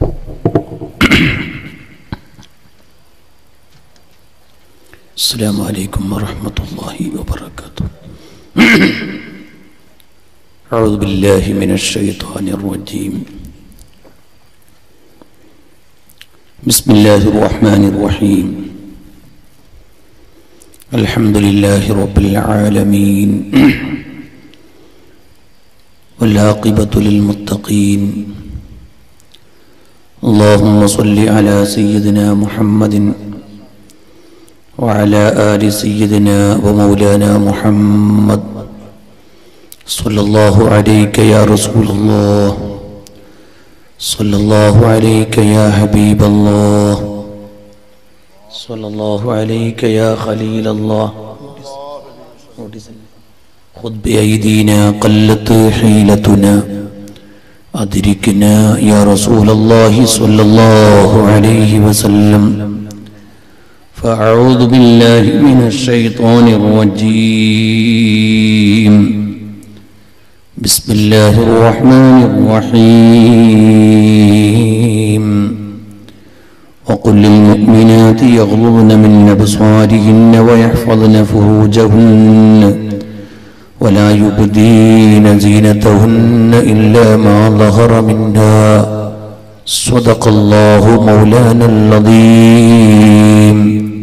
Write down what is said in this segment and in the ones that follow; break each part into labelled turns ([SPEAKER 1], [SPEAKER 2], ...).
[SPEAKER 1] السلام عليكم ورحمة الله وبركاته أعوذ بالله من الشيطان الرجيم بسم الله الرحمن الرحيم الحمد لله رب العالمين والعاقبة للمتقين اللهم صل على سيدنا محمد وعلى آل سيدنا ومولانا محمد صلى الله عليك يا رسول الله صلى الله عليك يا حبيب الله صلى الله عليك يا خليل الله خذ بأيدينا قلت حيلتنا أدركنا يا رسول الله صلى الله عليه وسلم فأعوذ بالله من الشيطان الرجيم بسم الله الرحمن الرحيم وقل للمؤمنات يغضضن من أبصارهن ويحفظن فروجهن ولا يبدين زينتهن إلا ما ظهر منها صدق الله مولانا العظيم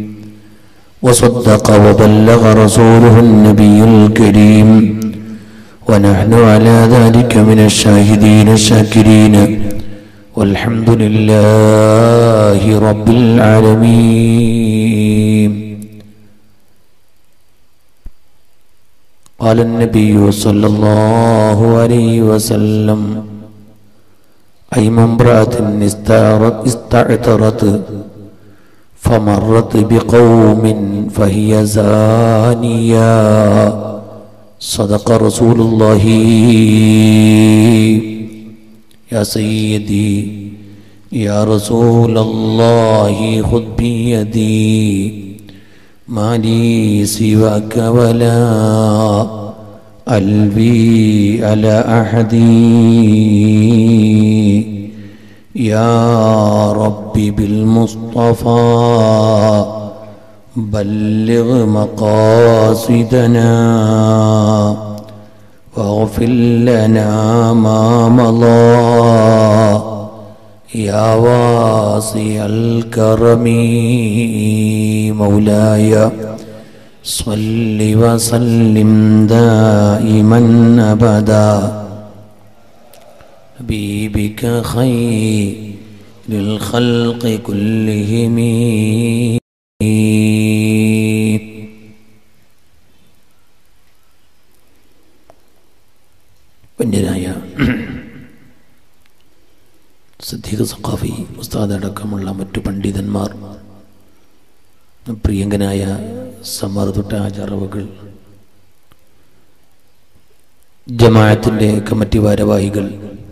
[SPEAKER 1] وصدق وبلغ رسوله النبي الكريم ونحن على ذلك من الشاهدين الشاكرين والحمد لله رب العالمين قال النبي صلى الله عليه وسلم أي امرأة استعرت استعترت فمرت بقوم فهي زانية صدق رسول الله يا سيدي يا رسول الله خذ بيدي ما لي سواك ولا قلبي على أحد يا ربي بالمصطفى بلغ مقاصدنا واغفر لنا ما مضى يا واسع الكرم مولاي صل وسلم دائما ابدا حبيبك خير للخلق كلهم വന്യരായ സിദ്ദീഖ് സഖാഫി ഉസ്താദ് അടക്കമുള്ള മറ്റു പണ്ഡിതന്മാർ പ്രിയങ്കനായ സമ്മർദ്ദ ആചാരവുകൾ ജമാഅത്തിൻ്റെ കമ്മിറ്റി ഭാരവാഹികൾ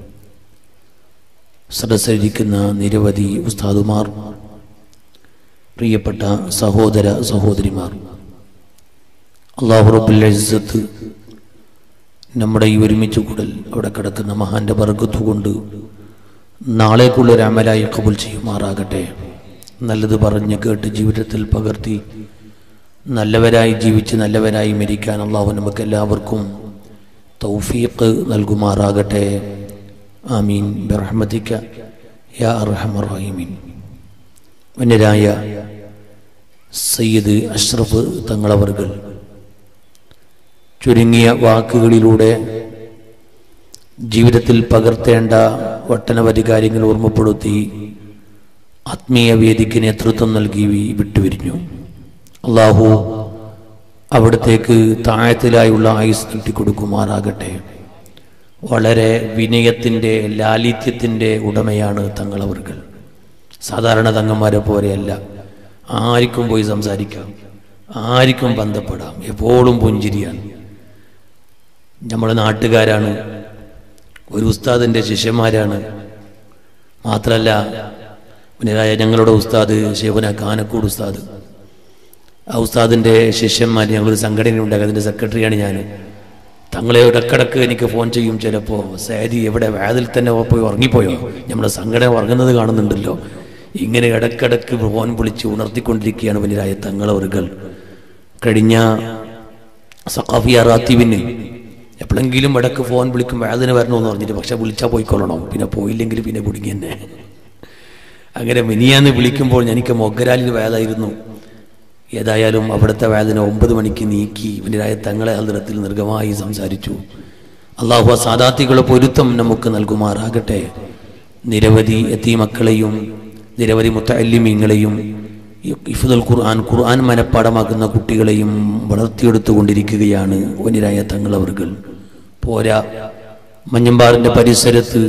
[SPEAKER 1] സദസ്സരിക്കുന്ന നിരവധി ഉസ്താദുമാർ പ്രിയപ്പെട്ട സഹോദര സഹോദരിമാർ അള്ളാഹു റബ്ബുൽ ഇസ്സത്ത് നമ്മുടെ ഈ ഒരുമിച്ച് കൂടൽ അവിടെ കിടക്കുന്ന മഹാന്റെ വർഗത്തു കൊണ്ട് നാളേക്കുള്ള ഒരു അമലായി കബൂൽ ചെയ്യുമാറാകട്ടെ നല്ലത് പറഞ്ഞ് കേട്ട് ജീവിതത്തിൽ പകർത്തി നല്ലവരായി ജീവിച്ച് നല്ലവരായി മരിക്കാൻ അള്ളാഹു നമുക്ക് എല്ലാവർക്കും തൗഫീഖ് നൽകുമാറാകട്ടെ ആമീൻ ബിറഹ്മതിക്ക യാ അർഹമറഹീമീൻ വന്യരായ സയ്യിദ് അഷ്റഫ് തങ്ങളവർകൾ ചുരുങ്ങിയ വാക്കുകളിലൂടെ ജീവിതത്തിൽ പകർത്തേണ്ട ഒട്ടനവധി കാര്യങ്ങൾ ഓർമ്മപ്പെടുത്തി ആത്മീയ വേദിക്ക് നേതൃത്വം നൽകി വിട്ടുപിരിഞ്ഞു അള്ളാഹു അവിടത്തേക്ക് താഴത്തിലായുള്ള ആയുസ് നീട്ടിക്കൊടുക്കുമാറാകട്ടെ വളരെ വിനയത്തിൻ്റെ ലാലിത്യത്തിൻ്റെ ഉടമയാണ് തങ്ങളവർകൾ സാധാരണ തങ്ങന്മാരെ പോലെയല്ല ആർക്കും പോയി സംസാരിക്കാം ആർക്കും ബന്ധപ്പെടാം എപ്പോഴും പുഞ്ചിരിയാണ് നമ്മുടെ നാട്ടുകാരാണ് ഒരു ഉസ്താദിൻ്റെ ശിഷ്യന്മാരാണ് മാത്രമല്ല പിന്നീടായ ഞങ്ങളുടെ ഉസ്താദ് ശിവന കാനക്കൂട് ഉസ്താദ് ആ ഉസ്താദിൻ്റെ ശിഷ്യന്മാർ ഞങ്ങളൊരു സംഘടന ഉണ്ടാക്കി അതിൻ്റെ സെക്രട്ടറിയാണ് ഞാൻ തങ്ങളെ ഇടക്കിടക്ക് എനിക്ക് ഫോൺ ചെയ്യും ചിലപ്പോൾ സാരി എവിടെ വാതിൽ തന്നെ പോയി ഉറങ്ങിപ്പോയോ നമ്മുടെ സംഘടന ഉറങ്ങുന്നത് കാണുന്നുണ്ടല്ലോ ഇങ്ങനെ ഇടക്കിടക്ക് ഫോൺ വിളിച്ച് ഉണർത്തിക്കൊണ്ടിരിക്കുകയാണ് വനിരായ തങ്ങളവറുകൾ കഴിഞ്ഞ സഖാഫിയ റാത്തീവിന് എപ്പോഴെങ്കിലും ഇടക്ക് ഫോൺ വിളിക്കും വേദന വരണമെന്ന് പറഞ്ഞിട്ട് പക്ഷെ വിളിച്ചാൽ പോയിക്കൊള്ളണം പിന്നെ പോയില്ലെങ്കിൽ പിന്നെ കുടുങ്ങി തന്നെ അങ്ങനെ മിനിയാന്ന് വിളിക്കുമ്പോൾ എനിക്ക് മൊഗ്ഗരാലിൽ വേദായിരുന്നു ഏതായാലും അവിടുത്തെ വേദന ഒമ്പത് മണിക്ക് നീക്കി ഇവൻ്റെതായ തങ്ങളെ ഹദ്രത്തിൽ നിർഗമായി സംസാരിച്ചു അള്ളാഹു ആ സാദാത്തികളുടെ പൊരുത്തം നമുക്ക് നൽകുമാറാകട്ടെ നിരവധി എത്തി മക്കളെയും നിരവധി മുത്തല്ലിമീങ്ങളെയും ഇഫുദൽ ഖുർആൻ ഖുർആൻ മനപ്പാടമാക്കുന്ന കുട്ടികളെയും വളർത്തിയെടുത്തുകൊണ്ടിരിക്കുകയാണ് ഒന്നിരായ തങ്ങളവർകൾ പോരാ മഞ്ഞമ്പാറിന്റെ പരിസരത്ത്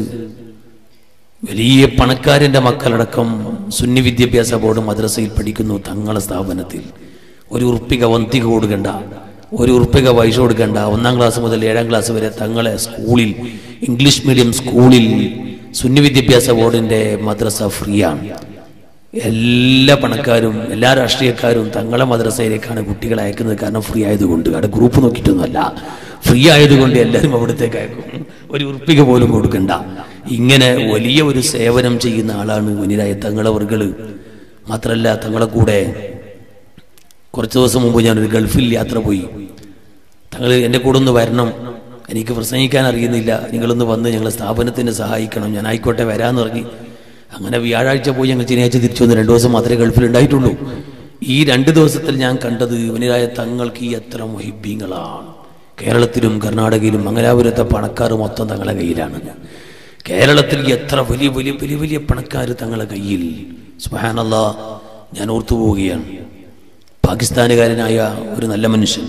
[SPEAKER 1] വലിയ പണക്കാരന്റെ മക്കളടക്കം സുന്നി വിദ്യാഭ്യാസ ബോർഡ് മദ്രസയിൽ പഠിക്കുന്നു തങ്ങളെ സ്ഥാപനത്തിൽ ഒരു ഉറുപ്പിക വന്തിക കൊടുക്കണ്ട ഒരു ഉറുപ്പിക പൈസ കൊടുക്കണ്ട ഒന്നാം ക്ലാസ് മുതൽ ഏഴാം ക്ലാസ് വരെ തങ്ങളെ സ്കൂളിൽ ഇംഗ്ലീഷ് മീഡിയം സ്കൂളിൽ സുന്നി വിദ്യാഭ്യാസ ബോർഡിന്റെ മദ്രസ ഫ്രീ ആണ് എല്ലാ പണക്കാരും എല്ലാ രാഷ്ട്രീയക്കാരും തങ്ങളെ മദ്രസയിലേക്കാണ് കുട്ടികളെ അയക്കുന്നത് കാരണം ഫ്രീ ആയതുകൊണ്ട് അവിടെ ഗ്രൂപ്പ് നോക്കിയിട്ടൊന്നുമല്ല ഫ്രീ ആയതുകൊണ്ട് എല്ലാവരും അവിടത്തേക്ക് അയക്കും ഒരു ഉറുപ്പിക പോലും കൊടുക്കണ്ട ഇങ്ങനെ വലിയ ഒരു സേവനം ചെയ്യുന്ന ആളാണ് വനിരായ തങ്ങളവർകള് മാത്രല്ല തങ്ങളെ കൂടെ കുറച്ച് ദിവസം മുമ്പ് ഞാനൊരു ഗൾഫിൽ യാത്ര പോയി തങ്ങൾ എൻ്റെ കൂടെ ഒന്ന് വരണം എനിക്ക് പ്രസംഗിക്കാൻ അറിയുന്നില്ല നിങ്ങളൊന്ന് വന്ന് ഞങ്ങളെ സ്ഥാപനത്തിന് സഹായിക്കണം ഞാൻ ആയിക്കോട്ടെ വരാന്ന് പറഞ്ഞ് അങ്ങനെ വ്യാഴാഴ്ച പോയി ഞങ്ങൾ ശനിയാഴ്ച തിരിച്ചു വന്ന് രണ്ടു ദിവസം മാത്രമേ ഗൾഫിൽ ഉണ്ടായിട്ടുള്ളൂ ഈ രണ്ട് ദിവസത്തിൽ ഞാൻ കണ്ടത് ഇവനായ തങ്ങൾക്ക് ഈ എത്ര മൊഹിബീങ്ങളാണ് കേരളത്തിലും കർണാടകയിലും മംഗലാപുരത്തെ പണക്കാർ മൊത്തം തങ്ങളെ കയ്യിലാണ് കേരളത്തിൽ എത്ര വലിയ വലിയ വലിയ വലിയ പണക്കാർ തങ്ങളെ കയ്യിൽ സുഹാനല്ല ഞാൻ ഓർത്തു പോവുകയാണ് പാകിസ്ഥാനുകാരനായ ഒരു നല്ല മനുഷ്യൻ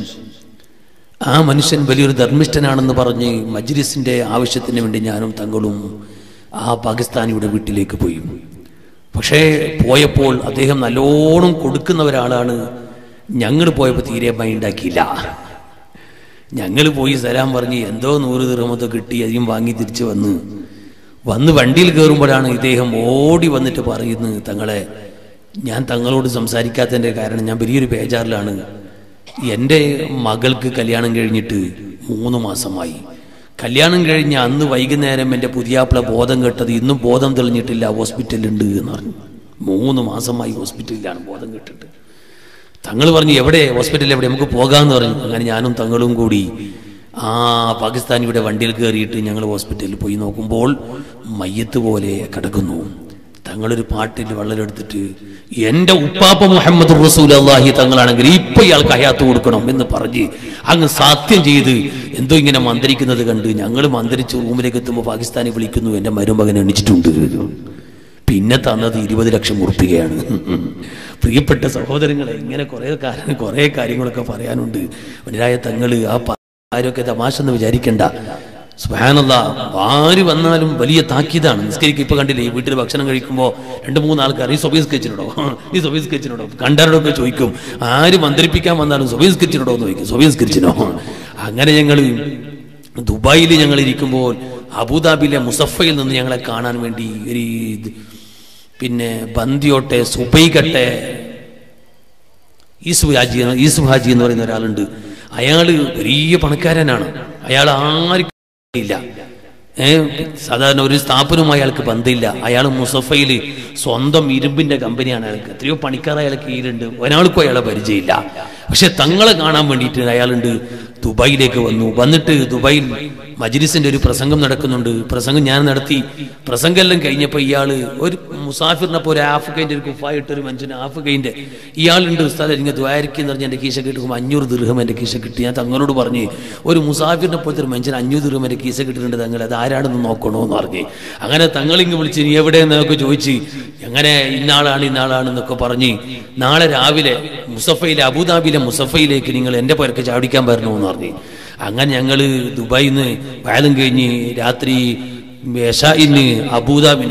[SPEAKER 1] ആ മനുഷ്യൻ വലിയൊരു ധർമ്മിഷ്ഠനാണെന്ന് പറഞ്ഞ് മജ്ലിസിന്റെ ആവശ്യത്തിന് വേണ്ടി ഞാനും തങ്ങളും ആ പാകിസ്ഥാനിയുടെ വീട്ടിലേക്ക് പോയി പക്ഷേ പോയപ്പോൾ അദ്ദേഹം നല്ലോണം കൊടുക്കുന്ന ഒരാളാണ് ഞങ്ങൾ പോയപ്പോൾ തീരെ മൈൻഡാക്കിയില്ല ഞങ്ങൾ പോയി സലാം പറഞ്ഞ് എന്തോ നൂറ് ദിർഹമത്തോ കിട്ടി അധികം വാങ്ങി തിരിച്ചു വന്ന് വന്ന് വണ്ടിയിൽ കയറുമ്പോഴാണ് ഇദ്ദേഹം ഓടി വന്നിട്ട് പറയുന്നത് തങ്ങളെ ഞാൻ തങ്ങളോട് സംസാരിക്കാത്തതിൻ്റെ കാരണം ഞാൻ വലിയൊരു ബേജാറിലാണ് എൻ്റെ മകൾക്ക് കല്യാണം കഴിഞ്ഞിട്ട് മൂന്ന് മാസമായി കല്യാണം കഴിഞ്ഞ അന്ന് വൈകുന്നേരം എൻ്റെ പുതിയാപ്പിള ബോധം കെട്ടത് ഇന്നും ബോധം തെളിഞ്ഞിട്ടില്ല ഹോസ്പിറ്റലുണ്ട് എന്ന് പറഞ്ഞു മൂന്ന് മാസമായി ഹോസ്പിറ്റലിലാണ് ബോധം കെട്ടിട്ട് തങ്ങൾ പറഞ്ഞു എവിടെ ഹോസ്പിറ്റലിൽ എവിടെ നമുക്ക് പോകാമെന്ന് പറഞ്ഞു അങ്ങനെ ഞാനും തങ്ങളും കൂടി ആ പാകിസ്ഥാനിയുടെ വണ്ടിയിൽ കയറിയിട്ട് ഞങ്ങൾ ഹോസ്പിറ്റലിൽ പോയി നോക്കുമ്പോൾ മയ്യത്ത് പോലെ കിടക്കുന്നു തങ്ങളൊരു പാട്ടിൽ വെള്ളമെടുത്തിട്ട് എന്റെ ഉപ്പാപ്പ മുഹമ്മദ് റസൂൽ അള്ളാഹി തങ്ങളാണെങ്കിൽ ഇപ്പൊ ഇയാൾക്ക് ഹയാത്ത് കൊടുക്കണം എന്ന് പറഞ്ഞ് അങ്ങ് സത്യം ചെയ്ത് എന്തോ ഇങ്ങനെ മന്ത്രിക്കുന്നത് കണ്ട് ഞങ്ങൾ മന്ത്രിച്ച് റൂമിലേക്ക് എത്തുമ്പോൾ പാകിസ്ഥാനി വിളിക്കുന്നു എന്റെ മരുമകൻ എണിച്ചിട്ടുണ്ട് പിന്നെ തന്നത് ഇരുപത് ലക്ഷം ഉറപ്പികയാണ് പ്രിയപ്പെട്ട സഹോദരങ്ങളെ ഇങ്ങനെ കുറെ കാര്യം കുറെ കാര്യങ്ങളൊക്കെ പറയാനുണ്ട് വനിരായ തങ്ങള് ആ ആരൊക്കെ തമാശ എന്ന് വിചാരിക്കണ്ട സുഹാനല്ല ആര് വന്നാലും വലിയ താക്കീതാണ് നിസ്കരിക്കും ഇപ്പൊ കണ്ടില്ലേ ഈ വീട്ടിൽ ഭക്ഷണം കഴിക്കുമ്പോൾ രണ്ട് മൂന്ന് ആൾക്കാർ ഈ സ്വബീസ് കച്ചിനോടോ ഈ സ്വബീസ് കച്ചിനോടോ കണ്ടാരോടൊക്കെ ചോദിക്കും ആര് മന്ത്രിപ്പിക്കാൻ വന്നാലും സ്വബീസ് കച്ചിനോടോ എന്ന് ചോദിക്കും സ്വബീസ് കച്ചിനോ അങ്ങനെ ഞങ്ങൾ ദുബായിൽ ഞങ്ങൾ ഇരിക്കുമ്പോൾ അബുദാബിയിലെ മുസഫയിൽ നിന്ന് ഞങ്ങളെ കാണാൻ വേണ്ടി ഒരു ഇത് പിന്നെ ബന്ദിയോട്ടെ സുബൈകട്ടെ ഈസുഫ് ഹാജി ഈസുഫ് ഹാജി എന്ന് പറയുന്ന ഒരാളുണ്ട് അയാള് വലിയ പണക്കാരനാണ് അയാൾ ആർക്കും ഇല്ല ഏ സാധാരണ ഒരു സ്ഥാപനവും അയാൾക്ക് ബന്ധമില്ല അയാൾ മുസഫയിൽ സ്വന്തം ഇരുമ്പിന്റെ കമ്പനിയാണ് അയാൾക്ക് എത്രയോ പണിക്കാർ അയാൾക്ക് കീഴിലുണ്ട് ഒരാൾക്കും അയാളെ പരിചയമില്ല പക്ഷെ തങ്ങളെ കാണാൻ വേണ്ടിയിട്ട് അയാളുണ്ട് ദുബായിലേക്ക് വന്നു വന്നിട്ട് ദുബായിൽ മജ്ലിസിന്റെ ഒരു പ്രസംഗം നടക്കുന്നുണ്ട് പ്രസംഗം ഞാൻ നടത്തി പ്രസംഗമെല്ലാം കഴിഞ്ഞപ്പോൾ ഇയാള് ഒരു മുസാഫിറിനെ പോലെ ആഫ്രിക്കൻ്റെ ഒരു കുഫായിട്ട് ഒരു മനുഷ്യൻ ആഫ്രിക്കൻ്റെ ഇയാളുണ്ട് ഉസ്താദ് എനിക്ക് ദ്വാരക്ക് എന്ന് പറഞ്ഞ് എൻ്റെ കീശ കിട്ടുമ്പോൾ അഞ്ഞൂറ് ദീർഘം എൻ്റെ കീശ കിട്ടി ഞാൻ തങ്ങളോട് പറഞ്ഞ് ഒരു മുസാഫിറിനെ പോലത്തെ ഒരു മനുഷ്യൻ അഞ്ഞൂറ് ദീർഘം എൻ്റെ കീശ കിട്ടിയിട്ടുണ്ട് തങ്ങൾ അത് ആരാണെന്ന് നോക്കണോ എന്ന് പറഞ്ഞ് അങ്ങനെ തങ്ങളിങ്ങ് വിളിച്ച് നീ എവിടെയെന്നൊക്കെ ചോദിച്ച് അങ്ങനെ ഇന്നാളാണ് ഇന്നാളാണെന്നൊക്കെ പറഞ്ഞ് നാളെ രാവിലെ മുസഫയിലെ അബുദാബിയിലെ മുസഫയിലേക്ക് നിങ്ങൾ എൻ്റെ പേർക്ക് ചാടിക്കാൻ വരണമെന്ന് പറഞ്ഞു അങ്ങനെ ഞങ്ങൾ ദുബായിൽ നിന്ന് വാലും കഴിഞ്ഞ് രാത്രി യശായിന് അബൂദാബിനെ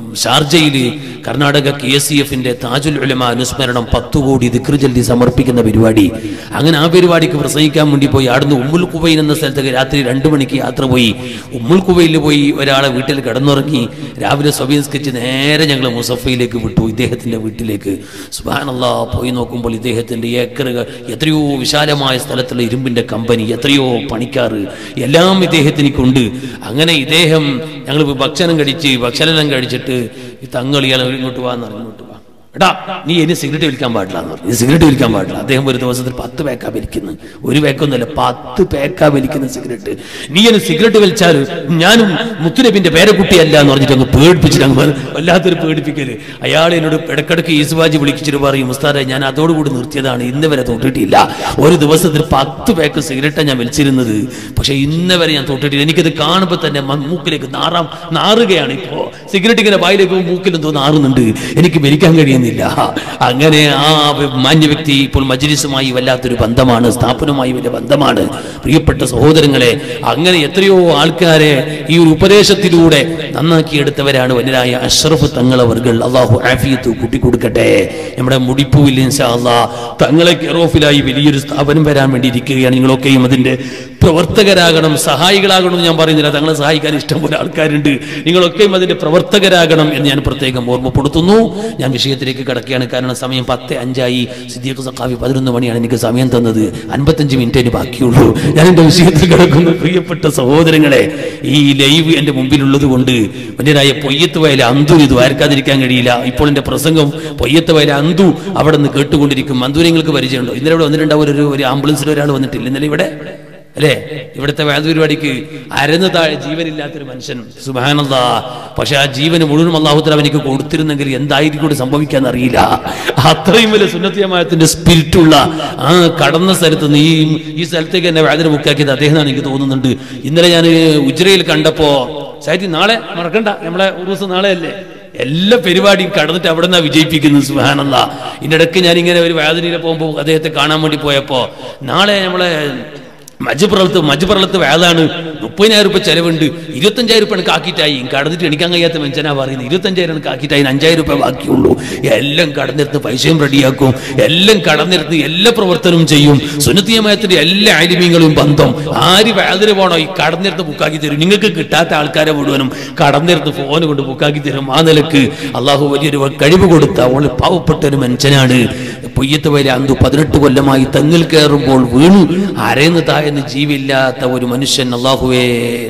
[SPEAKER 1] ഷാർജയിൽ കർണാടക കെ എസ് സി എഫിന്റെ താജുൽ ഉലമ അനുസ്മരണം പത്തു കോടി ദിക്ർ ചൊല്ലി സമർപ്പിക്കുന്ന പരിപാടി അങ്ങനെ ആ പരിപാടിക്ക് പ്രസംഗിക്കാൻ വേണ്ടി പോയി അവിടുന്ന് ഉമ്മുൽ കുബൈൻ എന്ന സ്ഥലത്തേക്ക് രാത്രി രണ്ടു മണിക്ക് യാത്ര പോയി ഉമ്മുൽ കുബൈയിൽ പോയി ഒരാളെ വീട്ടിൽ കിടന്നുറങ്ങി രാവിലെ സ്വബീൻസ്കെച്ച് നേരെ ഞങ്ങൾ മുസഫയിലേക്ക് വിട്ടു ഇദ്ദേഹത്തിന്റെ വീട്ടിലേക്ക് സുബാനല്ല പോയി നോക്കുമ്പോൾ ഇദ്ദേഹത്തിന്റെ ഏക്കറുകൾ എത്രയോ വിശാലമായ സ്ഥലത്തുള്ള ഇരുമ്പിന്റെ കമ്പനി എത്രയോ പണിക്കാർ എല്ലാം ഇദ്ദേഹത്തിനിക്കുണ്ട് അങ്ങനെ ഇദ്ദേഹം ഞങ്ങൾ ഭക്ഷണം കഴിച്ച് ഭക്ഷണം കഴിച്ചിട്ട് ഈ തങ്ങൾ ഇയാൾ ഇങ്ങോട്ട് വാന്ന് പറഞ്ഞു ഇങ്ങോട്ട് വാ എടാ നീ ഇനി സിഗരറ്റ് വലിക്കാൻ പാടില്ല എന്ന് പറഞ്ഞു സിഗരറ്റ് വലിക്കാൻ പാടില്ല അദ്ദേഹം ഒരു ദിവസത്തിൽ പത്ത് പേക്കാ വലിക്കുന്നു ഒരു പേക്കൊന്നുമല്ല പത്ത് പേക്കാ വലിക്കുന്ന സിഗരറ്റ് നീ ഇനി സിഗരറ്റ് വലിച്ചാൽ ഞാനും മുത്തുനബിന്റെ പേരക്കുട്ടിയല്ല എന്ന് പറഞ്ഞിട്ട് അങ്ങ് പേടിപ്പിച്ചിട്ട് അങ്ങ് വന്ന് വല്ലാത്തൊരു പേടിപ്പിക്കല് അയാൾ എന്നോട് ഇടക്കിടക്ക് ഈസുബാജി വിളിച്ചിട്ട് പറയും മുസ്താറെ ഞാൻ അതോടുകൂടി നിർത്തിയതാണ് ഇന്ന് വരെ തൊട്ടിട്ടില്ല ഒരു ദിവസത്തിൽ പത്ത് പേക്ക് സിഗരറ്റാണ് ഞാൻ വലിച്ചിരുന്നത് പക്ഷെ ഇന്ന് വരെ ഞാൻ തൊട്ടിട്ടില്ല എനിക്കത് കാണുമ്പോൾ തന്നെ മ- മൂക്കിലേക്ക് നാറാം നാറുകയാണ് ഇപ്പോ സിഗരറ്റ് ഇങ്ങനെ വായിലേക്ക് മൂക്കിൽ എന്തോ നാറുന്നുണ്ട് എനിക്ക് വലിക്കാൻ കഴിയുന്നില്ല അങ്ങനെ ആ മാന്യ വ്യക്തി ഇപ്പോൾ മജ്ലിസുമായി വല്ലാത്തൊരു ബന്ധമാണ് സ്ഥാപനവുമായി വലിയ ബന്ധമാണ് പ്രിയപ്പെട്ട സഹോദരങ്ങളെ അങ്ങനെ എത്രയോ ആൾക്കാരെ ഈ ഒരു ഉപദേശത്തിലൂടെ നന്നാക്കിയെടുത്തവരാണ് വനരായ അഷ്റഫ് തങ്ങളവർകൾ അള്ളാഹു ആഫിയത്ത് കൂട്ടിക്കൊടുക്കട്ടെ നമ്മുടെ മുടിപ്പൂവിൽ ഇൻഷാ അള്ളാ തങ്ങളെ കെറോഫിലായി വലിയൊരു സ്ഥാപനം വരാൻ വേണ്ടി ഇരിക്കുകയാണ് നിങ്ങളൊക്കെയും അതിന്റെ പ്രവർത്തകരാകണം സഹായികളാകണം എന്ന് ഞാൻ പറയുന്നില്ല തങ്ങളെ സഹായിക്കാൻ ഇഷ്ടംപോലെ ആൾക്കാരുണ്ട് നിങ്ങളൊക്കെയും അതിന്റെ പ്രവർത്തകരാകണം എന്ന് ഞാൻ പ്രത്യേകം ഓർമ്മപ്പെടുത്തുന്നു ഞാൻ വിഷയത്തിലേക്ക് കിടക്കുകയാണ് കാരണം സമയം പത്ത് അഞ്ചായി സിദ്ദീഖ് സഖാവി പതിനൊന്ന് മണിയാണ് എനിക്ക് സമയം തന്നത് അൻപത്തഞ്ച് മിനിറ്റേ ബാക്കിയുള്ളൂ ഞാൻ എന്റെ വിഷയത്തിൽ കിടക്കുന്നു പ്രിയപ്പെട്ട സഹോദരങ്ങളെ ഈ ലൈവ് എന്റെ മുമ്പിലുള്ളത് കൊണ്ട് വലിയതായ പൊയ്യത്ത് വയലെ അന്തു ഇത് വാർക്കാതിരിക്കാൻ കഴിയില്ല ഇപ്പോൾ എന്റെ പ്രസംഗം പൊയ്യത്ത് വയലെ അന്തു അവിടെ നിന്ന് കേട്ടുകൊണ്ടിരിക്കും അന്തുവിനെ നിങ്ങൾക്ക് പരിചയമുണ്ടോ ഇന്നലെ ഇവിടെ വന്നിട്ടുണ്ടാവും ഒരു ഒരു ആംബുലൻസിൽ ഒരാൾ വന്നിട്ടില്ല ഇന്നലെ ഇവിടെ അല്ലേ ഇവിടുത്തെ വേദ പരിപാടിക്ക് അരന്ന് താഴെ ജീവനില്ലാത്തൊരു മനുഷ്യൻ സുബാനന്ദ പക്ഷെ ആ ജീവന് മുഴുവൻ അള്ളാഹുത്തല അവനിക്ക് കൊടുത്തിരുന്നെങ്കിൽ എന്തായിരിക്കും കൂടി സംഭവിക്കാൻ അറിയില്ല അത്രയും വലിയ സുന്നത്തിയമായത്തിന്റെ സ്പിരിറ്റുള്ള ആ കടന്ന സ്ഥലത്ത് നിന്ന് ഈ ഈ സ്ഥലത്തേക്ക് എന്നെ വേദന ബുക്കാക്കിയത് അദ്ദേഹമാണ് എനിക്ക് തോന്നുന്നുണ്ട് ഇന്നലെ ഞാൻ ഉജ്രയിൽ കണ്ടപ്പോ സാറ്റി നാളെ മറക്കണ്ട നമ്മളെ ഒരു ദിവസം നാളെ അല്ലേ എല്ലാ പരിപാടിയും കടന്നിട്ട് അവിടെ നിന്നാ വിജയിപ്പിക്കുന്നത് സുഹാനല്ല ഇതിന്റെ ഇടയ്ക്ക് ഞാൻ ഇങ്ങനെ ഒരു വേദനയിൽ പോകുമ്പോൾ അദ്ദേഹത്തെ കാണാൻ വേണ്ടി പോയപ്പോ നാളെ നമ്മളെ മജുപ്രളത്ത് മജുപ്രളത്ത് വേദാണ് മുപ്പതിനായിരം രൂപ ചെലവുണ്ട് ഇരുപത്തഞ്ചായിരം രൂപ എനിക്ക് ആക്കിയിട്ടായി കടന്നിട്ട് എണിക്കാൻ കഴിയാത്ത മെഞ്ചനാ പറയുന്നത് ഇരുപത്തഞ്ചായിരം എനിക്ക് ആക്കിയിട്ടായി അഞ്ചായിരം രൂപ ബാക്കിയുള്ളൂ എല്ലാം കടന്നിരുന്ന് പൈസയും റെഡിയാക്കും എല്ലാം കടന്നിരുന്ന് എല്ലാ പ്രവർത്തനവും ചെയ്യും സുനത്തീയമായത്തിന്റെ എല്ലാ ആലിമ്യങ്ങളും ബന്ധം ആര് വേദന പോണോ ഈ കടന്നിരുന്ന് ബുക്കാക്കി തരും നിങ്ങൾക്ക് കിട്ടാത്ത ആൾക്കാരെ മുഴുവനും കടന്നിരുന്ന് ഫോൺ കൊണ്ട് ബുക്കാക്കി തരും ആ നിലക്ക് അള്ളാഹു വലിയൊരു കഴിവ് കൊടുത്ത അവൾ പാവപ്പെട്ട ഒരു മനുഷ്യനാണ് പൊയ്യത്ത് വരെ അന്തു പതിനെട്ട് കൊല്ലമായി തെങ്ങിൽ കയറുമ്പോൾ വീണു അരന്ന് തായെന്ന് ജീവില്ലാത്ത ഒരു മനുഷ്യൻ അള്ളാഹുവേ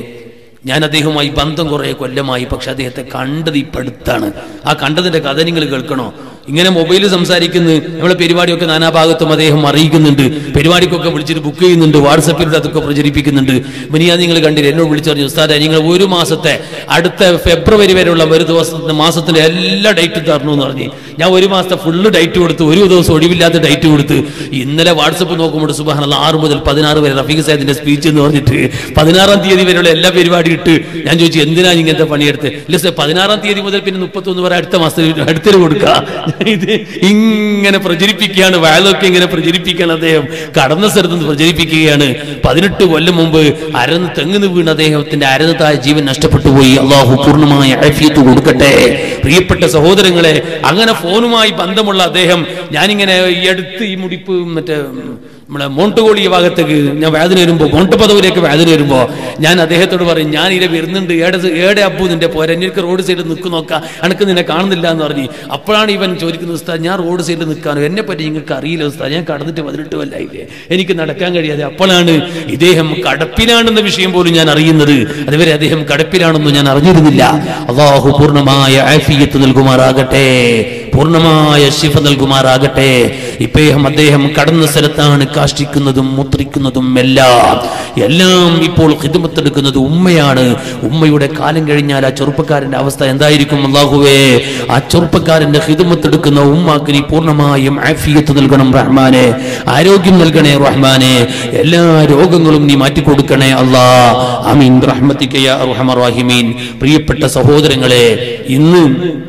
[SPEAKER 1] ഞാൻ അദ്ദേഹവുമായി ബന്ധം കുറെ കൊല്ലമായി പക്ഷെ അദ്ദേഹത്തെ കണ്ടത് ഇപ്പൊ അടുത്താണ് ആ കണ്ടതിന്റെ കഥ നിങ്ങൾ കേൾക്കണോ ഇങ്ങനെ മൊബൈലിൽ സംസാരിക്കുന്നു നമ്മളെ പരിപാടിയൊക്കെ നാനാഭാഗത്തും അദ്ദേഹം അറിയിക്കുന്നുണ്ട് പരിപാടിക്കൊക്കെ വിളിച്ചിട്ട് ബുക്ക് ചെയ്യുന്നുണ്ട് വാട്സപ്പിലൂടെ അതൊക്കെ പ്രചരിപ്പിക്കുന്നുണ്ട് മിനിയാ നിങ്ങൾ കണ്ടില്ല എന്നോട് വിളിച്ചു പറഞ്ഞു ഉസ്താദെ നിങ്ങൾ ഒരു മാസത്തെ അടുത്ത ഫെബ്രുവരി വരെയുള്ള ഒരു ദിവസത്തെ മാസത്തിന്റെ എല്ലാ ഡേറ്റും തരണം എന്ന് പറഞ്ഞു ഞാൻ ഒരു മാസത്തെ ഫുള്ള് ഡേറ്റ് കൊടുത്ത് ഒരു ദിവസം ഒഴിവില്ലാത്ത ഡേറ്റ് കൊടുത്ത് ഇന്നലെ വാട്സപ്പ് നോക്കുമ്പോൾ സുബാനുള്ള ആറ് മുതൽ പതിനാറ് വരെ റഫീഖ് സാഹിബിന്റെ സ്പീച്ച് എന്ന് പറഞ്ഞിട്ട് പതിനാറാം തീയതി വരെയുള്ള എല്ലാ പരിപാടിയും ഇട്ട് ഞാൻ ചോദിച്ചു എന്തിനാ ഇങ്ങനത്തെ പണിയെടുത്ത് ഇല്ല സാർ പതിനാറാം തീയതി മുതൽ പിന്നെ മുപ്പത്തൊന്ന് വരെ അടുത്ത മാസത്തിൽ അടുത്തിൽ കൊടുക്കുക ഇത് ഇങ്ങനെ പ്രചരിപ്പിക്കുകയാണ് വയലൊക്കെ ഇങ്ങനെ പ്രചരിപ്പിക്കുകയാണ് അദ്ദേഹം കടന്ന സ്ഥലത്ത് നിന്ന് പ്രചരിപ്പിക്കുകയാണ് പതിനെട്ട് കൊല്ലം മുമ്പ് അരന്ന് തെങ്ങുന്ന് വീണ് അദ്ദേഹത്തിന്റെ അരന്ന് താഴെ ജീവൻ നഷ്ടപ്പെട്ടു പോയി അള്ളാഹു പൂർണ്ണമായ ആഫിയത്ത് കൊടുക്കട്ടെ പ്രിയപ്പെട്ട സഹോദരങ്ങളെ അങ്ങനെ ഫോണുമായി ബന്ധമുള്ള അദ്ദേഹം ഞാനിങ്ങനെ ഈ അടുത്ത് ഈ മുടിപ്പ് മറ്റേ നമ്മളെ മോണ്ടുകോളി ഭാഗത്തേക്ക് ഞാൻ വേദന വരുമ്പോൾ മോണ്ടപദവിലേക്ക് വേദന വരുമ്പോൾ ഞാൻ അദ്ദേഹത്തോട് പറയും ഞാൻ ഇതിലെ വരുന്നുണ്ട് ഏടെ ഏടെ അപ്പു നിന്റെ പോരാ എനിക്ക് റോഡ് സൈഡിൽ നിൽക്കു നോക്കാം അനക്ക് നിന്നെ കാണുന്നില്ല എന്ന് പറഞ്ഞു അപ്പോഴാണ് ഇവൻ ചോദിക്കുന്നത് ഉസ്താദ് ഞാൻ റോഡ് സൈഡിൽ നിൽക്കാനോ എന്നെ പറ്റി നിങ്ങൾക്ക് അറിയില്ല ഉസ്താദ് ഞാൻ കടന്നിട്ട് പതിനെട്ട് കൊല്ലായില്ലേ എനിക്ക് നടക്കാൻ കഴിയാതെ അപ്പോഴാണ് ഇദ്ദേഹം കടപ്പിലാണെന്ന വിഷയം പോലും ഞാൻ അറിയുന്നത് അതുവരെ അദ്ദേഹം കടപ്പിലാണെന്ന് ഞാൻ അറിഞ്ഞിരുന്നില്ല അള്ളാഹു പൂർണ്ണമായ ആഫിയത്ത് നൽകുമാറാകട്ടെ പൂർണ്ണമായ ശിഫ നൽകുമാറാകട്ടെ ഇദ്ദേഹം അദ്ദേഹം കടന്ന സ്ഥലത്താണ് കാഷ്ടിക്കുന്നതും മുത്രിക്കുന്നതും എല്ലാം എല്ലാം ഇപ്പോൾ ഹിദമത്തെടുക്കുന്നത് ഉമ്മയാണ് ഉമ്മയുടെ കാലം കഴിഞ്ഞാൽ ആ ചെറുപ്പക്കാരന്റെ അവസ്ഥ എന്തായിരിക്കും അള്ളാഹുവേ ആ ചെറുപ്പക്കാരന്റെ ഹിദമത്തെടുക്കുന്ന ഉമ്മാക്ക് നീ പൂർണ്ണമായും ആഫിയത്ത് നൽകണം റഹ്മാനെ ആരോഗ്യം നൽകണേ റഹ്മാനെ എല്ലാ രോഗങ്ങളും നീ മാറ്റിക്കൊടുക്കണേ അല്ലാ അമീൻ റഹ്മത്തിക്കയ റഹ്മ റാഹിമീൻ പ്രിയപ്പെട്ട സഹോദരങ്ങളെ ഇന്ന്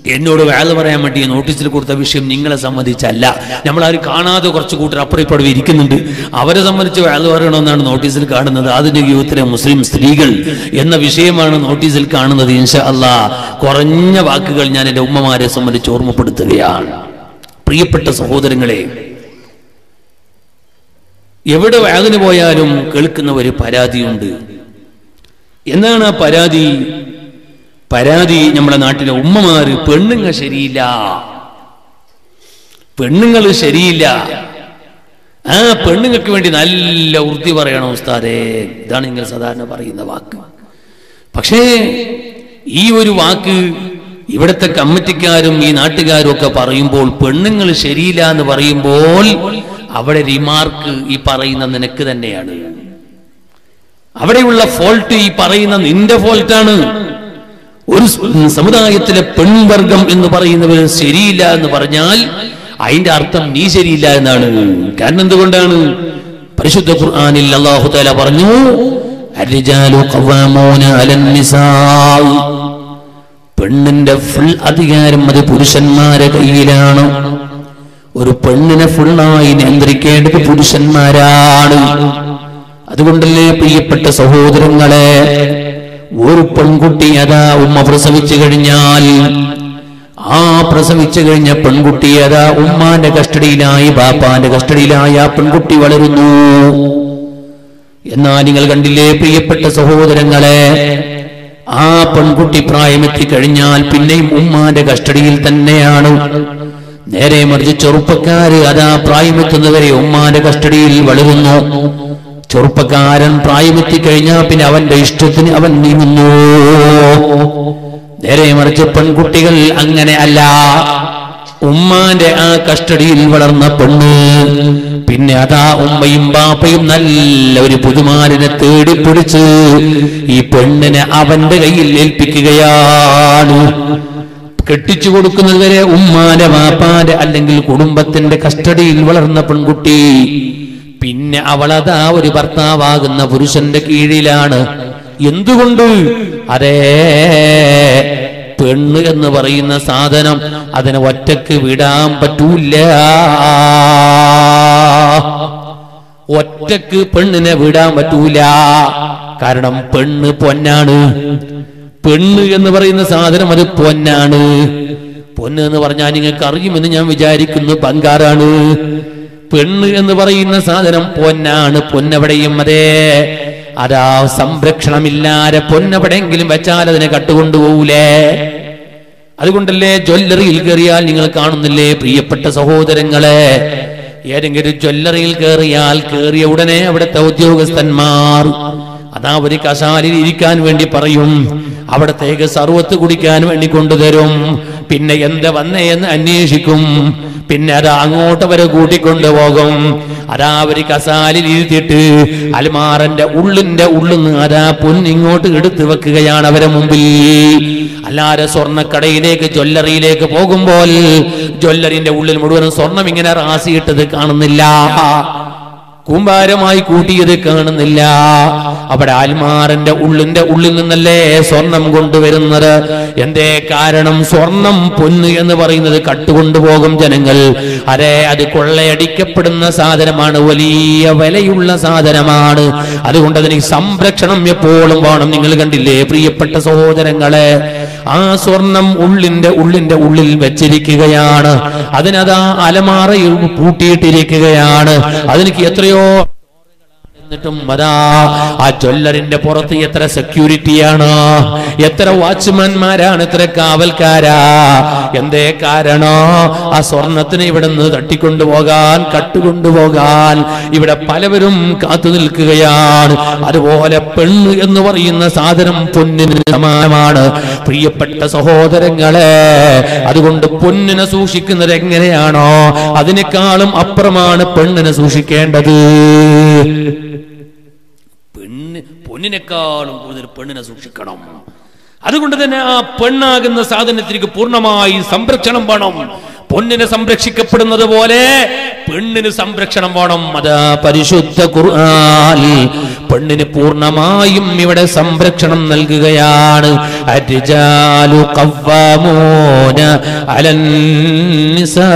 [SPEAKER 1] എന്നോട് വേല പറയാൻ വേണ്ടി നോട്ടീസിൽ കൊടുത്ത വിഷയം നിങ്ങളെ സംബന്ധിച്ചല്ല നമ്മളാരും കാണാതെ കുറച്ച് കൂട്ടർ അപ്പുറം ഇപ്പുറം ഇരിക്കുന്നുണ്ട് അവരെ സംബന്ധിച്ച് വേല പറയണമെന്നാണ് നോട്ടീസിൽ കാണുന്നത് ആധുനിക യുവത്തിലെ മുസ്ലിം സ്ത്രീകൾ എന്ന വിഷയമാണ് നോട്ടീസിൽ കാണുന്നത് ഇൻഷാ അല്ലാ കുറഞ്ഞ വാക്കുകൾ ഞാൻ എൻ്റെ ഉമ്മമാരെ സംബന്ധിച്ച് ഓർമ്മപ്പെടുത്തുകയാണ് പ്രിയപ്പെട്ട സഹോദരങ്ങളെ എവിടെ വേദന പോയാലും കേൾക്കുന്ന ഒരു പരാതിയുണ്ട് എന്താണ് ആ പരാതി പരാതി നമ്മുടെ നാട്ടിലെ ഉമ്മമാര് പെണ്ണുങ്ങൾ ശരിയില്ല പെണ്ണുങ്ങൾ ശരിയില്ല ആ പെണ്ണുങ്ങൾക്ക് വേണ്ടി നല്ല വൃത്തി പറയണം ഉസ്താദേ ഇതാണ് നിങ്ങൾ സാധാരണ പറയുന്ന വാക്ക് പക്ഷേ ഈ ഒരു വാക്ക് ഇവിടുത്തെ കമ്മിറ്റിക്കാരും ഈ നാട്ടുകാരും ഒക്കെ പറയുമ്പോൾ പെണ്ണുങ്ങൾ ശരിയില്ല എന്ന് പറയുമ്പോൾ അവിടെ റിമാർക്ക് ഈ പറയുന്ന നിനക്ക് തന്നെയാണ് അവിടെയുള്ള ഫോൾട്ട് ഈ പറയുന്ന നിന്റെ ഫോൾട്ടാണ് ഒരു സ് സമുദായത്തിലെ പെൺവർഗം എന്ന് പറയുന്നവർ ശരിയില്ല എന്ന് പറഞ്ഞാൽ അതിന്റെ അർത്ഥം നീ ശരിയില്ല എന്നാണ് കാരണം എന്തുകൊണ്ടാണ് പരിശുദ്ധ ഖുർആനിൽ അല്ലാഹു തആല പറഞ്ഞു അർരിജാലു ഖവ്വാമൂന അലൻ നിസാ പെണ്ണിന്റെ ഫുൾ അധികാരം അത് പുരുഷന്മാരെ കയ്യിലാണ് ഒരു പെണ്ണിനെ ഫുള്ളായി നിയന്ത്രിക്കേണ്ടത് പുരുഷന്മാരാണ് അതുകൊണ്ടല്ലേ പ്രിയപ്പെട്ട സഹോദരങ്ങളെ ഒരു പെൺകുട്ടി അതാ ഉമ്മ പ്രസവിച്ചു കഴിഞ്ഞാൽ ആ പ്രസവിച്ചു കഴിഞ്ഞ പെൺകുട്ടി അതാ ഉമ്മാന്റെ കസ്റ്റഡിയിലായി ബാപ്പാന്റെ കസ്റ്റഡിയിലായി ആ പെൺകുട്ടി വളരുന്നു എന്നാൽ നിങ്ങൾ കണ്ടില്ലേ പ്രിയപ്പെട്ട സഹോദരങ്ങളെ ആ പെൺകുട്ടി പ്രായമെത്തി കഴിഞ്ഞാൽ പിന്നെയും ഉമ്മാന്റെ കസ്റ്റഡിയിൽ തന്നെയാണ് നേരെ മറിച്ച് ചെറുപ്പക്കാര് അതാ പ്രായമെത്തുന്നവരെ ഉമ്മാന്റെ കസ്റ്റഡിയിൽ വളരുന്നു ചെറുപ്പക്കാരൻ പ്രായമെത്തി കഴിഞ്ഞാൽ പിന്നെ അവന്റെ ഇഷ്ടത്തിന് അവൻ നീങ്ങുന്നു നേരെ മറിച്ച് പെൺകുട്ടികൾ അങ്ങനെ അല്ല ഉമ്മാന്റെ ആ കസ്റ്റഡിയിൽ വളർന്ന പെണ്ണ് പിന്നെ അതാ ഉമ്മയും ബാപ്പയും നല്ല ഒരു പുതുമാലിനെ തേടി പിടിച്ച് ഈ പെണ്ണിനെ അവന്റെ കയ്യിൽ ഏൽപ്പിക്കുകയാണ് കെട്ടിച്ചു കൊടുക്കുന്നതുവരെ ഉമ്മാന്റെ ബാപ്പാന്റെ അല്ലെങ്കിൽ കുടുംബത്തിന്റെ കസ്റ്റഡിയിൽ വളർന്ന പെൺകുട്ടി പിന്നെ അവളതാ ഒരു ഭർത്താവാകുന്ന പുരുഷന്റെ കീഴിലാണ് എന്തുകൊണ്ട് അതേ പെണ്ണ് എന്ന് പറയുന്ന സാധനം അതിനെ ഒറ്റക്ക് വിടാൻ പറ്റൂല ഒറ്റക്ക് പെണ്ണിനെ വിടാൻ പറ്റൂല കാരണം പെണ്ണ് പൊന്നാണ് പെണ്ണ് എന്ന് പറയുന്ന സാധനം അത് പൊന്നാണ് പൊന്ന് എന്ന് പറഞ്ഞാൽ നിങ്ങൾക്ക് അറിയുമെന്ന് ഞാൻ വിചാരിക്കുന്നു ബംഗാറാണ് പെണ്ണ് എന്ന് പറയുന്ന സാധനം പൊന്നാണ് പൊന്നെവിടെയും അതേ അതാ സംരക്ഷണമില്ലാതെ പൊന്നെവിടെയെങ്കിലും വെച്ചാൽ അതിനെ കട്ടുകൊണ്ടുപോകൂലേ അതുകൊണ്ടല്ലേ ജ്വല്ലറിയിൽ കയറിയാൽ നിങ്ങൾ കാണുന്നില്ലേ പ്രിയപ്പെട്ട സഹോദരങ്ങളെ ഏതെങ്കിലും ജ്വല്ലറിയിൽ കയറിയാൽ കയറിയ ഉടനെ അവിടുത്തെ ഉദ്യോഗസ്ഥന്മാർ അതാ ഒരു കസാലിൽ ഇരിക്കാൻ വേണ്ടി പറയും അവിടത്തേക്ക് സർവത്ത് കുടിക്കാൻ വേണ്ടി കൊണ്ടുതരും പിന്നെ എന്താ വന്നേ എന്ന് അന്വേഷിക്കും പിന്നെ അത് അങ്ങോട്ട് വരെ കൂട്ടിക്കൊണ്ടുപോകും അതാ അവര് കസാലിൽ ഇരുത്തിയിട്ട് അൽമാറന്റെ ഉള്ളിന്റെ ഉള്ളിന്ന് അതാ പൊന്നിങ്ങോട്ട് എടുത്തു വെക്കുകയാണ് അവരെ മുമ്പിൽ അല്ലാതെ സ്വർണ്ണക്കടയിലേക്ക് ജ്വല്ലറിയിലേക്ക് പോകുമ്പോൾ ജ്വല്ലറിന്റെ ഉള്ളിൽ മുഴുവനും സ്വർണം ഇങ്ങനെ റാസിയിട്ടത് കാണുന്നില്ല കൂമ്പാരമായി കൂട്ടിയത് കാണുന്നില്ല അവിടെ ആൽമാറിന്റെ ഉള്ളിന്റെ ഉള്ളിൽ നിന്നല്ലേ സ്വർണം കൊണ്ടുവരുന്നത് എന്തേ കാരണം സ്വർണം പൊന്ന് എന്ന് പറയുന്നത് കട്ടുകൊണ്ടുപോകും ജനങ്ങൾ അതെ അത് കൊള്ളയടിക്കപ്പെടുന്ന സാധനമാണ് വലിയ വിലയുള്ള സാധനമാണ് അതുകൊണ്ട് അതിന് സംരക്ഷണം എപ്പോഴും വേണം നിങ്ങൾ കണ്ടില്ലേ പ്രിയപ്പെട്ട സഹോദരങ്ങളെ ആ സ്വർണം ഉള്ളിന്റെ ഉള്ളിന്റെ ഉള്ളിൽ വെച്ചിരിക്കുകയാണ് അതിനതാ അലമാറയിൽ പൂട്ടിയിട്ടിരിക്കുകയാണ് അതിലേക്ക് എത്രയോ എന്നിട്ടും അതാ ആ ജ്വല്ലറിന്റെ പുറത്ത് എത്ര സെക്യൂരിറ്റിയാണ് എത്ര വാച്ച്മാൻമാരാണ് എത്ര കാവൽക്കാരാ എന്തേ കാരണോ ആ സ്വർണത്തിന് ഇവിടെ നിന്ന് തട്ടിക്കൊണ്ടുപോകാൻ കട്ടുകൊണ്ടുപോകാൻ ഇവിടെ പലവരും കാത്തു നിൽക്കുകയാണ് അതുപോലെ പെണ്ണ് എന്ന് പറയുന്ന സാധനം പൊന്നിന് സമാനമാണ് പ്രിയപ്പെട്ട സഹോദരങ്ങളെ അതുകൊണ്ട് പൊന്നിനെ സൂക്ഷിക്കുന്നത് എങ്ങനെയാണോ അതിനേക്കാളും അപ്പുറമാണ് പെണ്ണിനെ സൂക്ഷിക്കേണ്ടത് പെണ്ണ് പൊന്നിനേക്കാളും കൂടുതൽ പെണ്ണിനെ സൂക്ഷിക്കണം അതുകൊണ്ട് തന്നെ ആ പെണ്ണാകുന്ന സാധനത്തിലേക്ക് പൂർണ്ണമായി സംരക്ഷണം വേണം പൊന്നിന് സംരക്ഷിക്കപ്പെടുന്നത് പോലെ പെണ്ണിന് സംരക്ഷണം വേണം അതാ പരിശുദ്ധ ഖുർആൻ പെണ്ണിന് പൂർണ്ണമായും ഇവിടെ സംരക്ഷണം നൽകുകയാണ് അരിജാലു ഖവ്വാമൂന അലൻ നിസാ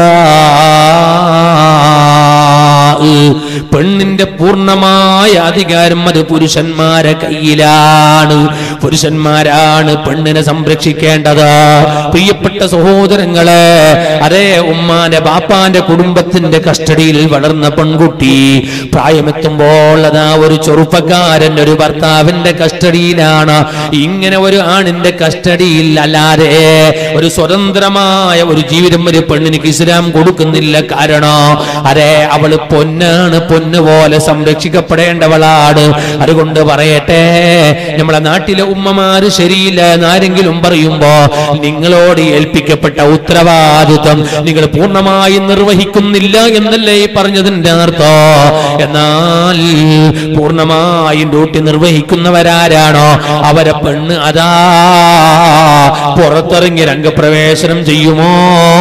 [SPEAKER 1] പെണ്ണിന്റെ പൂർണ്ണമായ അധികാരം അത് പുരുഷന്മാരെ കയ്യിലാണ് പുരുഷന്മാരാണ് പെണ്ണിനെ സംരക്ഷിക്കേണ്ടത് പ്രിയപ്പെട്ട സഹോദരങ്ങളെ അതേ ഉമ്മാന്റെ ബാപ്പാന്റെ കുടുംബത്തിന്റെ കസ്റ്റഡിയിൽ വളർന്ന പെൺകുട്ടി പ്രായമെത്തുമ്പോൾ അതാ ഒരു ചെറുപ്പക്കാരൻ ഒരു ഭർത്താവിന്റെ കസ്റ്റഡിയിലാണ് ഇങ്ങനെ ഒരു ആണിന്റെ കസ്റ്റഡിയിൽ അല്ലാതെ ഒരു സ്വതന്ത്രമായ ഒരു ജീവിതം ഒരു പെണ്ണിന് ഇസ്ലാം കൊടുക്കുന്നില്ല കാരണം അതെ അവള് പൊന്നാണ് പൊന്ന് പോലെ സംരക്ഷിക്കപ്പെടേണ്ടവളാണ് അതുകൊണ്ട് പറയട്ടെ നമ്മളെ നാട്ടിലെ ഉമ്മമാര് ശരിയില്ല എന്നാരെങ്കിലും പറയുമ്പോ നിങ്ങളോട് ഏൽപ്പിക്കപ്പെട്ട ഉത്തരവാദിത്വം നിങ്ങൾ പൂർണ്ണമായും നിർവഹിക്കുന്നില്ല എന്നല്ലേ ഈ പറഞ്ഞതിന്റെ അർത്ഥം എന്നാൽ പൂർണ്ണമായും ഡ്യൂട്ടി നിർവഹിക്കുന്നവരാരാണോ അവരെ പെണ്ണ് അതാ പുറത്തിറങ്ങി രംഗപ്രവേശനം ചെയ്യുമോ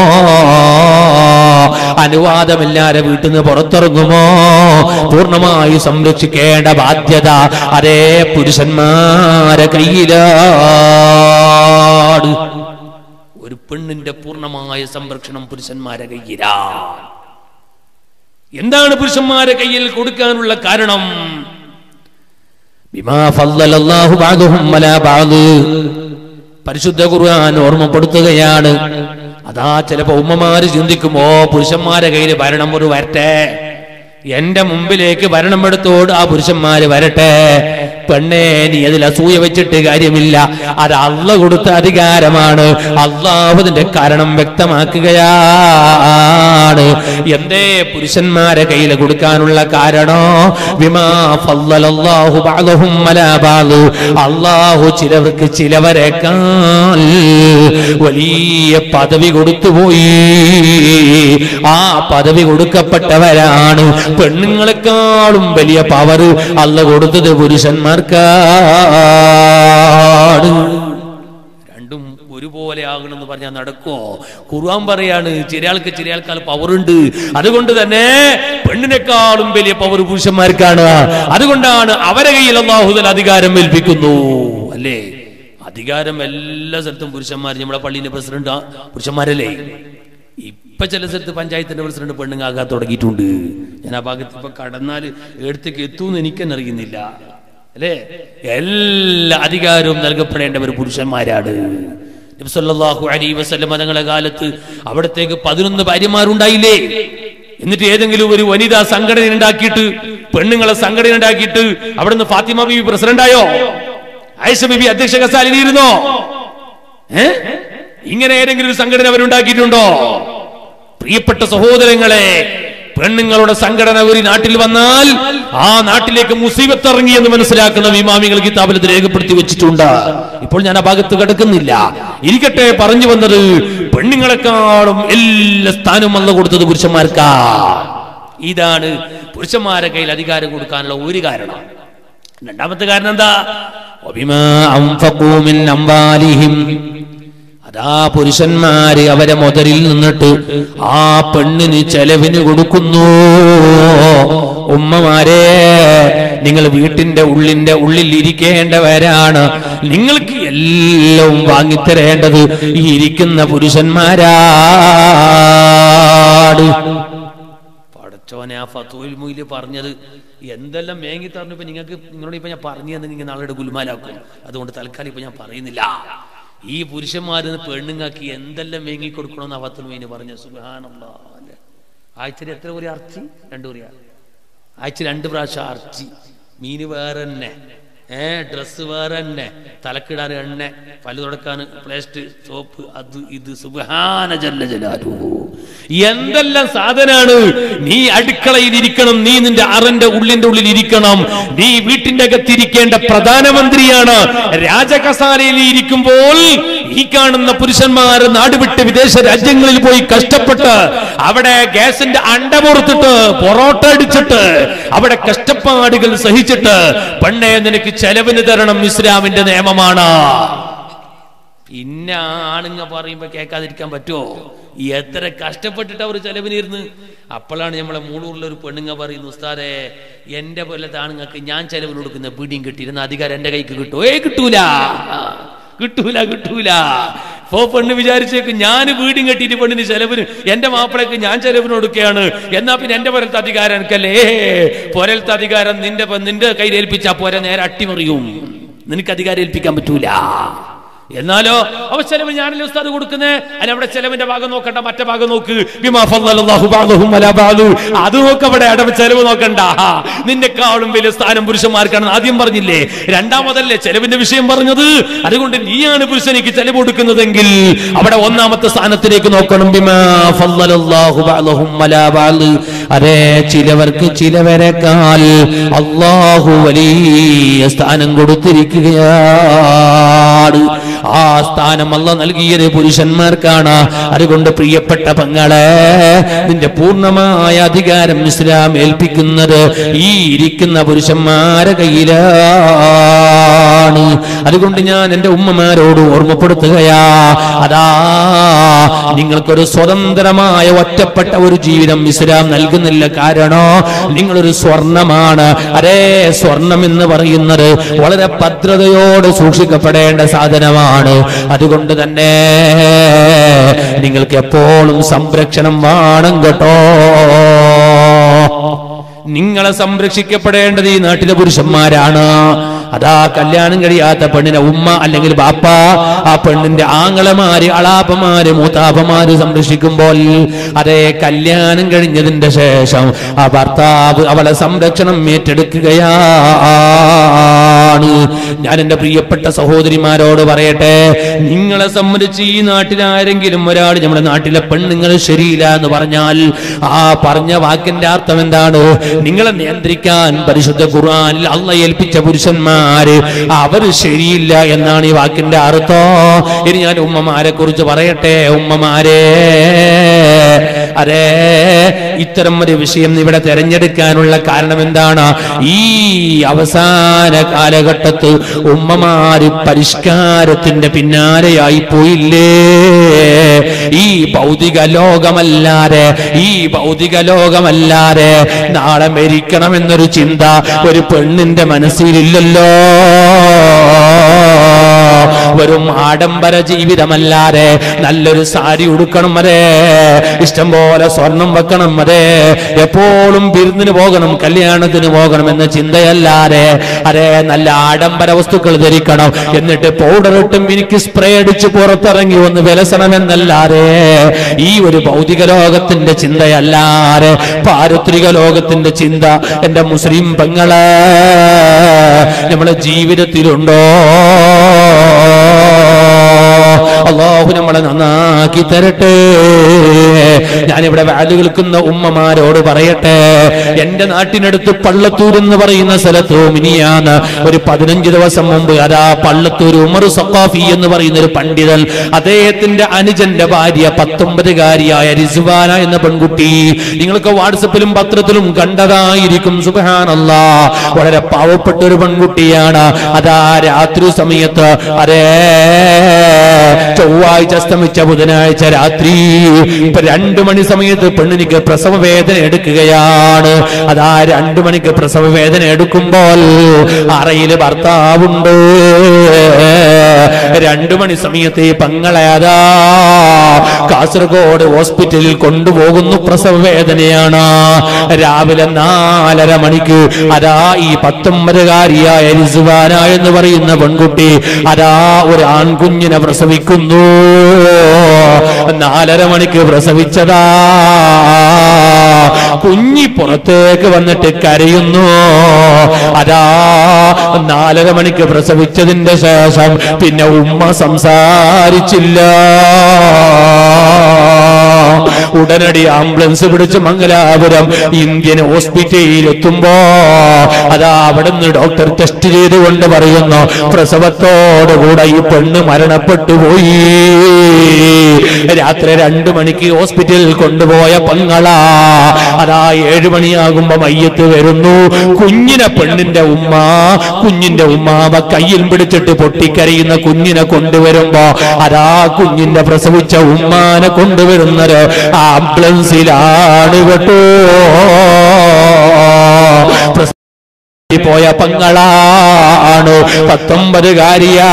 [SPEAKER 1] അനുവാദമില്ലാതെ വീട്ടിൽ നിന്ന് പുറത്തിറങ്ങുമോ പൂർണ്ണമായി സംരക്ഷിക്കേണ്ട ബാധ്യത അതേ പുരുഷന്മാരെ കയ്യിലാണ് ഒരു പെണ്ണിന്റെ പൂർണ്ണമായ സംരക്ഷണം പുരുഷന്മാരെ കയ്യിലാണ് എന്താണ് പുരുഷന്മാരെ കയ്യിൽ കൊടുക്കാനുള്ള കാരണം ബിമാ ഫദ്ദലല്ലാഹു ബഅദഹും അലാ ബഅദ് പരിശുദ്ധ ഖുർആൻ ഓർമ്മപ്പെടുത്തുകയാണ് അതാ ചിലപ്പോ ഉമ്മമാര് ചിന്തിക്കുമോ പുരുഷന്മാരെ കയ്യിൽ ഭരണം ഒരു വരട്ടെ എന്റെ മുമ്പിലേക്ക് ഭരണം എടുത്തോട് ആ പുരുഷന്മാര് വരട്ടെ പെണ്ണേ നീ അതിൽ അസൂയ വെച്ചിട്ട് കാര്യമില്ല അത് അള്ള കൊടുത്ത അധികാരമാണ് അള്ളാഹുദിന്റെ കാരണം വ്യക്തമാക്കുകയാണ് എന്തേ പുരുഷന്മാരെ കയ്യിൽ കൊടുക്കാനുള്ള കാരണോ വിമാ ഫദ്ദലല്ലാഹു ബഅദഹും അലാ ബഅദ് അള്ളാഹു ചിലവർക്ക് ചിലവരെക്കാൾ വലിയ പദവി കൊടുത്തുപോയി ആ പദവി കൊടുക്കപ്പെട്ടവരാണ് പെണ്ണുങ്ങളെക്കാളും വലിയ പവർ അല്ല കൊടുത്തത് പുരുഷന്മാർക്കാണ് രണ്ടും ഒരുപോലെ ആകണമെന്ന് പറഞ്ഞാൽ നടക്കോ ഖുർആൻ പറയാണ് ചിലയാൾക്ക് ചിലയാൾക്കാൾ പവർ ഉണ്ട് അതുകൊണ്ട് തന്നെ പെണ്ണിനേക്കാളും വലിയ പവർ പുരുഷന്മാർക്കാണ് അതുകൊണ്ടാണ് അവരെ കയ്യിൽ അള്ളാഹുദൽ അധികാരം ഏൽപ്പിക്കുന്നു അല്ലേ അധികാരം എല്ലാ സ്ഥലത്തും പുരുഷന്മാർ നമ്മുടെ പള്ളിന്റെ പ്രസിഡന്റ് പുരുഷന്മാരല്ലേ ഇപ്പൊ ചില സ്ഥലത്ത് പഞ്ചായത്തിന്റെ പ്രസിഡന്റ് പെണ്ണുങ്ങാകാൻ തുടങ്ങിയിട്ടുണ്ട് ഞാൻ ആ ഭാഗത്ത് ഇപ്പൊ കടന്നാൽ എടുത്തേക്ക് എത്തൂന്ന് എനിക്കെന്നെ അറിയുന്നില്ല അല്ലേ എല്ലാ അധികാരവും നൽകപ്പെടേണ്ടവർ പുരുഷന്മാരാണ് നബി സല്ലല്ലാഹു അലൈഹി വസല്ലം തങ്ങളുടെ കാലത്ത് അവിടത്തേക്ക് പതിനൊന്ന് ഭാര്യമാരുണ്ടായില്ലേ എന്നിട്ട് ഏതെങ്കിലും ഒരു വനിതാ സംഘടന ഉണ്ടാക്കിയിട്ട് പെണ്ണുങ്ങളെ സംഘടന ഉണ്ടാക്കിയിട്ട് അവിടുന്ന് ഫാത്തിമ ബീവി പ്രസിഡന്റായോ ആയിഷ ബീബി അധ്യക്ഷ കസാലിരുന്നോ ഏ ഇങ്ങനെ ഏതെങ്കിലും ഒരു സംഘടന അവരുണ്ടാക്കിയിട്ടുണ്ടോ പ്രിയപ്പെട്ട സഹോദരങ്ങളെ പെണ്ണുങ്ങളുടെ സംഘടന ഒരു നാട്ടിൽ വന്നാൽ ആ നാട്ടിലേക്ക് മുസീബത്ത് ഇറങ്ങി എന്ന് മനസ്സിലാക്കുന്ന വിമാമികൾ കിതാബിൽ ഇത് രേഖപ്പെടുത്തി വെച്ചിട്ടുണ്ട് ഇപ്പോൾ ഞാൻ ആ ഭാഗത്ത് കിടക്കുന്നില്ല ഇരിക്കട്ടെ പറഞ്ഞു വന്നത് പെണ്ണുങ്ങളെക്കാളും എല്ലാ സ്ഥാനവും വന്നു കൊടുത്തത് പുരുഷന്മാർക്കാ ഇതാണ് പുരുഷന്മാരെ കയ്യിൽ അധികാരം കൊടുക്കാനുള്ള ഒരു കാരണം രണ്ടാമത്തെ കാരണം എന്താ വബിമാ അൻഫഖൂ മിൻ അംവാലിഹിം അതാ പുരുഷന്മാര് അവരെ മുതലിൽ നിന്നിട്ട് ആ പെണ്ണിന് ചെലവിന് കൊടുക്കുന്നു ഉമ്മമാരെ നിങ്ങൾ വീട്ടിന്റെ ഉള്ളിന്റെ ഉള്ളിൽ ഇരിക്കേണ്ടവരാണ് നിങ്ങൾക്ക് എല്ലാം വാങ്ങിത്തരേണ്ടത് ഈ ഇരിക്കുന്ന പുരുഷന്മാരാണ് പടച്ചോനെ ആ ഫത്തുൽ മൊയില് പറഞ്ഞത് എന്തെല്ലാം മേങ്ങി തറഞ്ഞപ്പോ നിങ്ങൾക്ക് നിങ്ങളോട് ഇപ്പൊ ഞാൻ പറഞ്ഞു തന്നെ നിങ്ങൾ നാളെ ഗുൽമാലാക്കും അതുകൊണ്ട് തൽക്കാലം ഇപ്പൊ ഞാൻ പറയുന്നില്ല ഈ പുരുഷന്മാരിൽ നിന്ന് പെണ്ണുങ്ങാക്കി എന്തെല്ലാം മേങ്ങി കൊടുക്കണമെന്ന് ആ ഫത്തുൽ മൊയിന് പറഞ്ഞു സുബാനുള്ള ആഴ്ചയിൽ എത്ര കുറി അർച്ചി രണ്ടു കുറിയാ ആഴ്ച രണ്ട് പ്രാവശ്യം അർച്ചി മീന് വേറെ തന്നെ ഏ ഡ്രസ്സ് വേറെ തന്നെ തലക്കിടാൻ എണ്ണ പല്ല് തുടക്കാൻ പ്ലേസ്റ്റ് സോപ്പ് അത് ഇത് സുബഹാന ജല്ല ജലാലു എന്തെല്ലാം സാധനാണ് നീ അടുക്കളയിൽ ഇരിക്കണം നീ നിന്റെ അറന്റെ ഉള്ളിന്റെ ഉള്ളിൽ ഇരിക്കണം നീ വീട്ടിന്റെ അകത്തിരിക്കേണ്ട പ്രധാനമന്ത്രിയാണ് രാജകസാലയിൽ ഇരിക്കുമ്പോൾ ഈ കാണുന്ന പുരുഷന്മാർ നാടുവിട്ട് വിദേശ രാജ്യങ്ങളിൽ പോയി കഷ്ടപ്പെട്ട് അവിടെ ഗ്യാസിന്റെ അണ്ട പുറത്തിട്ട് പൊറോട്ട അടിച്ചിട്ട് അവിടെ കഷ്ടപ്പാടുകൾ സഹിച്ചിട്ട് പെണ്ണെ നിനക്ക് ചെലവിന് തരണം ഇസ്ലാമിന്റെ നിയമമാണ് പിന്നെ ആണുങ്ങ പറയുമ്പോ കേൾക്കാതിരിക്കാൻ പറ്റുമോ എത്ര കഷ്ടപ്പെട്ടിട്ട് അവർ ചെലവിനിരുന്ന് അപ്പോഴാണ് നമ്മളെ മൂളൂറിലെ ഒരു പെണ്ണുങ്ങ പറയുന്നു ഉസ്താദേ എന്റെ പോലത്തെ ആണുങ്ങൾക്ക് ഞാൻ ചെലവിന് കൊടുക്കുന്ന പീടിയും കിട്ടിയിരുന്ന അധികാരം എന്റെ കൈക്ക് കിട്ടുമോ ഏ കിട്ടൂല കിട്ടൂല കിട്ടൂല പോ പെണ്ണ് വിചാരിച്ചേക്ക് ഞാൻ വീടും കെട്ടിയിട്ട് പെണ്ണിന് ചെലവിന് എന്റെ മാപ്പിളക്ക് ഞാൻ ചെലവിന് കൊടുക്കുകയാണ് എന്നാ പിന്നെ എന്റെ പോരലത്തെ അധികാരം എനിക്കല്ലേ പോരലത്തെ അധികാരം നിന്റെ പെ- നിന്റെ കയ്യിൽ ഏൽപ്പിച്ചാ പോരെ നേരെ അട്ടിമറിയും നിനക്ക് അധികാരം ഏൽപ്പിക്കാൻ പറ്റൂല എന്നാലോ അവ ചെലവ് ഞാനല്ലേ ഉസ്താദ് കൊടുക്കുന്നേ അല്ല അവിടെ ചെലവിന്റെ ഭാഗം നോക്കണ്ട മറ്റേ ഭാഗം നോക്ക് ബിമാ ഫضلല്ലാഹു ബഅദഹും അലാ ബഅദു. അത് നോക്ക് അവിടെ അടവ് ചെലവ് നോക്കണ്ട നിന്നെക്കാളും വലിയ സ്ഥാനം പുരുഷന്മാർക്കാണെന്ന് ആദ്യം പറഞ്ഞില്ലേ രണ്ടാമതല്ലേ ചെലവിന്റെ വിഷയം പറഞ്ഞത് അതുകൊണ്ട് നീയാണ് പുരുഷനിക്ക് ചെലവ് കൊടുക്കുന്നതെങ്കിൽ അവിടെ ഒന്നാമത്തെ സ്ഥാനത്തിലേക്ക് നോക്കണം ബിമാ ഫضلല്ലാഹു ബഅദഹും അലാ ബഅദ്. അതെ ചിലവർക്ക് ചിലവരെക്കാൾ അള്ളാഹു വലിയ സ്ഥാനം കൊടുത്തിരിക്കുകയാണ് ആ സ്ഥാനം അല്ല നൽകിയത് പുരുഷന്മാർക്കാണ് അതുകൊണ്ട് പ്രിയപ്പെട്ട പങ്ങളെ നിന്റെ പൂർണ്ണമായ അധികാരം ഇസ്ലാം ഏൽപ്പിക്കുന്നത് ഈ ഇരിക്കുന്ന പുരുഷന്മാരെ കയ്യിലാണ് അതുകൊണ്ട് ഞാൻ എന്റെ ഉമ്മമാരോട് ഓർമ്മപ്പെടുത്തുകയാ അതാ നിങ്ങൾക്കൊരു സ്വതന്ത്രമായ ഒറ്റപ്പെട്ട ഒരു ജീവിതം ഇസ്ലാം നൽകുന്നില്ല കാരണോ നിങ്ങളൊരു സ്വർണമാണ് അതേ സ്വർണം എന്ന് പറയുന്നത് വളരെ ഭദ്രതയോട് സൂക്ഷിക്കപ്പെടേണ്ട സാധനമാണ് അതുകൊണ്ട് തന്നെ നിങ്ങൾക്ക് എപ്പോഴും സംരക്ഷണം വേണം കേട്ടോ നിങ്ങളെ സംരക്ഷിക്കപ്പെടേണ്ടത് ഈ നാട്ടിലെ പുരുഷന്മാരാണ് അതാ കല്യാണം കഴിയാത്ത പെണ്ണിനെ ഉമ്മ അല്ലെങ്കിൽ ബാപ്പ ആ പെണ്ണിന്റെ ആങ്ങളമാര് അളാപ്പമാര് മൂത്താപ്പമാര് സംരക്ഷിക്കുമ്പോൾ അതേ കല്യാണം കഴിഞ്ഞതിന്റെ ശേഷം ആ ഭർത്താവ് അവളെ സംരക്ഷണം ഏറ്റെടുക്കുകയാണ് ഞാൻ എന്റെ പ്രിയപ്പെട്ട സഹോദരിമാരോട് പറയട്ടെ നിങ്ങളെ സംബന്ധിച്ച് ഈ നാട്ടിൽ ആരെങ്കിലും ഒരാൾ നമ്മുടെ നാട്ടിലെ പെണ്ണുങ്ങൾ ശരിയില്ല എന്ന് പറഞ്ഞാൽ ആ പറഞ്ഞ വാക്കിന്റെ അർത്ഥം എന്താണ് നിങ്ങളെ നിയന്ത്രിക്കാൻ പരിശുദ്ധ ഖുർആനിൽ അള്ള ഏൽപ്പിച്ച പുരുഷന്മാര് അവര് ശരിയില്ല എന്നാണ് ഈ വാക്കിന്റെ അർത്ഥം ഇനി ഞാൻ ഉമ്മമാരെ കുറിച്ച് പറയട്ടെ ഉമ്മമാരെ അതെ ഇത്തരം ഒരു വിഷയം ഇവിടെ തെരഞ്ഞെടുക്കാനുള്ള കാരണം എന്താണ് ഈ അവസാന കാലഘട്ടത്ത് ഉമ്മമാര് പരിഷ്കാരത്തിന്റെ പിന്നാലെയായി പോയില്ലേ ഈ ഭൗതിക ലോകമല്ലാതെ ഈ ഭൗതിക ലോകമല്ലാതെ നാളെ മരിക്കണമെന്നൊരു ചിന്ത ഒരു പെണ്ണിന്റെ മനസ്സിലില്ലല്ലോ വെറും ആഡംബര ജീവിതമല്ലാതെ നല്ലൊരു സാരി ഉടുക്കണം അതെ ഇഷ്ടം പോലെ സ്വർണം വെക്കണം അതെ എപ്പോഴും വിരുന്നിന് പോകണം കല്യാണത്തിന് പോകണം എന്ന ചിന്തയല്ലാതെ അതെ നല്ല ആഡംബര വസ്തുക്കൾ ധരിക്കണം എന്നിട്ട് പൗഡർ ഇട്ടും എനിക്ക് സ്പ്രേ അടിച്ച് പുറത്തിറങ്ങി ഒന്ന് വിലസണമെന്നല്ലാതെ ഈ ഒരു ഭൗതിക ലോകത്തിന്റെ ചിന്തയല്ലാതെ പാരത്രിക ലോകത്തിന്റെ ചിന്ത എന്റെ മുസ്ലിം പെങ്ങളെ നമ്മളെ ജീവിതത്തിലുണ്ടോ അള്ളാഹു നമ്മളെ നന്നാക്കി തരട്ടെ ഞാനിവിടെ വാല് കേൾക്കുന്ന ഉമ്മമാരോട് പറയട്ടെ എന്റെ നാട്ടിനടുത്ത് പള്ളത്തൂർ എന്ന് പറയുന്ന സ്ഥലത്ത് മിനിയാന്ന് ഒരു പതിനഞ്ച് ദിവസം മുമ്പ് അതാ പള്ളത്തൂർ ഉമർ സഖാഫി എന്ന് പറയുന്ന ഒരു പണ്ഡിതൻ അദ്ദേഹത്തിന്റെ അനുജന്റെ ഭാര്യ പത്തൊമ്പതുകാരിയായ റിസുവാന എന്ന പെൺകുട്ടി നിങ്ങൾക്ക് വാട്സപ്പിലും പത്രത്തിലും കണ്ടതായിരിക്കും സുബാനല്ല വളരെ പാവപ്പെട്ട ഒരു പെൺകുട്ടിയാണ് അതാ രാത്രി സമയത്ത് അതേ ചൊവ്വാഴ്ച അസ്തമിച്ച ബുധനാഴ്ച രാത്രി ഇപ്പൊ രണ്ടു മണി സമയത്ത് പെണ്ണിനിക്ക് പ്രസവ വേദന എടുക്കുകയാണ് അതാ രണ്ടു മണിക്ക് പ്രസവ വേദന എടുക്കുമ്പോൾ അറയില് ഭർത്താവുണ്ട് രണ്ടു മണി സമയത്ത് ഈ പങ്ങളെ അതാ കാസർഗോഡ് ഹോസ്പിറ്റലിൽ കൊണ്ടുപോകുന്നു പ്രസവ വേദനയാണ് രാവിലെ നാലര മണിക്ക് അതാ ഈ പത്തൊമ്പതുകാരിയായ റിസുവാന എന്ന് പറയുന്ന പെൺകുട്ടി അതാ ഒരു ആൺകുഞ്ഞിനെ പ്രസവിക്കുന്നു നാലര മണിക്ക് പ്രസവിച്ചതാ കുഞ്ഞി പുറത്തേക്ക് വന്നിട്ട് കരയുന്നു അതാ നാലര മണിക്ക് പ്രസവിച്ചതിന്റെ ശേഷം പിന്നെ ഉമ്മ സംസാരിച്ചില്ല ഉടനടി ആംബുലൻസ് പിടിച്ച് മംഗലാപുരം ഇന്ത്യൻ ഹോസ്പിറ്റലിൽ എത്തുമ്പോ അതാ അവിടുന്ന് ഡോക്ടർ ടെസ്റ്റ് ചെയ്തുകൊണ്ട് പറയുന്നു പ്രസവത്തോടുകൂടെ ഈ പെണ്ണ് മരണപ്പെട്ടു പോയി രാത്രി രണ്ടു മണിക്ക് ഹോസ്പിറ്റലിൽ കൊണ്ടുപോയ പങ്ങള അതാ ഏഴു മണിയാകുമ്പോ മയ്യത്ത് വരുന്നു കുഞ്ഞിനെ പെണ്ണിന്റെ ഉമ്മ കുഞ്ഞിന്റെ ഉമ്മാവ കയ്യിൽ പിടിച്ചിട്ട് പൊട്ടിക്കരയുന്ന കുഞ്ഞിനെ കൊണ്ടുവരുമ്പോ അതാ കുഞ്ഞിന്റെ പ്രസവിച്ച ഉമ്മാനെ കൊണ്ടുവരുന്നത് ആംബുലൻസിലാണ് കേട്ടോ പ്രസ- പോയ പങ്ങളാണ് പത്തൊമ്പതുകാരിയാ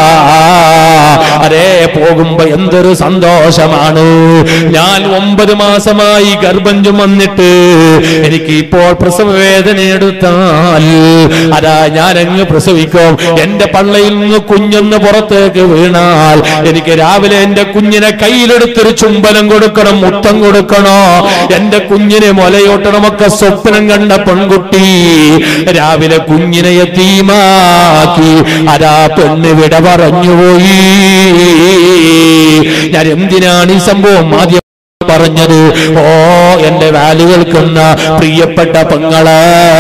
[SPEAKER 1] അരേ പോകുമ്പോ എന്തൊരു സന്തോഷമാണ് ഞാൻ ഒമ്പത് മാസമായി ഗർഭം ചുമന്നിട്ട് എനിക്ക് ഇപ്പോൾ പ്രസവ വേദന എടുത്താൽ അതാ ഞാൻ അങ്ങ് പ്രസവിക്കും എന്റെ പള്ളയിൽ നിന്ന് കുഞ്ഞൊന്ന് പുറത്തേക്ക് വീണാൽ എനിക്ക് രാവിലെ എന്റെ കുഞ്ഞിനെ കയ്യിലെടുത്തൊരു ചുംബനം കൊടുക്കണം മുത്തം കൊടുക്കണോ എന്റെ കുഞ്ഞിനെ മുലയോട്ടണമൊക്കെ സ്വപ്നം കണ്ട പെൺകുട്ടി രാവിലെ കുഞ്ഞിനെ എത്തീമാക്കി അതാ പെണ്ണ് വിട പറഞ്ഞുപോയി ഞാൻ എന്തിനാണ് ഈ സംഭവം ആദ്യം പറഞ്ഞത് ഓ എന്റെ വാല് കേൾക്കുന്ന പ്രിയപ്പെട്ട പെങ്ങളെ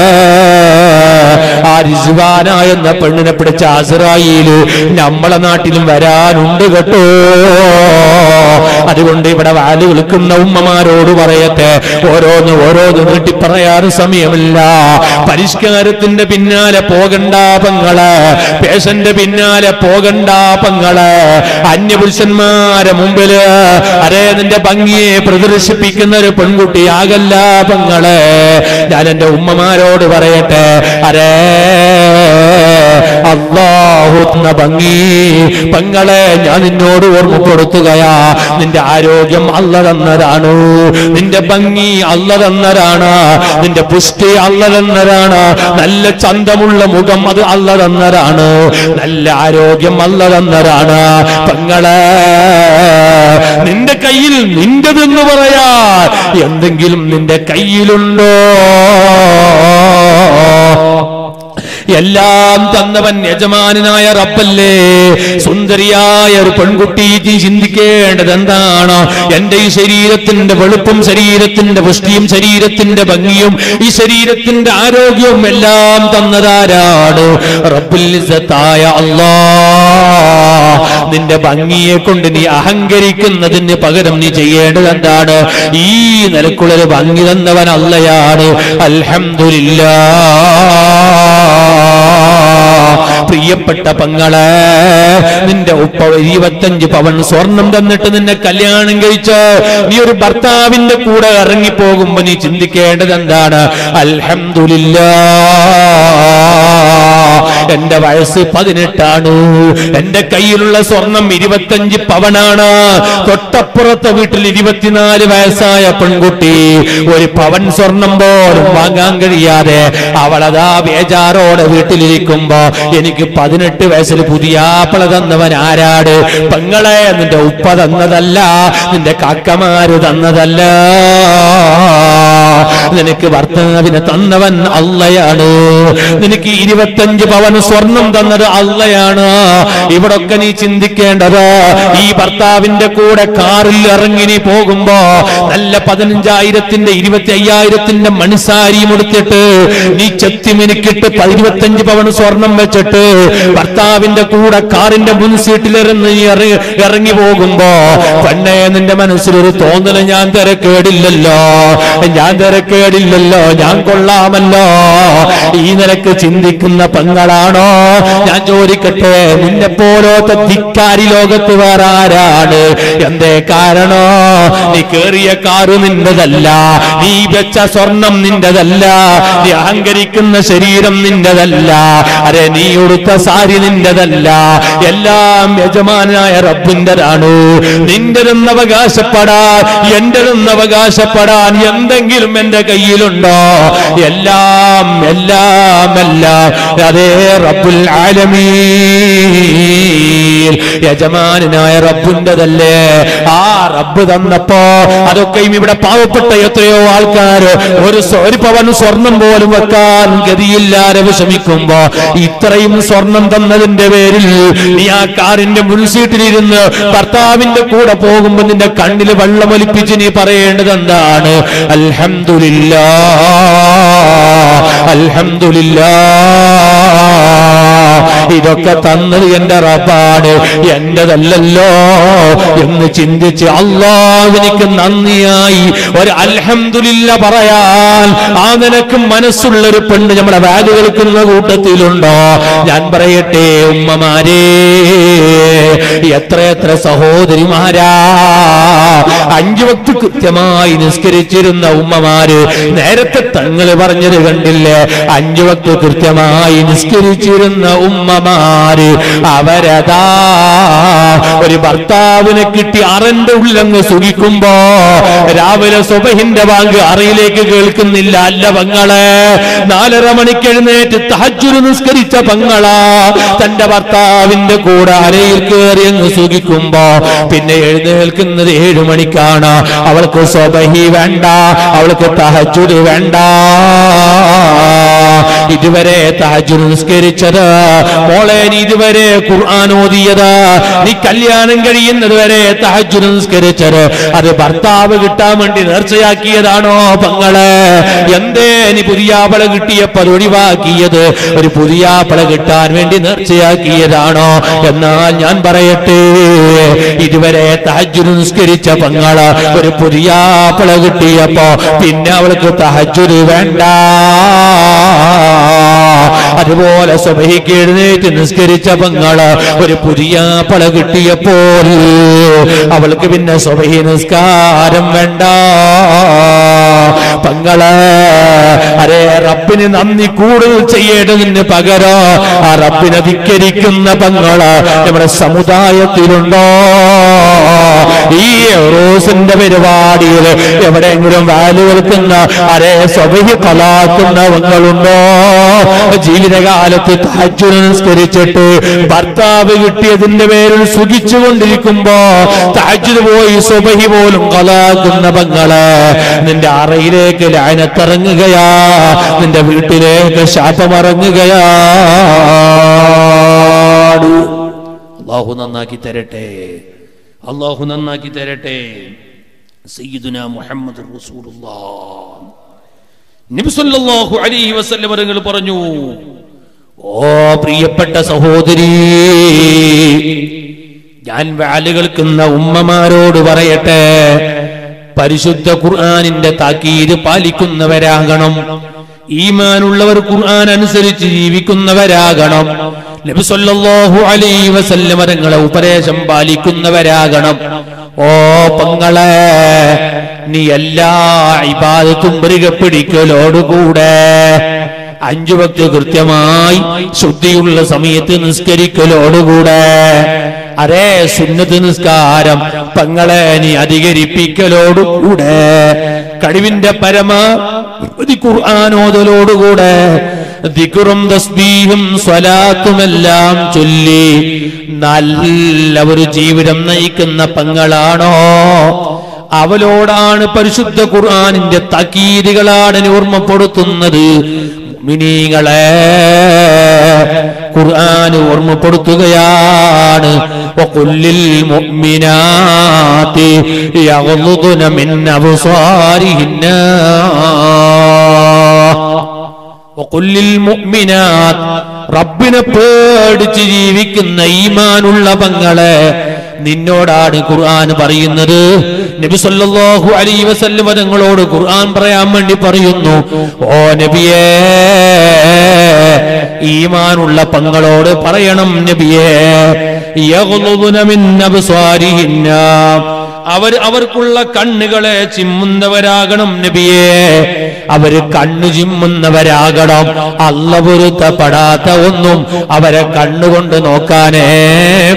[SPEAKER 1] ആ റിസ്വാന എന്ന പെണ്ണിനെ പിടിച്ച അസറായില് നമ്മളെ നാട്ടിലും വരാനുണ്ട് കേട്ടോ അതുകൊണ്ട് ഇവിടെ വാല് വിളിക്കുന്ന ഉമ്മമാരോട് പറയട്ടെ ഓരോന്ന് ഓരോന്ന് നീട്ടി പറയാൻ സമയമില്ല പരിഷ്കാരത്തിന്റെ പിന്നാലെ പോകണ്ട പങ്ങള് പേശന്റെ പിന്നാലെ പോകണ്ട പങ്ങള് അന്യപുരുഷന്മാരെ മുമ്പില് അരേ നിന്റെ ഭംഗിയെ പ്രദർശിപ്പിക്കുന്ന ഒരു പെൺകുട്ടിയാകല്ല പങ്ങള് ഞാൻ എന്റെ ഉമ്മമാരോട് പറയട്ടെ അരേ അള്ളാഹുന്ന ഭംഗി പങ്ങളെ ഞാൻ നിന്നോട് ഓർമ്മപ്പെടുത്തുകയാ നിന്റെ ആരോഗ്യം അല്ല തന്നതാണ് നിന്റെ ഭംഗി അല്ല തന്നതാണ് നിന്റെ പുഷ്ടി അല്ല തന്നതാണ് നല്ല ചന്തമുള്ള മുഖം അത് അല്ല തന്നതാണ് നല്ല ആരോഗ്യം അല്ല തന്നതാണ് പങ്ങളെ നിന്റെ കയ്യിൽ നിന്റെതെന്ന് പറയാ എന്തെങ്കിലും നിന്റെ കയ്യിലുണ്ടോ എല്ലാം തന്നവൻ യജമാനായ റബ്ബല്ലേ സുന്ദരിയായ ഒരു പെൺകുട്ടി നീ ചിന്തിക്കേണ്ടത് എന്താണ് എന്റെ ഈ ശരീരത്തിന്റെ വെളുപ്പും ശരീരത്തിന്റെ പുഷ്ടിയും ശരീരത്തിന്റെ ഭംഗിയും ഈ ശരീരത്തിന്റെ ആരോഗ്യവും എല്ലാം തന്നതാരാണ് റബ്ബുൽ ഇസ്സത്തായ അല്ലാ നിന്റെ ഭംഗിയെ കൊണ്ട് നീ അഹങ്കരിക്കുന്നതിന് പകരം നീ ചെയ്യേണ്ടത് എന്താണ് ഈ നിലക്കുള്ളൊരു ഭംഗി തന്നവൻ അല്ലയാണ് അൽഹംദുലില്ലാ പ്രിയപ്പെട്ട പങ്ങളെ നിന്റെ ഉപ്പ ഇരുപത്തഞ്ച് പവൻ സ്വർണം തന്നിട്ട് നിന്നെ കല്യാണം കഴിച്ച് നീ ഒരു ഭർത്താവിന്റെ കൂടെ ഇറങ്ങിപ്പോകുമ്പോ നീ ചിന്തിക്കേണ്ടത് എന്താണ് അൽഹംദുലില്ലാ എന്റെ വയസ്സ് പതിനെട്ടാണ് എന്റെ കയ്യിലുള്ള സ്വർണം ഇരുപത്തഞ്ച് പവനാണ് തൊട്ടപ്പുറത്തെ വീട്ടിൽ ഇരുപത്തിനാല് വയസ്സായ പെൺകുട്ടി ഒരു പവൻ സ്വർണം പോലും വാങ്ങാൻ കഴിയാതെ അവളതാ ബേജാറോടെ വീട്ടിലിരിക്കുമ്പോ എനിക്ക് പതിനെട്ട് വയസ്സിൽ പുതിയ ആപ്പിള തന്നവൻ ആരാട് പെങ്ങളെ നിന്റെ ഉപ്പ തന്നതല്ല നിന്റെ കാക്കമാര് തന്നതല്ല നിനക്ക് ഭർത്താവിനെ തന്നവൻ അള്ളയാണ് നിനക്ക് ഇരുപത്തഞ്ച് പവൻ സ്വർണം തന്നത് അള്ളയാണ് ഇവിടൊക്കെ നീ ചിന്തിക്കേണ്ടത് ഈ ഭർത്താവിന്റെ കൂടെ കാറിൽ ഇറങ്ങി നീ പോകുമ്പോ നല്ല പതിനഞ്ചായിരത്തിന്റെ ഇരുപത്തി അയ്യായിരത്തിന്റെ മണിസാരിയും എടുത്തിട്ട് നീ ചെത്തി മിനുക്കിട്ട് ഇരുപത്തഞ്ച് പവൻ സ്വർണം വെച്ചിട്ട് ഭർത്താവിന്റെ കൂടെ കാറിന്റെ മുൻ സീറ്റിലിരുന്ന് നീ ഇറങ്ങി ഇറങ്ങി പോകുമ്പോ പെണ്ണെ നിന്റെ മനസ്സിലൊരു തോന്നല് ഞാൻ തിരക്കേടില്ലല്ലോ ഞാൻ തിരക്കേടില്ലല്ലോ ഞാൻ കൊള്ളാമല്ലോ ഈ നിലക്ക് ചിന്തിക്കുന്ന പെങ്ങളാണോ ഞാൻ ചോദിക്കട്ടെ നിന്നെ പോലത്തെ ധിക്കാരി ലോകത്ത് വേറെ ആരാണ് എന്തേ കാരണോ നീ കേറിയ കാറ് നിന്റെതല്ല നീ വെച്ച സ്വർണം നിന്റെതല്ല നീ അഹങ്കരിക്കുന്ന ശരീരം നിന്റെതല്ല അരെ നീ ഉടുത്ത സാരി നിന്റെതല്ല എല്ലാം യജമാനായ റബ്ബിന്റെതാണ് നിന്റെതെന്ന് അവകാശപ്പെടാൻ എന്റെതെന്ന് അവകാശപ്പെടാൻ എന്തെങ്കിലും എന്റെ കയ്യിലുണ്ടോ എല്ലാം എല്ലാം എല്ലാം അതേ റബ്ബുൽ ആലമീൻ യജമാനായ റബ്ബിൻ്റെതല്ലേ ആ റബ്ബ് തന്നപ്പോ അതൊക്കെയും ഇവിടെ പാവപ്പെട്ട എത്രയോ ആൾക്കാർ ഒരു സ്വ- ഒരു പവൻ സ്വർണം പോലും വെക്കാൻ ഗതിയില്ലാതെ വിഷമിക്കുമ്പോ ഇത്രയും സ്വർണം തന്നതിന്റെ പേരിൽ നീ ആ കാറിന്റെ മുൻസീറ്റിലിരുന്ന് ഭർത്താവിന്റെ കൂടെ പോകുമ്പോ നിന്റെ കണ്ണിൽ വെള്ളമൊലിപ്പിച്ച് നീ പറയേണ്ടത് എന്താണ് അൽഹംദുലില്ലാ അൽഹംദുലില്ലാ ഇതൊക്കെ തന്നത് എന്റെ റബ്ബാണ് എന്റേതല്ലല്ലോ എന്ന് ചിന്തിച്ച് അള്ളാഹുവിനിക്ക് നന്ദിയായി ഒരു അൽഹംദുലില്ല പറയാൻ ആ നിനക്ക് മനസ്സുള്ള ഒരു പെണ്ണ് നമ്മുടെ വാല് കേൾക്കുന്ന കൂട്ടത്തിലുണ്ടോ ഞാൻ പറയട്ടെ ഉമ്മമാരേ എത്രയെത്ര സഹോദരിമാരാ അഞ്ചു വക്ത് കൃത്യമായി നിസ്കരിച്ചിരുന്ന ഉമ്മമാര് നേരത്തെ തങ്ങള് പറഞ്ഞത് കണ്ടില്ലേ അഞ്ചു വക്ത് കൃത്യമായി നിസ്കരിച്ചിരുന്ന ഉമ്മമാര് അവരതാ ഒരു ഭർത്താവിനെ കിട്ടി അറന്റെ ഉള്ളങ്ങ് സുഖിക്കുമ്പോ രാവിലെ സുബഹിന്റെ ബാങ്ക് അറയിലേക്ക് കേൾക്കുന്നില്ല അല്ല പങ്ങളെ നാലര മണിക്ക് എഴുന്നേറ്റ് തഹജുര് നിസ്കരിച്ച പങ്ങളാ തന്റെ ഭർത്താവിന്റെ കൂടെ അരയിൽ കയറി അങ്ങ് സുഖിക്കുമ്പോ പിന്നെ എഴുന്നേൽക്കുന്നത് ഏഴു മണിക്കാണ് അവൾക്ക് സ്വബഹി വേണ്ട അവൾക്ക് തഹജുര് വേണ്ട ഇതുവരെ തഹജുർ നിസ്കരിച്ചത് മോളെ നീ ഇതുവരെ ഖുർആൻ ഓതിയത് നീ കല്യാണം കഴിയുന്നത് വരെ തഹജുർ നിസ്കരിച്ചത് അത് ഭർത്താവ് കിട്ടാൻ വേണ്ടി നേർച്ചയാക്കിയതാണോ പങ്ങള് എന്തേ നീ പുതിയാപ്പള കിട്ടിയപ്പോൾ അത് ഒഴിവാക്കിയത് ഒരു പുതിയാപ്പള കിട്ടാൻ വേണ്ടി നേർച്ചയാക്കിയതാണോ എന്നാൽ ഞാൻ പറയട്ടെ ഇതുവരെ തഹജുർ നിസ്കരിച്ച പങ്ങള് ഒരു പുതിയാപ്പള കിട്ടിയപ്പോ പിന്നെ അവൾക്ക് തഹജുർ വേണ്ട അതുപോലെ സുബഹിക്ക് എഴുന്നേറ്റ് നിസ്കരിച്ച പങ്ങള് ഒരു പുതിയ പള കിട്ടിയപ്പോൾ അവൾക്ക് പിന്നെ സുബഹി നിസ്കാരം വേണ്ട പങ്ങള് അരേ റബ്ബിന് നന്ദി കൂടുതൽ ചെയ്യേണ്ടതിന് പകരം ആ റബ്ബിനെ ധിക്കരിക്കുന്ന പങ്ങള് നമ്മുടെ സമുദായത്തിലുണ്ടോ ഈ റോസിന്റെ പരിപാടിയിൽ എവിടെയെങ്കിലും വാല് കേൾക്കുന്ന അരേ സ്വബഹി കലാക്കുന്നവങ്ങളുണ്ടോ ജീവിതകാലത്ത് തഹജ്ജുദ് നിസ്കരിച്ചിട്ട് ഭർത്താവ് കിട്ടിയതിന്റെ പേരിൽ സുഖിച്ചുകൊണ്ടിരിക്കുമ്പോ തഹജ്ജുദ് പോയി സുബഹി പോലും കലാക്കുന്ന പങ്ങള് നിന്റെ അറയിലേക്ക് ലാനത്തിറങ്ങുകയാ നിന്റെ വീട്ടിലേക്ക് ശാപമിറങ്ങുകയാ അള്ളാഹു നന്നാക്കി തരട്ടെ അള്ളാഹു നന്നാക്കി തരട്ടെ സയ്യിദുന മുഹമ്മദ് റസൂലുള്ളാഹ് നബി സല്ലല്ലാഹു അലൈഹി വസല്ലം തങ്ങൾ പറഞ്ഞു ഓ പ്രിയപ്പെട്ട സഹോദരി ഞാൻ വാല് കേൾക്കുന്ന ഉമ്മമാരോട് പറയട്ടെ പരിശുദ്ധ ഖുർആനിന്റെ താക്കീത് പാലിക്കുന്നവരാകണം ഈമാനുള്ളവർ ഖുർആൻ അനുസരിച്ച് ജീവിക്കുന്നവരാകണം നബി സല്ലല്ലാഹു അലൈഹി വസല്ലം തങ്ങളെ ഉപദേശം പാലിക്കുന്നവരാകണം ഓ പങ്ങളെ നീ എല്ലാ ഇബാദത്തും മുറുകെ പിടിക്കലോടുകൂടെ അഞ്ചു ഭക്തി കൃത്യമായി ശുദ്ധിയുള്ള സമയത്ത് നിസ്കരിക്കലോടുകൂടെ അരേ സുന്നത്ത് നിസ്കാരം പങ്ങളെ നീ അധികരിപ്പിക്കലോടുകൂടെ കഴിവിന്റെ പരമ ഖുർആാനോദലോടുകൂടെ ദിക്കുറും തസ്ബീഹും സ്വലാത്തുമെല്ലാം ചൊല്ലി നല്ല ഒരു ജീവിതം നയിക്കുന്ന പങ്ങളാണോ അവലോടാണ് പരിശുദ്ധ ഖുർആാനിന്റെ തക്കീതുകളാണ് ഓർമ്മപ്പെടുത്തുന്നത് മിനിങ്ങളെ ഖുർആൻ ഓർമ്മപ്പെടുത്തുകയാണ് വഖുല്ലിൽ മുഅ്മിനാതി യഗ്ളുദ്ന മിൻ അബ്സാരിഹിന്ന വഖുല്ലിൽ മുഅ്മിനാത് റബ്ബിനെ പേടിച്ച് ജീവിക്കുന്ന ഈമാനുള്ള പങ്ങളെ നിന്നോടാണ് ഖുർആൻ പറയുന്നത് നബി സല്ലല്ലാഹു അലൈഹി വസല്ലം തങ്ങളോട് ഖുർആൻ പറയാൻ വേണ്ടി പറയുന്നു ഓ നബിയേ ഈമാനുള്ള പങ്ങളോട് പറയണം നബിയേ യഗ്ളുദ്ന മിൻ അബ്സാരിഹിന്ന അവർ അവർക്കുള്ള കണ്ണുകളെ ചിമ്മുന്നവരാകണം നബിയേ അവര് കണ്ണു ചിമ്മുന്നവരാകണം അല്ല പൊരുത്തപ്പെടാത്ത ഒന്നും അവരെ കണ്ണുകൊണ്ട് നോക്കാനേ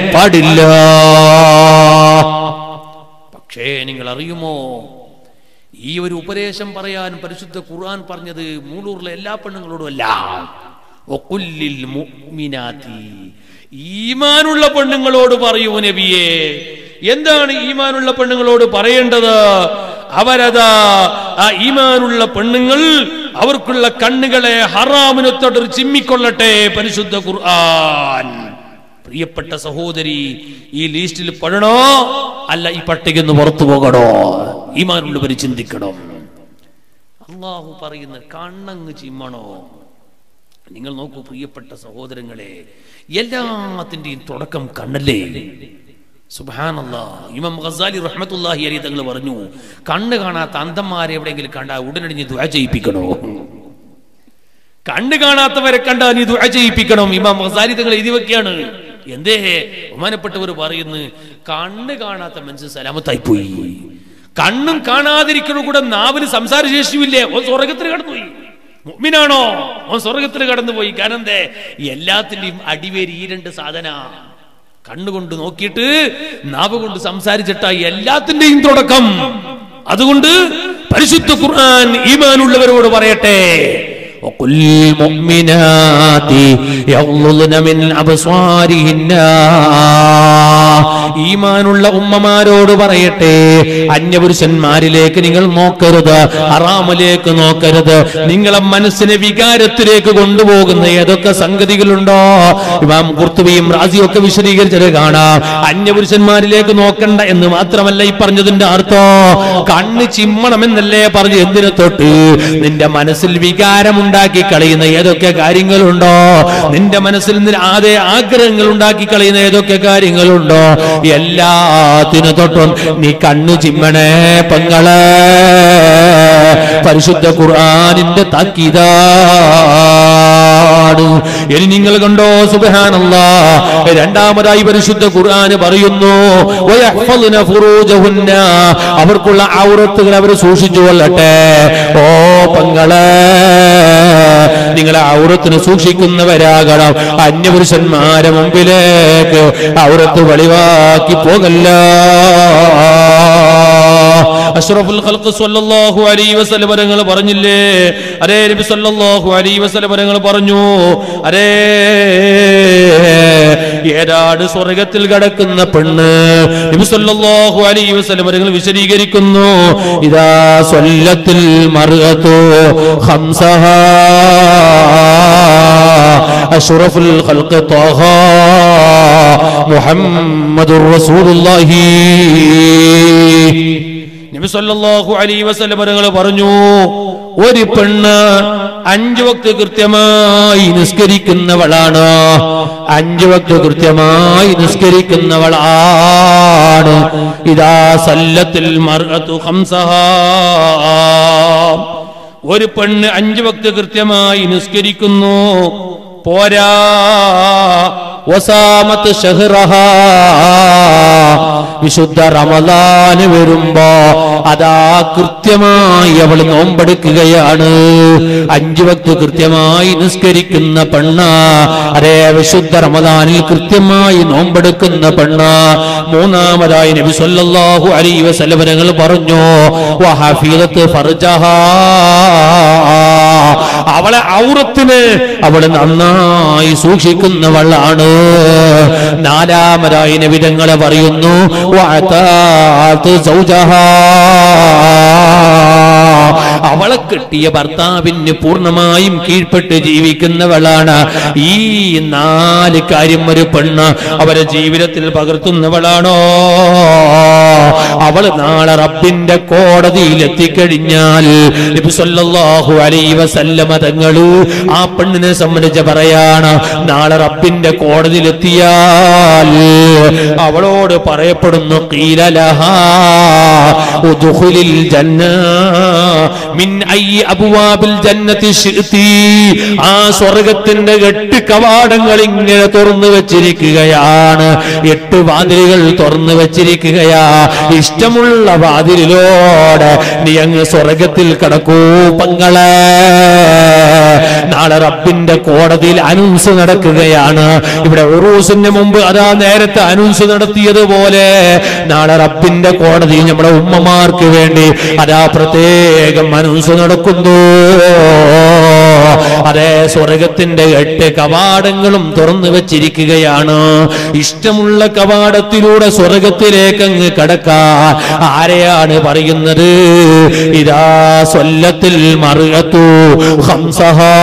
[SPEAKER 1] പാടില്ല പക്ഷേ നിങ്ങൾ അറിയുമോ ഈ ഒരു ഉപദേശം പറയാൻ പരിശുദ്ധ ഖുർആൻ പറഞ്ഞത് മൂളൂറിലെ എല്ലാ പെണ്ണുങ്ങളോടും അല്ല ഒക്കുല്ലിൽ മുഅ്മിനാത്തി. ഈമാനുള്ള പെണ്ണുങ്ങളോട് പറയൂ നബിയെ എന്താണ് ഈമാനുള്ള പെണ്ണുങ്ങളോട് പറയേണ്ടത് അവരതാ ആ ഈമാനുള്ള പെണ്ണുങ്ങൾ അവർക്കുള്ള കണ്ണുകളെ ഹറാമിനത്തോട് ചിമ്മിക്കൊള്ളട്ടെ പരിശുദ്ധ ഖുർആൻ പ്രിയപ്പെട്ട സഹോദരി ഈ ലിസ്റ്റിൽ പെടണോ അല്ല ഈ പട്ടിക ഒന്ന് പുറത്തു പോകണോ ഈമാനുള്ളവർ ചിന്തിക്കണം അള്ളാഹു പറയുന്ന കണ്ണങ്ങ് ചിമ്മണോ നിങ്ങൾ നോക്കൂ പ്രിയപ്പെട്ട സഹോദരങ്ങളെ എല്ലാത്തിന്റെയും തുടക്കം കണ്ണല്ലേ സുബാനല്ലാ ഇമാം ഖസാലി റഹ്മത്തുല്ലാഹി അലി തങ്ങൾ പറഞ്ഞു കണ്ണ് കാണാത്ത അന്തന്മാരെ എവിടെയെങ്കിലും കണ്ടാ ഉടനടിഞ്ഞ് ദുആ ചെയ്യിപ്പിക്കണോ കണ്ണ് കാണാത്തവരെ കണ്ടാ നീ ദുആ ചെയ്യിപ്പിക്കണം ഇമാം ഖസാലി തങ്ങൾ എഴുതി വെക്കുകയാണ് എന്തേ ബഹുമാനപ്പെട്ടവർ പറയുന്നു കണ്ണ് കാണാത്ത മനുഷ്യൻ സലാമത്തായി പോയി കണ്ണും കാണാതിരിക്കണ കൂടെ നാവിന് സംസാര ശേഷിയില്ലേ ഓ സ്വർഗത്തിൽ കടന്നുപോയി മുഅ്മിനാണോ ഓൻ സ്വർഗത്തിൽ കടന്നുപോയി കാരണം എന്തേ എല്ലാത്തിന്റെയും അടിവേര് ഈ രണ്ട് സാധന കണ്ണുകൊണ്ട് നോക്കിയിട്ട് നാവ് കൊണ്ട് സംസാരിച്ചിട്ട എല്ലാത്തിന്റെയും തുടക്കം അതുകൊണ്ട് പരിശുദ്ധ ഖുർആൻ ഈമാനുള്ളവരോട് പറയട്ടെ وقل للمؤمنات يغضضن من أبصارهن ഈമാനുള്ള ഉമ്മമാരോട് പറയട്ടെ അന്യപുരുഷന്മാരിലേക്ക് നിങ്ങൾ നോക്കരുത് ഹറാമിലേക്ക് നോക്കരുത് നിങ്ങളെ മനസ്സിനെ വികാരത്തിലേക്ക് കൊണ്ടുപോകുന്ന ഏതൊക്കെ സംഗതികളുണ്ടോ ഇമാം കുർത്തുബിയും റാസിയും ഒക്കെ വിശദീകരിച്ചത് കാണാം അന്യപുരുഷന്മാരിലേക്ക് നോക്കണ്ട എന്ന് മാത്രമല്ല ഈ പറഞ്ഞതിന്റെ അർത്ഥം കണ്ണ് ചിമ്മണമെന്നല്ലേ പറഞ്ഞു എന്തിനു തൊട്ട് നിന്റെ മനസ്സിൽ വികാരം ഉണ്ടാക്കി കളയുന്ന ഏതൊക്കെ കാര്യങ്ങളുണ്ടോ നിന്റെ മനസ്സിൽ നിന്ന് ആദ്യ ആഗ്രഹങ്ങൾ ഉണ്ടാക്കി കളയുന്ന ഏതൊക്കെ കാര്യങ്ങളുണ്ടോ എല്ലാത്തിനു തൊട്ടും നീ കണ്ണു ചിമ്മണേ പെങ്ങളെ പരിശുദ്ധ ഖുർആനിന്റെ താക്കീതാണ് ഇനി നിങ്ങൾ കണ്ടോ സുബഹാനല്ല രണ്ടാമതായി പരിശുദ്ധ ഖുർആന് പറയുന്നു വയഹ്ഫദ്ന ഫുറൂജഹുന്ന അവർക്കുള്ള ഔറത്തുകൾ അവർ സൂക്ഷിച്ചു കൊള്ളട്ടെ ഓ പെങ്ങളെ നിങ്ങളെ ഔറത്തിന് സൂക്ഷിക്കുന്നവരാകണം അന്യപുരുഷന്മാരെ മുമ്പിലേക്ക് ഔറത്ത് വെളിവാക്കി പോകല്ല അഷ്റഫുൽ ഖൽഖ് സ്വല്ലല്ലാഹു അലൈഹി വസല്ലം പരങ്ങൾ പറഞ്ഞില്ലേ അരേ നബി സ്വല്ലല്ലാഹു അലൈഹി വസല്ലം പരങ്ങൾ പറഞ്ഞു അരേ ഏതാട് സ്വർഗത്തിൽ കിടക്കുന്ന പെണ്ണ് നബി സല്ലല്ലാഹു അലൈഹി വസല്ലം പരങ്ങൾ വിശദീകരിക്കുന്നു ഇതാ സ്വല്ലത്തിൽ മർഅതു ഖംസഹാ അഷ്റഫുൽ ഖൽഖ് ത്വാഹ മുഹമ്മദുർ റസൂലുള്ളാഹി നബി സല്ലല്ലാഹു അലൈഹി വസല്ലം തങ്ങൾ പറഞ്ഞു ഒരു പെണ്ണ് അഞ്ചു വക്ത് കൃത്യമായി നിസ്കരിക്കുന്നവളാണ് അഞ്ചു വക്ത് കൃത്യമായി നിസ്കരിക്കുന്നവളാണ് ഇതാ സല്ലത്തിൽ മർഅതു ഖംസഹാ ഒരു പെണ്ണ് അഞ്ചു വക്ത് കൃത്യമായി നിസ്കരിക്കുന്നു പോരാ വസാമത്ത് ഷഹ്റഹ വിശുദ്ധ റമദാന് വരുമ്പോ അതാ കൃത്യമായി അവൾ നോമ്പെടുക്കുകയാണ് അഞ്ചു വക്ത് കൃത്യമായി നിസ്കരിക്കുന്ന പെണ്ണ അതേ വിശുദ്ധ റമദാനിൽ കൃത്യമായി നോമ്പെടുക്കുന്ന പെണ്ണ മൂന്നാമതായി നബി സല്ലല്ലാഹു അലൈഹി വസല്ലം തങ്ങൾ പറഞ്ഞു വഹഫീദത്ത് ഫർജഹാ അവളെ ഔറത്തിന് അവള് നന്നായി സൂക്ഷിക്കുന്നവളാണ് നാലാമതായി നബിതങ്ങളെ പറയുന്നു വഅതാത്ത് സൗജഹാ. അവളെ കിട്ടിയ ഭർത്താവിന് പൂർണ്ണമായും കീഴ്പ്പെട്ട് ജീവിക്കുന്നവളാണ് ഈ നാല് കാര്യം ഒരു പെണ്ണ് അവരെ ജീവിതത്തിൽ പകർത്തുന്നവളാണോ അവൾ നാളെ റബ്ബിന്റെ കോടതിയിൽ എത്തിക്കഴിഞ്ഞാൽ നബി സല്ലല്ലാഹു അലൈഹി വസല്ലമ തങ്ങള് ആ പെണ്ണിനെ സംബന്ധിച്ച് പറയാണ് നാളെ റബ്ബിന്റെ കോടതിയിൽ എത്തിയാൽ അവളോട് പറയപ്പെടുന്നു "ഖീല ലഹാ ഉദ്ഖുലിൽ ജന്ന മിൻ അയ്യി അബ്വാബിൽ ജന്നത്തി ശിഅ്തി ആ സ്വർഗത്തിന്റെ എട്ട് കവാടങ്ങൾ ഇങ്ങനെ തുറന്നു വെച്ചിരിക്കുകയാണ് എട്ട് വാതിലുകൾ തുറന്നു വെച്ചിരിക്കുകയാ ഇഷ്ടമുള്ള വാതിലിലൂടെ നീ അങ്ങ് സ്വർഗത്തിൽ കടക്കൂ പങ്ങളെ നാളെ റബ്ബിന്റെ കോടതിയിൽ അനൗൺസ് നടക്കുകയാണ് ഇവിടെ ഉറൂസിന് മുമ്പ് അതാ നേരത്തെ അനൗൺസ് നടത്തിയതുപോലെ നാളെ റബ്ബിന്റെ കോടതിയിൽ നമ്മുടെ ഉമ്മമാർക്ക് വേണ്ടി അതാ പ്രത്യേകം അനൗൺസ് നടക്കുന്നു അതെ സ്വർഗത്തിന്റെ എട്ട് കവാടങ്ങളും തുറന്നു വെച്ചിരിക്കുകയാണ് ഇഷ്ടമുള്ള കവാടത്തിലൂടെ സ്വർഗത്തിലേക്ക് അങ്ങ് കടക്കാൻ ആരെയാണ് പറയുന്നത് ഇതാ സ്വല്ലത്തിൽ മറുകത്തു ഹംസഹാ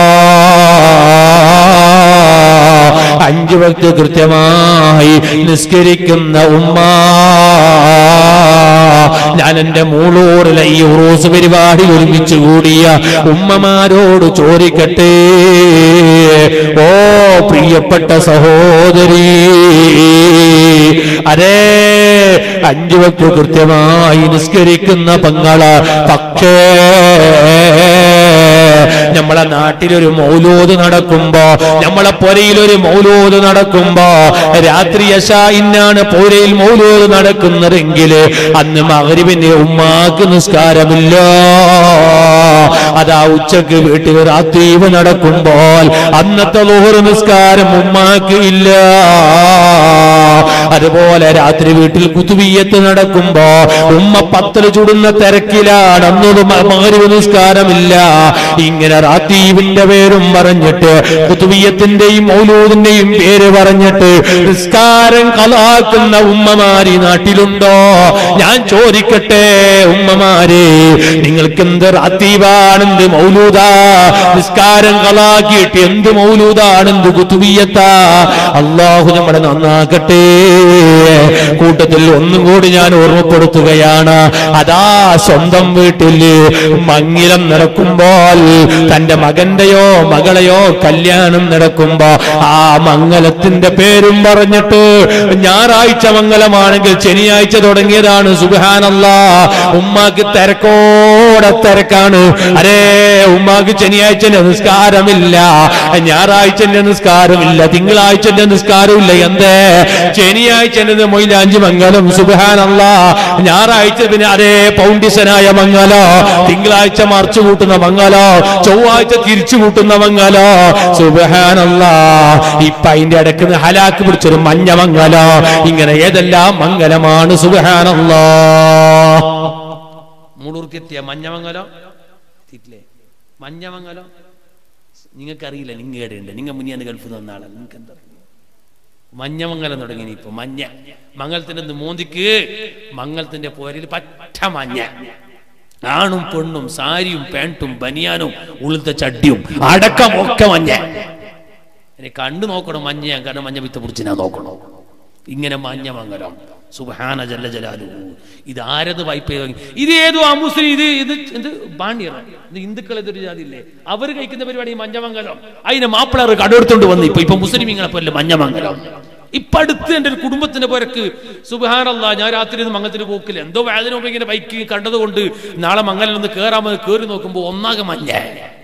[SPEAKER 1] അഞ്ചു വക്ത് കൃത്യമായി നിസ്കരിക്കുന്ന ഉമ്മ ഞാൻ എന്റെ മൂളൂറിലെ ഈ ഉറൂസ് പരിപാടി ഒരുമിച്ച് കൂടിയ ഉമ്മമാരോട് ചോദിക്കട്ടെ ഓ പ്രിയപ്പെട്ട സഹോദരി അരേ അഞ്ചു വക്ത് കൃത്യമായി നിസ്കരിക്കുന്ന പങ്കള പക്ഷേ നമ്മളെ നാട്ടിലൊരു മൗലൂദ് നടക്കുമ്പോ നമ്മളെ പൊരയിൽ ഒരു മൗലൂദ് നടക്കുമ്പോ രാത്രി യശായിന്നാണ് പോരയിൽ മൗലൂദ് നടക്കുന്നതെങ്കിൽ അന്ന് മകരിവിന്റെ ഉമ്മാക്ക് നിസ്കാരമില്ല അതാ ഉച്ചക്ക് വീട്ടിൽ രാത്രീവ് നടക്കുമ്പോൾ അന്നത്തെ ലോഹറ് നിസ്കാരം ഉമ്മാക്ക് ഇല്ല അതുപോലെ രാത്രി വീട്ടിൽ കുത്തുവീയത്ത് നടക്കുമ്പോ ഉമ്മ പത്തല് ചുടുന്ന തിരക്കിലാണ് അന്നൊരു മകരിവ് നിസ്കാരമില്ല ഇങ്ങനെ റാത്തീവിന്റെ പേരും പറഞ്ഞിട്ട് കുത്തുവീയത്തിന്റെയും മൗലൂദിന്റെയും പേര് പറഞ്ഞിട്ട് നിസ്കാരം കലാക്കുന്ന ഉമ്മമാരി നാട്ടിലുണ്ടോ ഞാൻ ചോദിക്കട്ടെ ഉമ്മമാരെ നിങ്ങൾക്ക് എന്ത് റാത്തീവാണെന്ത് മൗലൂദാ നിസ്കാരം കലാക്കിയിട്ട് എന്ത് മൗലൂദാണെന്ത് കുത്തുവീയത്താ അള്ളാഹു നമ്മളെ നന്നാക്കട്ടെ കൂട്ടത്തിൽ ഒന്നും കൂടി ഞാൻ ഓർമ്മപ്പെടുത്തുകയാണ് അതാ സ്വന്തം വീട്ടില് മങ്ങിലം നടക്കുമ്പോൾ തന്റെ മകന്റെയോ മകളെയോ കല്യാണം നടക്കുമ്പോ ആ മംഗലത്തിന്റെ പേരും പറഞ്ഞിട്ട് ഞായറാഴ്ച മംഗലമാണെങ്കിൽ ശനിയാഴ്ച തുടങ്ങിയതാണ് സുബാനല്ല ഉമ്മാക്ക് തിരക്കോടെ തിരക്കാണ് അരേ ഉമ്മാക്ക് ശനിയാഴ്ചന്റെ നിസ്കാരമില്ല ഞായറാഴ്ചന്റെ നിസ്കാരമില്ല തിങ്കളാഴ്ചന്റെ നിസ്കാരമില്ല എന്തേ ശനിയാഴ്ച മൊയിലാഞ്ചി മംഗലം സുബാനല്ല ഞായറാഴ്ച പിന്നെ അതേ പൗണ്ടിസനായ മംഗലോ തിങ്കളാഴ്ച മറച്ചു കൂട്ടുന്ന മംഗലോ ചൊവ്വാഴ്ച തിരിച്ചു കൂട്ടുന്ന മംഗലോ സുബാനല്ല ഇപ്പൊ അതിന്റെ ഇടയ്ക്ക് ഹലാക്ക് പിടിച്ചൊരു മഞ്ഞ മംഗലോ ഇങ്ങനെ ഏതെല്ലാം മംഗലമാണ് സുബാനല്ല മുളൂർക്കെത്തിയ മഞ്ഞമംഗലം എത്തിയിട്ടില്ലേ മഞ്ഞമംഗലം നിങ്ങൾക്കറിയില്ല നിങ്ങൾ ഇടയുണ്ട് നിങ്ങൾ മുന്നിയാണ് ഗൾഫ് തന്ന ആളാണ് നിങ്ങൾക്ക് എന്താ മഞ്ഞമംഗലം തുടങ്ങി ഇപ്പൊ മഞ്ഞ മംഗലത്തിന്റെ മോന്തിക്ക് മംഗലത്തിന്റെ പോരിൽ പറ്റ മഞ്ഞ ആണും പെണ്ണും സാരിയും പാൻറ്റും ബനിയാനും ഉളുത്ത ചട്ടിയും അടക്കം ഒക്കെ മഞ്ഞ എന്നെ കണ്ടു നോക്കണം മഞ്ഞ കാരണം മഞ്ഞ വിത്ത് പിടിച്ച് ഞാൻ നോക്കണം ഇങ്ങനെ മഞ്ഞമംഗലം സുബാന ജല്ല ജലാലു ഇത് ആരത് വായ്പ ചെയ്ത് ഇത് ഏതോ ആ മുസ്ലിം ഇത് ഇത് എന്ത് ബാണ്ഡിയർ ഇത് ഹിന്ദുക്കൾ ഇതൊരു ജാതി ഇല്ലേ അവർ കഴിക്കുന്ന പരിപാടി ഈ മഞ്ഞമംഗലം അതിനെ മാപ്പിളർ കടെടുത്തോണ്ട് വന്നു ഇപ്പൊ ഇപ്പൊ മുസ്ലിമീങ്ങളെ പോലെ മഞ്ഞമംഗലം ഇപ്പൊ അടുത്ത് എന്റെ ഒരു കുടുംബത്തിന്റെ പുരക്ക് സുബാനല്ല ഞാൻ രാത്രി ഒന്ന് മംഗലത്തിന് പോക്കില്ല എന്തോ വേദന മുമ്പ് ഇങ്ങനെ ബൈക്ക് കണ്ടതുകൊണ്ട് നാളെ മംഗലം ഒന്ന് കേറാമെന്ന് കേറി നോക്കുമ്പോ ഒന്നാകെ മഞ്ഞ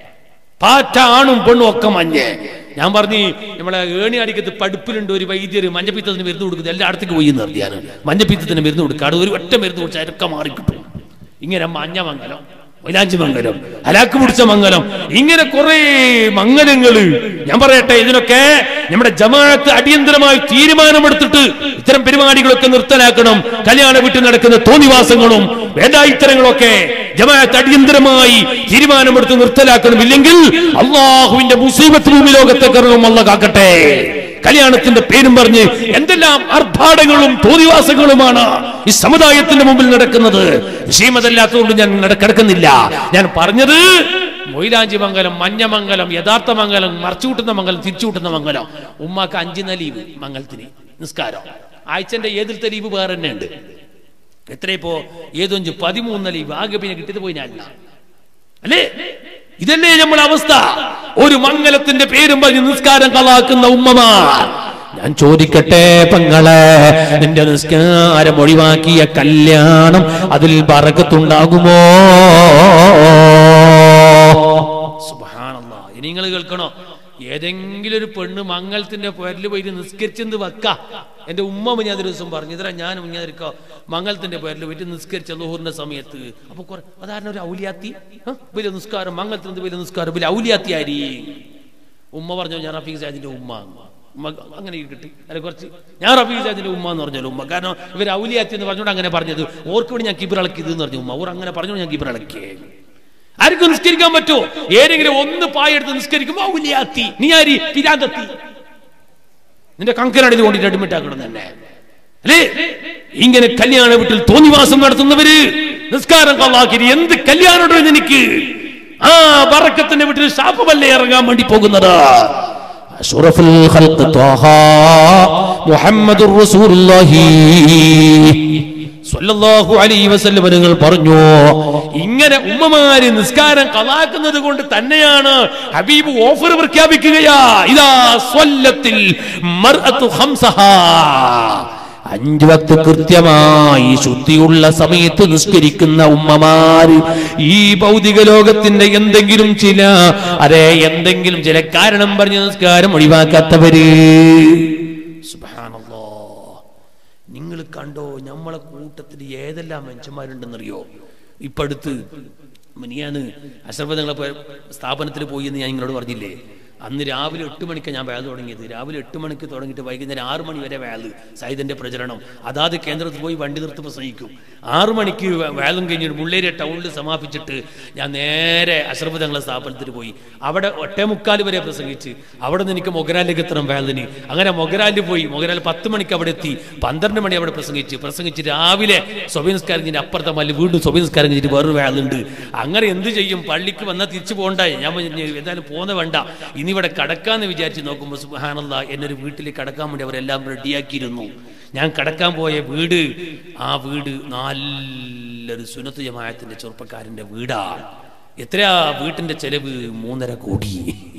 [SPEAKER 1] പാറ്റ ആണും പെണ്ണും ഒക്കെ മഞ്ഞ് ഞാൻ പറഞ്ഞു നമ്മളെ ഏണി അടിക്കത്ത് പടുപ്പിലുണ്ട് ഒരു വൈദ്യർ മഞ്ഞപ്പിത്തത്തിന് മരുന്ന് കൊടുക്കുന്നത് എല്ലായിടത്തേക്ക് പോയി നിർത്തിയാണ് മഞ്ഞപ്പിത്തത്തിന് മരുന്ന് കൊടുക്കുക അത് ഒരു ഒറ്റ മരുന്ന് കുടിച്ചാൽ അതൊക്കെ മാറിക്കിട്ടും ഇങ്ങനെ മഞ്ഞ മംഗലം മൈലാഞ്ചി മംഗലം ഹലാക്ക് പിടിച്ച മംഗലം ഇങ്ങനെ കുറെ മംഗലങ്ങള് ഞാൻ പറയട്ടെ ഇതിനൊക്കെ നമ്മുടെ ജമാഅത്ത് അടിയന്തരമായി തീരുമാനമെടുത്തിട്ട് ഇത്തരം പരിപാടികളൊക്കെ നിർത്തലാക്കണം കല്യാണ വീട്ടിൽ നടക്കുന്ന തോന്നിവാസങ്ങളും വേദായിത്തരങ്ങളൊക്കെ ജമാഅത്ത് അടിയന്തരമായി തീരുമാനമെടുത്ത് നിർത്തലാക്കണം ഇല്ലെങ്കിൽ അള്ളാഹുവിന്റെ മുസീബത്ത് ഭൂമി ലോകത്തെ കറങ്ങും അല്ല കാക്കട്ടെ കല്യാണത്തിന്റെ പേരും പറഞ്ഞ് എന്തെല്ലാം ആർഭാടങ്ങളും തോന്നിവാസങ്ങളുമാണ് ഈ സമുദായത്തിന്റെ മുമ്പിൽ നടക്കുന്നത് വിഷയമതല്ലാത്തതുകൊണ്ട് ഞാൻ നട- കിടക്കുന്നില്ല ഞാൻ പറഞ്ഞത് മൊയിലാഞ്ചി മംഗലം മഞ്ഞമംഗലം യഥാർത്ഥ മംഗലം മറച്ചുകൂട്ടുന്ന മംഗലം തിരിച്ചുകൂട്ടുന്ന മംഗലം ഉമ്മാക്ക് അഞ്ചിന ലീവ് മംഗലത്തിന് നിസ്കാരം ആഴ്ചന്റെ ഏതിലത്തെ ലീവ് വേറെ തന്നെ ഉണ്ട് എത്ര ഇപ്പോ ഏതൊഞ്ച് പതിമൂന്ന് ലീവ് ആകെ പിന്നെ കിട്ടിയത് പോയി ഞാൻ അല്ലേ ഇതല്ലേ നമ്മുടെ അവസ്ഥ ഒരു മംഗലത്തിന്റെ പേരും പറഞ്ഞ് നിസ്കാരം കളാക്കുന്ന ഉമ്മമാർ ഞാൻ ചോദിക്കട്ടെ പെങ്ങളെ നിന്റെ നിസ്കാരം ഒഴിവാക്കിയ കല്യാണം അതിൽ ബറക്കത്തുണ്ടാകുമോ ഇനി നിങ്ങൾ കേൾക്കണോ ഏതെങ്കിലും ഒരു പെണ്ണ് മംഗലത്തിന്റെ പേരിൽ പോയിട്ട് നിസ്കരിച്ചെന്ത് വെക്ക എന്റെ ഉമ്മ മുഞ്ഞാതി ദിവസം പറഞ്ഞു ഇതര ഞാൻ മുഞ്ഞാതിരിക്കോ മംഗലത്തിന്റെ പേരിൽ പോയിട്ട് നിസ്കരിച്ച ലോഹറിന്റെ സമയത്ത് അപ്പൊ കുറെ അതാരണം ഒരു ഔലിയാത്തി ആ, വലിയ നിസ്കാരം മംഗലത്തിന് വലിയ നിസ്കാരം വലിയ ഔലിയാത്തി ആരി ഉമ്മ പറഞ്ഞു ഞാൻ റഫീഖ് സാജിന്റെ ഉമ്മ ഉമ്മ അങ്ങനെ കിട്ടി അല്ല കുറച്ച് ഞാൻ റഫീഖ് സാജിന്റെ ഉമ്മ എന്ന് പറഞ്ഞല്ലോ ഉമ്മ കാരണം ഇവർ ഔലിയാത്തി എന്ന് പറഞ്ഞുകൊണ്ട് അങ്ങനെ പറഞ്ഞത് ഓർക്ക് വേണ്ടി ഞാൻ കിബിറളക്കിയത് എന്ന് പറഞ്ഞു ഉമ്മ ഓർ അങ്ങനെ പറഞ്ഞു ഞാൻ കിബിറളക്കിയേ ആർക്കും നിസ്കരിക്കാൻ പറ്റുമോ ഏതെങ്കിലും ഒന്ന് പായെടുത്ത് നിസ്കരിക്കുമ്പോ ഔലിയാത്തി നീ ആരി പിരാന്തത്തി നിന്റെ കങ്കരടിയിൽ കൊണ്ടിട്ട് അഡ്മിറ്റ് ആക്കണം തന്നെ അല്ലേ ഇങ്ങനെ കല്യാണ വീട്ടിൽ തോന്നിവാസം നടത്തുന്നവര് നിസ്കാരം കള്ളാക്കി എന്ത് കല്യാണം നിനക്ക് ആ ബറക്കത്തിന്റെ വീട്ടിൽ ശാപമല്ലേ ഇറങ്ങാൻ വേണ്ടി പോകുന്നത് അഷ്റഫുൽ ഖൽഖ് ത്വാഹ മുഹമ്മദുർ റസൂലുള്ളാഹി സ്വല്ലല്ലാഹു അലൈഹി വസല്ലം നിങ്ങൾ പറഞ്ഞു ഇങ്ങനെ ഉമ്മമാര് നിസ്കാരം കലാക്കുന്നത് കൊണ്ട് തന്നെയാണ് ഹബീബ് ഓഫർ പ്രഖ്യാപിക്കുകയാ ഇതാ സ്വല്ലത്തിൽ മർഅത്തു ഖംസഹാ അഞ്ചു വക്ത് കൃത്യമായി ശുദ്ധിയുള്ള സമയത്ത് നിസ്കരിക്കുന്ന ഉമ്മമാര് ഈ ഭൗതിക ലോകത്തിന്റെ എന്തെങ്കിലും ചില അതെ എന്തെങ്കിലും ചില കാരണം പറഞ്ഞ് നിസ്കാരം ഒഴിവാക്കാത്തവര് സുബ്ഹാനല്ലാ നിങ്ങൾ കണ്ടോ നമ്മളെ കൂട്ടത്തിൽ ഏതെല്ലാം മനുഷ്യന്മാരുണ്ടെന്നറിയോ ഇപ്പൊ അടുത്ത് മിനിയാന്ന് അശ്രഫ് നിങ്ങളെ സ്ഥാപനത്തിൽ പോയി എന്ന് ഞാൻ നിങ്ങളോട് പറഞ്ഞില്ലേ അന്ന് രാവിലെ എട്ട് മണിക്ക് ഞാൻ വേല തുടങ്ങിയത് രാവിലെ എട്ട് മണിക്ക് തുടങ്ങിയിട്ട് വൈകുന്നേരം ആറ് മണി വരെ വേല് സൈദിന്റെ പ്രചരണം അതാത് കേന്ദ്രത്തിൽ പോയി വണ്ടി നിർത്തി പ്രസംഗിക്കും ആറു മണിക്ക് വേ- വേലും കഴിഞ്ഞിട്ട് മുള്ളേരിയ ടൗണിൽ സമാപിച്ചിട്ട് ഞാൻ നേരെ അശ്രഫ് തങ്ങളെ സ്ഥാപനത്തിൽ പോയി അവിടെ ഒട്ടേമുക്കാൽ വരെ പ്രസംഗിച്ച് അവിടെ നിന്ന് എനിക്ക് മൊഗരാലിലേക്ക് എത്തണം വേലിന് അങ്ങനെ മൊഗരാലിൽ പോയി മൊഗരാൽ പത്ത് മണിക്ക് അവിടെ എത്തി പന്ത്രണ്ട് മണി അവിടെ പ്രസംഗിച്ച് പ്രസംഗിച്ച് രാവിലെ സ്വബിൻസ്കാരം കഴിഞ്ഞ് അപ്പുറത്തെ മല്ല് വീണ്ടും സ്വബിൻസ്കാരം കഴിഞ്ഞിട്ട് വേറൊരു വേലുണ്ട് അങ്ങനെ എന്ത് ചെയ്യും പള്ളിക്ക് വന്നാൽ തിരിച്ചു പോകണ്ടായി ഞാൻ പറഞ്ഞു, "ഇനി എന്തായാലും പോകുന്ന വേണ്ട ഇനി ഇവിടെ കടക്കാന്ന് വിചാരിച്ച് നോക്കുമ്പോൾ സുഹാനല്ല എന്നൊരു വീട്ടിൽ കടക്കാൻ വേണ്ടി അവരെല്ലാം റെഡിയാക്കിയിരുന്നു ഞാൻ കടക്കാൻ പോയ വീട് ആ വീട് നല്ലൊരു സുനത്ത് ജമായത്തിന്റെ ചെറുപ്പക്കാരന്റെ വീടാണ് എത്രയാ വീട്ടിന്റെ ചെലവ് മൂന്നര കോടി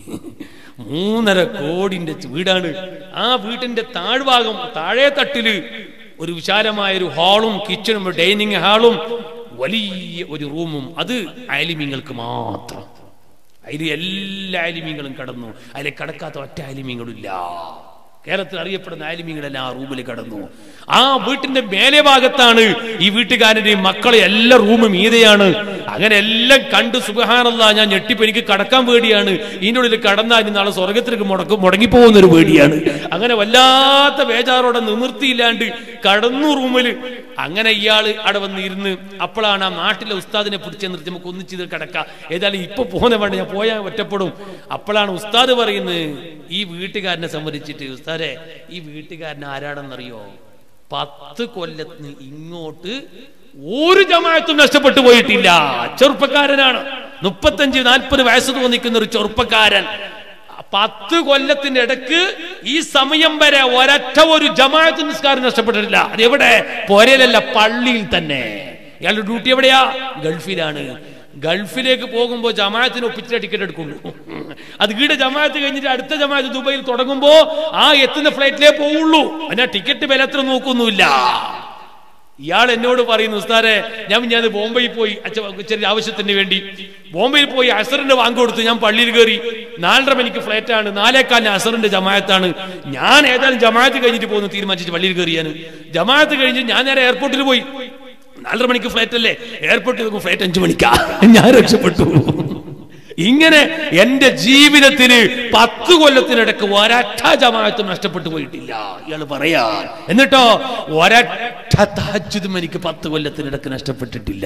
[SPEAKER 1] മൂന്നര കോടിന്റെ വീടാണ് ആ വീട്ടിന്റെ താഴ്ഭാഗം താഴെ തട്ടില് ഒരു വിശാലമായ ഒരു ഹാളും കിച്ചണും ഡൈനിങ് ഹാളും വലിയ ഒരു റൂമും അത് അയലിമീങ്ങൾക്ക് മാത്രം അതിൽ എല്ലാ അയലിമീങ്ങളും കടന്നു അതിൽ കടക്കാത്ത ഒറ്റ അയലിമീങ്ങളും ഇല്ല കേരളത്തിൽ അറിയപ്പെടുന്ന അയലിമീങ്ങളെല്ലാം ആ റൂമിൽ കടന്നു ആ വീട്ടിന്റെ മേലെ ഭാഗത്താണ് ഈ വീട്ടുകാരന്റെയും മക്കളെ എല്ലാ റൂമും മീതെയാണ് അങ്ങനെ എല്ലാം കണ്ട് സുബഹാനല്ല ഞാൻ ഞെട്ടിപ്പോ എനിക്ക് കടക്കാൻ പേടിയാണ് ഇതിൻ്റെ ഉള്ളിൽ കടന്നാൽ ഇനി നാളെ സ്വർഗത്തിലേക്ക് മുടക്കും മുടങ്ങിപ്പോകുന്ന ഒരു പേടിയാണ് അങ്ങനെ വല്ലാത്ത ബേജാറോടെ നിവൃത്തിയില്ലാണ്ട് കടന്നു റൂമിൽ അങ്ങനെ ഇയാള് അവിടെ വന്ന് ഇരുന്ന് അപ്പോഴാണ് ആ നാട്ടിലെ ഉസ്താദിനെ പിടിച്ച് നിർത്തി നമുക്ക് ഒന്നിച്ച് ഇത് കിടക്കാം ഏതായാലും ഇപ്പൊ പോകുന്ന വേണ്ട ഞാൻ പോയാൽ ഒറ്റപ്പെടും അപ്പോഴാണ് ഉസ്താദ് പറയുന്നത് ഈ വീട്ടുകാരനെ സംബന്ധിച്ചിട്ട് ഉസ്താദെ ഈ വീട്ടുകാരൻ ആരാണെന്നറിയോ പത്ത് കൊല്ലത്തിന് ഇങ്ങോട്ട് ഒരു ജമാഅത്തും നഷ്ടപ്പെട്ടു പോയിട്ടില്ല ചെറുപ്പക്കാരനാണ് മുപ്പത്തഞ്ച് നാൽപ്പത് വയസ്സ് തോന്നിക്കുന്ന ഒരു ചെറുപ്പക്കാരൻ പത്ത് കൊല്ലത്തിന്റെ ഇടക്ക് ഈ സമയം വരെ ഒരൊറ്റ ഒരു ജമാഅത്ത് നിസ്കാരം നഷ്ടപ്പെട്ടിട്ടില്ല അത് എവിടെ പോരയിലല്ല പള്ളിയിൽ തന്നെ ഇയാളുടെ ഡ്യൂട്ടി എവിടെയാ ഗൾഫിലാണ് ഗൾഫിലേക്ക് പോകുമ്പോൾ ജമാഅത്തിന് ഒപ്പിച്ച ടിക്കറ്റ് എടുക്കുള്ളൂ അത് ഈടെ ജമാഅത്ത് കഴിഞ്ഞിട്ട് അടുത്ത ജമാഅത്ത് ദുബൈയിൽ തുടങ്ങുമ്പോ ആ എത്തുന്ന ഫ്ലൈറ്റിലേ പോവുള്ളൂ അതിനാ ടിക്കറ്റ് വില എത്ര നോക്കൊന്നുമില്ല ഇയാൾ എന്നോട് പറയുന്നു ഉസ്താരെ ഞാൻ ഞാൻ ബോംബെയിൽ പോയി അച്ഛ ചെറിയ ആവശ്യത്തിന് വേണ്ടി ബോംബെയിൽ പോയി അസറിന്റെ വാങ്ങ് കൊടുത്ത് ഞാൻ പള്ളിയിൽ കയറി നാലര മണിക്ക് ഫ്ലൈറ്റ് ആണ് നാലേക്കാലിന് അസറിന്റെ ജമായത്താണ് ഞാൻ ഏതായാലും ജമായത്ത് കഴിഞ്ഞിട്ട് പോകുന്നു തീരുമാനിച്ചിട്ട് പള്ളിയിൽ കയറിയാണ് ജമായത്ത് കഴിഞ്ഞ് ഞാൻ നേരെ എയർപോർട്ടിൽ പോയി നാലര മണിക്ക് ഫ്ലൈറ്റ് അല്ലേ എയർപോർട്ടിൽ നോക്കും ഫ്ലൈറ്റ് അഞ്ചു മണിക്കാ ഞാൻ രക്ഷപ്പെട്ടു ഇങ്ങനെ എന്റെ ജീവിതത്തിന് പത്ത് കൊല്ലത്തിനിടക്ക് ഒരൊറ്റ ജമാഅത്തും നഷ്ടപ്പെട്ടു പോയിട്ടില്ല ഇയാൾ പറയാ എന്നിട്ടോ ഒരൊറ്റ തഹജ്ജുദും എനിക്ക് പത്ത് കൊല്ലത്തിനിടക്ക് നഷ്ടപ്പെട്ടിട്ടില്ല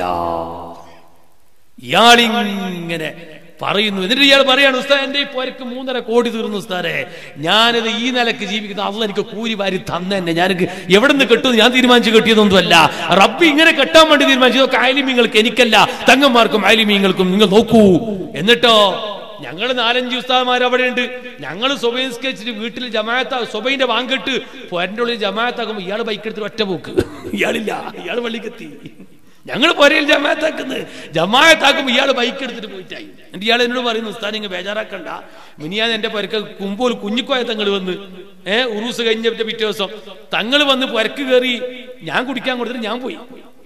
[SPEAKER 1] ഇയാളിങ്ങനെ പറയുന്നു എന്നിട്ട് ഇയാൾ പറയാണ് ഉസ്താദ് എന്റെ ഈ പോരക്ക് മൂന്നര കോടി തീർന്നു ഉസ്താദെ ഞാനിത് ഈ നിലക്ക് ജീവിക്കുന്ന അള്ള എനിക്ക് കൂലി വാരി തന്നെ തന്നെ ഞാൻ എവിടെ നിന്ന് കെട്ടുമെന്ന് ഞാൻ തീരുമാനിച്ച് കെട്ടിയതൊന്നുമല്ല റബ്ബി ഇങ്ങനെ കെട്ടാൻ വേണ്ടി തീരുമാനിച്ചു ഇതൊക്കെ ആലിമീങ്ങൾക്ക് എനിക്കല്ല തങ്ങന്മാർക്കും ആലിമീങ്ങൾക്കും നിങ്ങൾ നോക്കൂ എന്നിട്ടോ ഞങ്ങൾ നാലഞ്ച് ഉസ്താദ്മാർ അവിടെ ഉണ്ട് ഞങ്ങൾ സ്വബൈസ്കരിച്ചിട്ട് വീട്ടിൽ ജമാഅത്ത സ്വബൈന്റെ വാങ്കിട്ട് പോരന്റെ ഉള്ളിൽ ജമാഅത്താക്കുമ്പോൾ ഇയാൾ ബൈക്ക് എടുത്തിട്ട് ഒറ്റ പോക്ക് ഇയാളില്ല ഇയാൾ പള്ളിക്കെത്തി ഞങ്ങൾ പൊരയിൽ ജമാഅത്താക്കുന്നത് ജമാഅത്താക്കുമ്പോൾ ഇയാൾ ബൈക്ക് എടുത്തിട്ട് പോയിട്ടായി എന്നിട്ട് ഇയാൾ എന്നോട് പറയുന്നു ഉസ്താൻ ഇങ്ങ് ബേജാറാക്കണ്ട മിനിയാൻ എന്റെ പൊരക്ക് കുമ്പോൽ കുഞ്ഞിക്കോയ തങ്ങൾ വന്ന് ഏ ഉറൂസ് കഴിഞ്ഞ പിറ്റേ ദിവസം തങ്ങൾ വന്ന് പൊരക്ക് കയറി ഞാൻ കുടിക്കാൻ കൊടുത്തിട്ട് ഞാൻ പോയി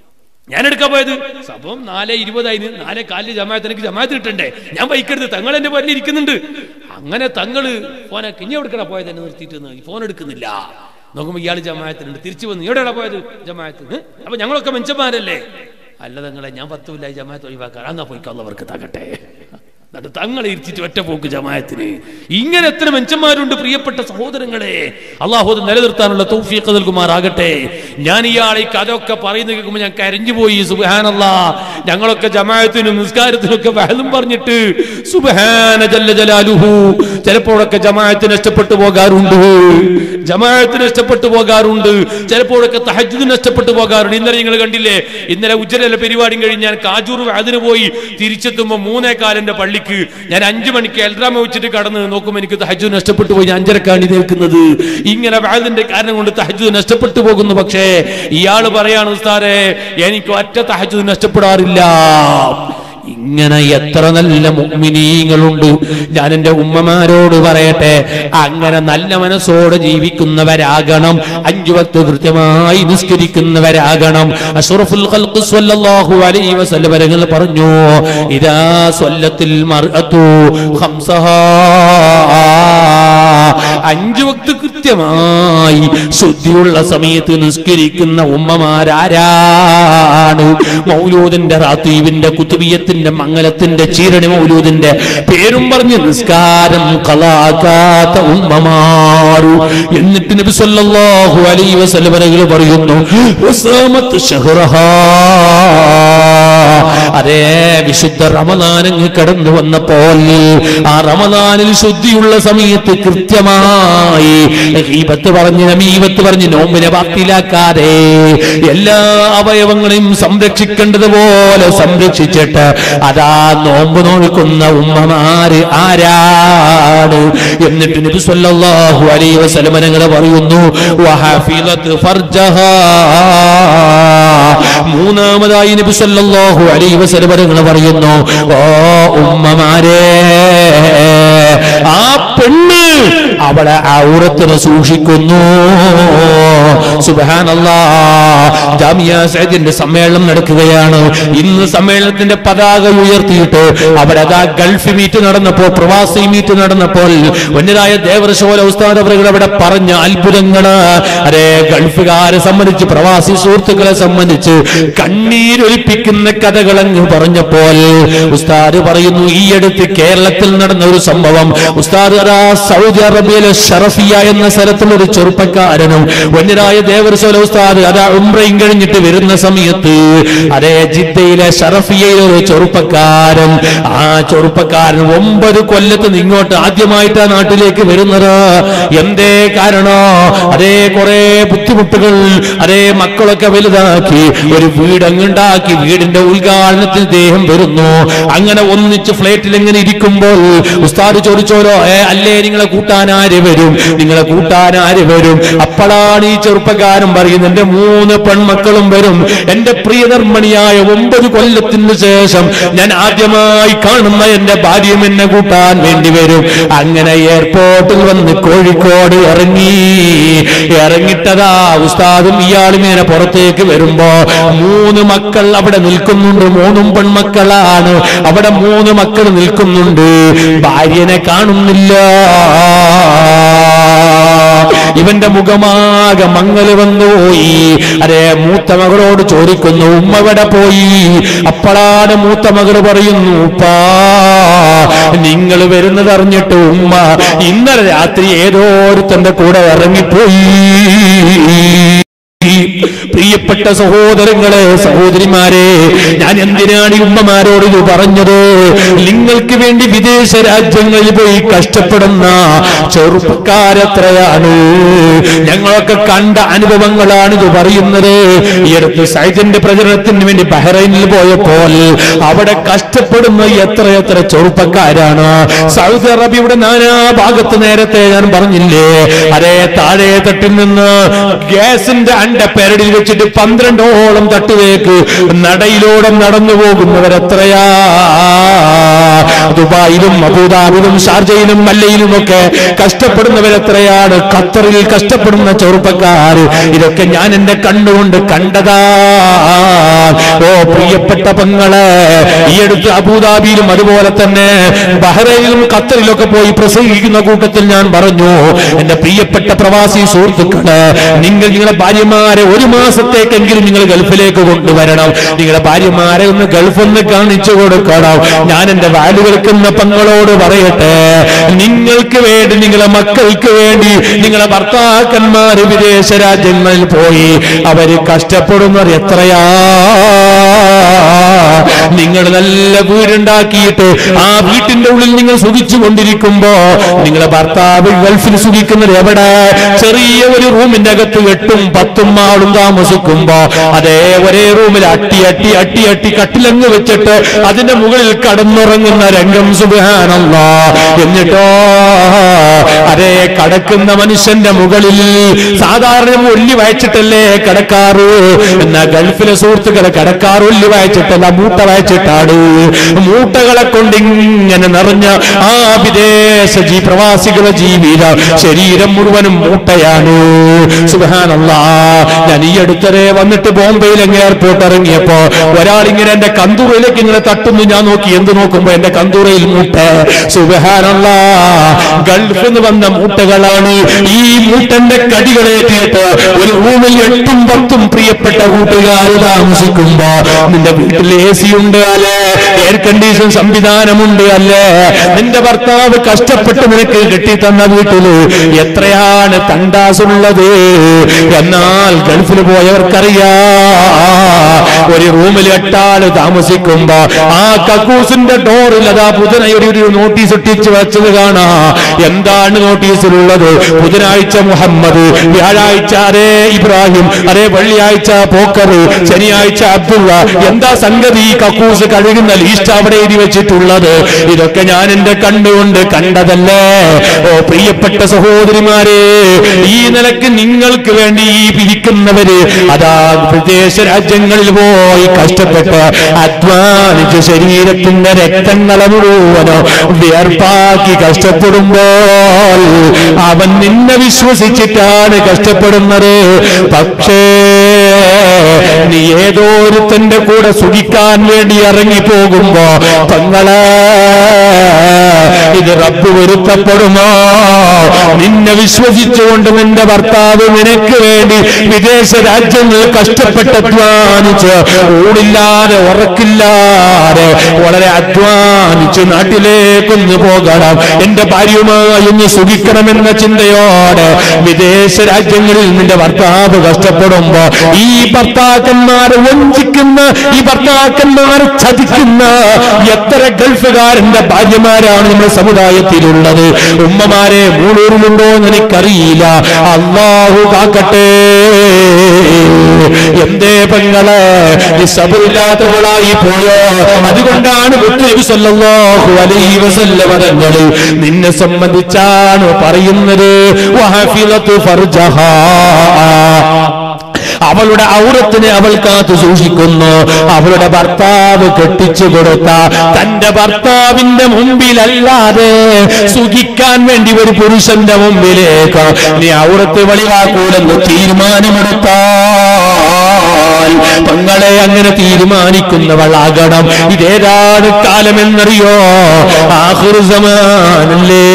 [SPEAKER 1] ഞാൻ എടുക്കാൻ പോയത് സംഭവം നാല് ഇരുപതായിന് നാല് കാലിൽ ജമാഅത്ത് എനിക്ക് ജമാഅത്ത് കിട്ടണ്ടേ ഞാൻ ബൈക്കെടുത്ത് തങ്ങൾ എന്റെ പേരിൽ ഇരിക്കുന്നുണ്ട് അങ്ങനെ തങ്ങള് ഫോനെ കിഞ്ഞ എടുക്കണ പോയത് എന്നെ നിർത്തിയിട്ട് ഫോൺ എടുക്കുന്നില്ല നോക്കുമ്പോ ഇയാൾ ജമാഅത്തിനുണ്ട് തിരിച്ചു വന്നു എവിടെയാണ് പോയത് ജമാഅത്തിന് അപ്പൊ ഞങ്ങളൊക്കെ മെച്ചന്മാരല്ലേ അല്ല തങ്ങളെ ഞാൻ പത്തുമില്ല ഈ ജമാഅത്ത് ഒഴിവാക്കാൻ എന്നാ പോയിക്കാവുന്നവർക്ക് തകട്ടെ എന്നിട്ട് തങ്ങളെ ഇരിച്ചിട്ട് ഒറ്റ പോക്ക് ജമായത്തിന് ഇങ്ങനെ എത്ര മെച്ചന്മാരുണ്ട് പ്രിയപ്പെട്ട സഹോദരങ്ങളെ അള്ളാഹു അത് നിലനിർത്താനുള്ള തൗഫീഖ് നൽകുമാറാകട്ടെ ഞാൻ ഇയാളെ ഈ കഥയൊക്കെ പറയുന്ന കേൾക്കുമ്പോൾ ഞാൻ കരഞ്ഞു പോയി സുബഹാനല്ലാ ഞങ്ങളൊക്കെ ജമായത്തിനും നിസ്കാരത്തിനും ഒക്കെ വഹലും പറഞ്ഞിട്ട് സുബഹാന ജല്ല ജലാലുഹു ചിലപ്പോഴൊക്കെ ജമായത്തിന് ഇഷ്ടപ്പെട്ടു പോകാറുണ്ട് ജമാഅത്തിന് ഇഷ്ടപ്പെട്ടു പോകാറുണ്ട് ചിലപ്പോഴൊക്കെ തഹജ്ജുദിന് ഇഷ്ടപ്പെട്ടു പോകാറുണ്ട് ഇന്നലെ നിങ്ങൾ കണ്ടില്ലേ ഇന്നലെ ഉജ്ജല പരിപാടിയും കഴിഞ്ഞ് ഞാൻ കാജൂർ അതിന് പോയി തിരിച്ചെത്തുമ്പോൾ മൂന്നേക്കാലിന്റെ പള്ളിക്ക് ഞാൻ അഞ്ചു മണിക്ക് എൽഡ്രാമ വെച്ചിട്ട് കടന്ന് നോക്കുമ്പോൾ എനിക്ക് തഹജ്ജു നഷ്ടപ്പെട്ടു പോയി ഞാൻ അഞ്ചരക്കാണ് നിൽക്കുന്നത് ഇങ്ങനെ വാതിന്റെ കാരണം കൊണ്ട് തഹജ്ജു നഷ്ടപ്പെട്ടു പോകുന്നു പക്ഷേ ഇയാള് പറയാണ് ഉസ്താരെ എനിക്ക് ഒറ്റ തഹജ്ജു നഷ്ടപ്പെടാറില്ല ഇങ്ങനെ എത്ര നല്ല മുഗ്മിനീങ്ങളുണ്ട് ഞാൻ എന്റെ ഉമ്മമാരോട് പറയട്ടെ അങ്ങനെ നല്ല മനസ്സോടെ ജീവിക്കുന്നവരാകണം അഞ്ചു വക്ത് കൃത്യമായി നിസ്കരിക്കുന്നവരാകണം അഷ്റഫുൽ ഖൽഖ് സ്വല്ലല്ലാഹു അലൈഹി വസല്ലം വരങ്ങൾ പറഞ്ഞു ഇദാ സ്വല്ലത്തിൽ മർഅതു ഖംസഹാ അഞ്ചു വക്ത് കൃത്യമായി ശുദ്ധിയുള്ള സമയത്ത് നിസ്കരിക്കുന്ന ഉമ്മമാരാരാണ് മൗലൂദിന്റെ റാത്തീവിന്റെ കുത്തുബിയത്തിന്റെ മംഗലത്തിന്റെ ചീരണി മൗലൂദിന്റെ പേരും പറഞ്ഞ് നിസ്കാരം കളാക്കാത്ത ഉമ്മമാരു എന്നിട്ട് നബി സല്ലല്ലാഹു അലൈഹി വസല്ലം വരകൾ പറയുന്നു ഉസാമത്ത് ഷഹ്റഹാ അതേ വിശുദ്ധ റമദാനങ്ങ് കടന്നു വന്നപ്പോൾ ആ റമദാനിൽ ശുദ്ധിയുള്ള സമയത്ത് കൃത്യമായി ഹീബത്ത് പറഞ്ഞ് നമീബത്ത് പറഞ്ഞ് നോമ്പിനെ ബാത്തിലാക്കാതെ എല്ലാ അവയവങ്ങളെയും സംരക്ഷിക്കേണ്ടതുപോലെ സംരക്ഷിച്ചിട്ട് അതാ നോമ്പ് നോക്കുന്ന ഉമ്മമാര് ആരാണ് എന്നിട്ട് നബി സല്ലല്ലാഹു അലൈഹി വസല്ലം ഞങ്ങൾ പറയുന്നു വഹഫിലത്ത് ഫർജഹാ മൂന്നാമതായി നബി സല്ലല്ലാഹു അലൈഹി വസല്ലം ഞങ്ങൾ പറയുന്നു ഓ ഉമ്മമാരെ ആ പെണ്ണ് അവളെ ഔറത്തിനെ സൂക്ഷിക്കുന്നു സുബഹാനല്ലാ ജാമിയ സൈദിന്റെ സമ്മേളനം നടക്കുകയാണ് ഇന്ന് സമ്മേളനത്തിന്റെ പതാക ഉയർത്തിയിട്ട് അവരതാ ഗൾഫ് മീറ്റ് നടന്നപ്പോൾ പ്രവാസി മീറ്റ് നടന്നപ്പോൾ വന്യരായ ദേവരശോല ഉസ്താദ് അവരുകൾ അവിടെ പറഞ്ഞ അത്ഭുതങ്ങള് അതെ ഗൾഫുകാരെ സംബന്ധിച്ച് പ്രവാസി സുഹൃത്തുക്കളെ സംബന്ധിച്ച് കണ്ണീരൊലിപ്പിക്കുന്ന കഥകൾ അങ്ങ് പറഞ്ഞപ്പോൾ ഉസ്താദ് പറയുന്നു ഈ അടുത്ത് കേരളത്തിൽ നടന്ന ഒരു സംഭവം ഉസ്താദ് അതാ സൗദി അറേബ്യയിലെ ഷറഫിയ എന്ന സ്ഥലത്തുള്ള ഒരു ചെറുപ്പക്കാരനും വന്യരായ ദേവരസോല ഉസ്താദ് അതാ ഉംറയും കഴിഞ്ഞിട്ട് വരുന്ന സമയത്ത് അതേ ജിദ്ദയിലെ ഷറഫിയയിലെ ഒരു ചെറുപ്പക്കാരൻ ആ ചെറുപ്പക്കാരൻ ഒമ്പത് കൊല്ലത്ത് നിന്ന് ഇങ്ങോട്ട് ആദ്യമായിട്ട് ആ നാട്ടിലേക്ക് വരുന്നത് എന്തേ കാരണോ അതേ കുറെ ബുദ്ധിമുട്ടുകൾ അതേ മക്കളൊക്കെ വലുതാക്കി ഒരു വീടങ്ങുണ്ടാക്കി വീടിന്റെ ഉദ്ഘാടനത്തിന് ദേഹം വരുന്നു അങ്ങനെ ഒന്നിച്ച് ഫ്ലേറ്റിൽ എങ്ങനെ ഇരിക്കുമ്പോൾ ഉസ്താദ് ചോദിച്ചോലോ ഏ അല്ലേ നിങ്ങളെ കൂട്ടാൻ ആര് വരും നിങ്ങളെ കൂട്ടാൻ ആര് വരും അപ്പോഴാണ് ഈ ചെറുപ്പക്കാരൻ പറയുന്നത് എന്റെ മൂന്ന് പെൺമക്കളും വരും എന്റെ പ്രിയധർമ്മണിയായ ഒമ്പത് കൊല്ലത്തിന് ശേഷം ഞാൻ ആദ്യമായി കാണുന്ന എന്റെ ഭാര്യയും എന്നെ കൂട്ടാൻ വേണ്ടി വരും അങ്ങനെ എയർപോർട്ടിൽ വന്ന് കോഴിക്കോട് ഇറങ്ങി ഇറങ്ങിട്ടതാ ഉസ്താദും ഇയാളും ഇങ്ങനെ പുറത്തേക്ക് വരുമ്പോ മൂന്ന് മക്കൾ അവിടെ നിൽക്കുന്നുണ്ട് മൂന്നും പെൺമക്കളാണ് അവിടെ മൂന്ന് മക്കൾ നിൽക്കുന്നുണ്ട് ഭാര്യനെ കാണുന്നില്ല ഇവന്റെ മുഖമാകെ മങ്ങല് വന്നുപോയി അതെ മൂത്ത മകളോട് ചോദിക്കുന്നു ഉമ്മ എവിടെ പോയി അപ്പോഴാണ് മൂത്ത മകൾ പറയുന്നു ഉപ്പാ നിങ്ങൾ വരുന്നത് അറിഞ്ഞിട്ട് ഉമ്മ ഇന്നലെ രാത്രി ഏതോ ഒരുത്തന്റെ കൂടെ ഇറങ്ങിപ്പോയി പ്രിയപ്പെട്ട സഹോദരങ്ങളെ സഹോദരിമാരെ ഞാൻ എന്തിനാണ് ഈ ഉമ്മമാരോട് ഇത് പറഞ്ഞത് നിങ്ങൾക്ക് വേണ്ടി വിദേശ രാജ്യങ്ങളിൽ പോയി കഷ്ടപ്പെടുന്ന ചെറുപ്പക്കാരെത്രയാണ് ഞങ്ങളൊക്കെ കണ്ട അനുഭവങ്ങളാണ് ഇത് പറയുന്നത് ഈ അടുത്ത് സൈദിന്റെ പ്രചരണത്തിന് വേണ്ടി ബഹ്റൈനിൽ പോയപ്പോൾ അവിടെ കഷ്ടപ്പെടുന്ന എത്ര എത്ര ചെറുപ്പക്കാരാണ് സൗദി അറേബ്യയുടെ നാനാ ഭാഗത്ത് നേരത്തെ ഞാൻ പറഞ്ഞില്ലേ അതേ താഴെ തട്ടിൽ നിന്ന് ഗ്യാസിന്റെ അണ്ട പെരടിൽ വെച്ചിട്ട് പന്ത്രണ്ടോളം തട്ടിലേക്ക് നടയിലൂടെ നടന്നു പോകുന്നവരെത്രയാ
[SPEAKER 2] ദുബായിലും അബുദാബിലും ഷാർജയിലും മല്ലയിലും ഒക്കെ കഷ്ടപ്പെടുന്നവരെത്രയാണ് ഖത്തറിൽ കഷ്ടപ്പെടുന്ന ചെറുപ്പക്കാർ ഇതൊക്കെ ഞാൻ എന്റെ കണ്ണുകൊണ്ട് കണ്ടതാ ഓ പ്രിയപ്പെട്ട പെങ്ങളെ ഈ അടുത്ത് അബുദാബിയിലും അതുപോലെ തന്നെ ബഹ്റൈനിലും ഖത്തറിലൊക്കെ പോയി പ്രസംഗിക്കുന്ന കൂട്ടത്തിൽ ഞാൻ പറഞ്ഞു എന്റെ പ്രിയപ്പെട്ട പ്രവാസി സുഹൃത്തുക്കള് നിങ്ങൾ നിങ്ങളെ ഭാര്യമാരെ ഒരു മാസത്തേക്കെങ്കിലും നിങ്ങൾ ഗൾഫിലേക്ക് കൊണ്ടുവരണം നിങ്ങളുടെ ഭാര്യമാരെ ഒന്ന് ഗൾഫ് ഒന്ന് കാണിച്ചു കൊടുക്കണം ഞാൻ എന്റെ വാല് കേൾക്കുന്ന പെങ്ങളോട് പറയട്ടെ നിങ്ങൾക്ക് വേണ്ടി നിങ്ങളെ മക്കൾക്ക് വേണ്ടി നിങ്ങളെ ഭർത്താക്കന്മാര് വിദേശ രാജ്യങ്ങളിൽ പോയി അവര് കഷ്ടപ്പെടുന്നവർ എത്രയാ നിങ്ങൾ നല്ല വീടുണ്ടാക്കിയിട്ട് ആ വീട്ടിന്റെ ഉള്ളിൽ നിങ്ങൾ സുഖിച്ചു കൊണ്ടിരിക്കുമ്പോ നിങ്ങളെ ഭർത്താവ് ഗൾഫിൽ സുഖിക്കുന്നത് എവിടെ ചെറിയ ഒരു റൂമിന്റെ അകത്ത് എട്ടും പത്തും ആളും താമസിക്കുമ്പോ അതേ ഒരേ റൂമിൽ അട്ടി അട്ടി അട്ടി അട്ടി കട്ടിലങ്ങ് വെച്ചിട്ട് അതിന്റെ മുകളിൽ കടന്നുറങ്ങുന്ന രംഗം സുബാനല്ല എന്നിട്ടോ അതേ കടക്കുന്ന മനുഷ്യന്റെ മുകളിൽ സാധാരണ ഒല്ലി വായിച്ചിട്ടല്ലേ കിടക്കാറ് എന്നാ ഗൾഫിലെ സുഹൃത്തുക്കളെ കടക്കാറ് ഒല്ലി വായിച്ചിട്ടല്ല മൂട്ട വായിച്ചിട്ടാണ് മൂട്ടകളെ കൊണ്ട് ഇങ്ങനെ നിറഞ്ഞ ആ വിദേശ ജീ പ്രവാസികളുടെ ജീവിത ശരീരം മുഴുവനും മൂട്ടയാണ് സുബാനല്ല ഞാൻ ഈ അടുത്തരെ വന്നിട്ട് ബോംബെയിൽ അങ്ങ് എയർപോർട്ട് ഇറങ്ങിയപ്പോ ഒരാൾ ഇങ്ങനെ എന്റെ കന്തൂറയിലേക്ക് ഇങ്ങനെ തട്ടുന്നു ഞാൻ നോക്കി എന്ത് നോക്കുമ്പോ എന്റെ കന്തൂറയിൽ മൂട്ട സുബഹാനല്ല ഗൾഫിൽ നിന്ന് വന്ന മൂട്ടകളാണ് ഈ മൂട്ടന്റെ കടികളേറ്റിട്ട് ഒരു റൂമിൽ എട്ടും പത്തും പ്രിയപ്പെട്ട കൂട്ടുകാർ താമസിക്കുമ്പോ നിന്റെ വീട്ടിൽ എ സി ഉണ്ട് അല്ലേ എയർ കണ്ടീഷൻ സംവിധാനമുണ്ട് അല്ലേ നിന്റെ ഭർത്താവ് കഷ്ടപ്പെട്ട് നിനക്ക് കെട്ടിത്തന്ന വീട്ടില് എത്രയാണ് തണ്ടാസുള്ളത് എന്നാൽ ഗൾഫിൽ പോയവർക്കറിയാ ഒരു റൂമിൽ എട്ടാള് താമസിക്കുമ്പോ ആ കക്കൂസിന്റെ ഡോറിൽ അതാ ബുധനായി ഒരു ഒരു നോട്ടീസ് ഒട്ടിച്ച് വെച്ചത് കാണാ എന്താണ് നോട്ടീസിലുള്ളത് ബുധനാഴ്ച മുഹമ്മദ് വ്യാഴാഴ്ച അതേ ഇബ്രാഹിം അതേ വെള്ളിയാഴ്ച പോക്കർ ശനിയാഴ്ച അബ്ദുള്ള എന്താ സംഗതി ഈ കക്കൂസ് കഴുകുന്ന ലീസ്റ്റ് അവിടെ എഴുതി വെച്ചിട്ടുള്ളത് ഇതൊക്കെ ഞാൻ എന്റെ കണ്ണുകൊണ്ട് കണ്ടതല്ലേ ഓ പ്രിയപ്പെട്ട സഹോദരിമാരെ ഈ നിലക്ക് നിങ്ങൾക്ക് വേണ്ടി ഈ പിരിക്കുന്നവര് അതാ വിദേശ രാജ്യങ്ങളിൽ പോയി കഷ്ടപ്പെട്ട് അധ്വാനിച്ച് ശരീരത്തിന്റെ രക്തങ്ങളെ മുഴുവനോ വിയർപ്പാക്കി കഷ്ടപ്പെടുമ്പോൾ അവൻ നിന്നെ വിശ്വസിച്ചിട്ടാണ് കഷ്ടപ്പെടുന്നത് പക്ഷേ നീ ഏതോ ഒരുത്തന്റെ കൂടെ സുഖിക്കാൻ വേണ്ടി ഇറങ്ങി പോകുമ്പോ തങ്ങളെ ഇത് റബ്ബ് വരുത്തപ്പെടുമോ നിന്നെ വിശ്വസിച്ചുകൊണ്ട് നിന്റെ ഭർത്താവ് നിനക്ക് വേണ്ടി വിദേശ രാജ്യങ്ങൾ കഷ്ടപ്പെട്ട് അധ്വാനിച്ച് ഊടില്ലാതെ ഉറക്കില്ലാതെ വളരെ അധ്വാനിച്ച് നാട്ടിലേക്കൊന്ന് പോകണം എന്റെ ഭാര്യയുമായി ഒന്ന് സുഖിക്കണമെന്ന ചിന്തയോടെ വിദേശ രാജ്യങ്ങളിൽ നിന്റെ ഭർത്താവ് കഷ്ടപ്പെടുമ്പോ ഈ ഭർത്താക്കന്മാരെ വഞ്ചിക്കുന്ന ഈ ഭർത്താക്കന്മാരെ ചതിക്കുന്ന എത്ര ഗൾഫുകാരന്റെ ഭാര്യമാരാണ് നമ്മുടെ സമുദായത്തിലുള്ളത് ഉമ്മമാരെ മൂളൂരിലുണ്ടോ എന്ന് എനിക്കറിയില്ല അള്ളാഹു കാക്കട്ടെ എന്തേ പെങ്ങളെ നിസ്സബില്ലാത്തവളായി പോയോ അതുകൊണ്ടാണ് മുത്തനബി സല്ലല്ലാഹു അലൈഹി വസല്ലമ തങ്ങൾ നിന്നെ സംബന്ധിച്ചാണ് പറയുന്നത് വഹഫിളത്തു ഫർജഹാ അവളുടെ ഔറത്തിനെ അവൾ കാത്തു സൂക്ഷിക്കുന്നു അവളുടെ ഭർത്താവ് കെട്ടിച്ചു കൊടുത്ത തന്റെ ഭർത്താവിന്റെ മുമ്പിലല്ലാതെ സുഖിക്കാൻ വേണ്ടി ഒരു പുരുഷന്റെ മുമ്പിലേക്ക് നീ ഔറത്ത് വെളിവാക്കൂലെന്ന് തീരുമാനമെടുത്താൽ തങ്ങളെ അങ്ങനെ തീരുമാനിക്കുന്നവളാകണം ഇതേതാണ് കാലമെന്നറിയോ ആഹുർസമാനല്ലേ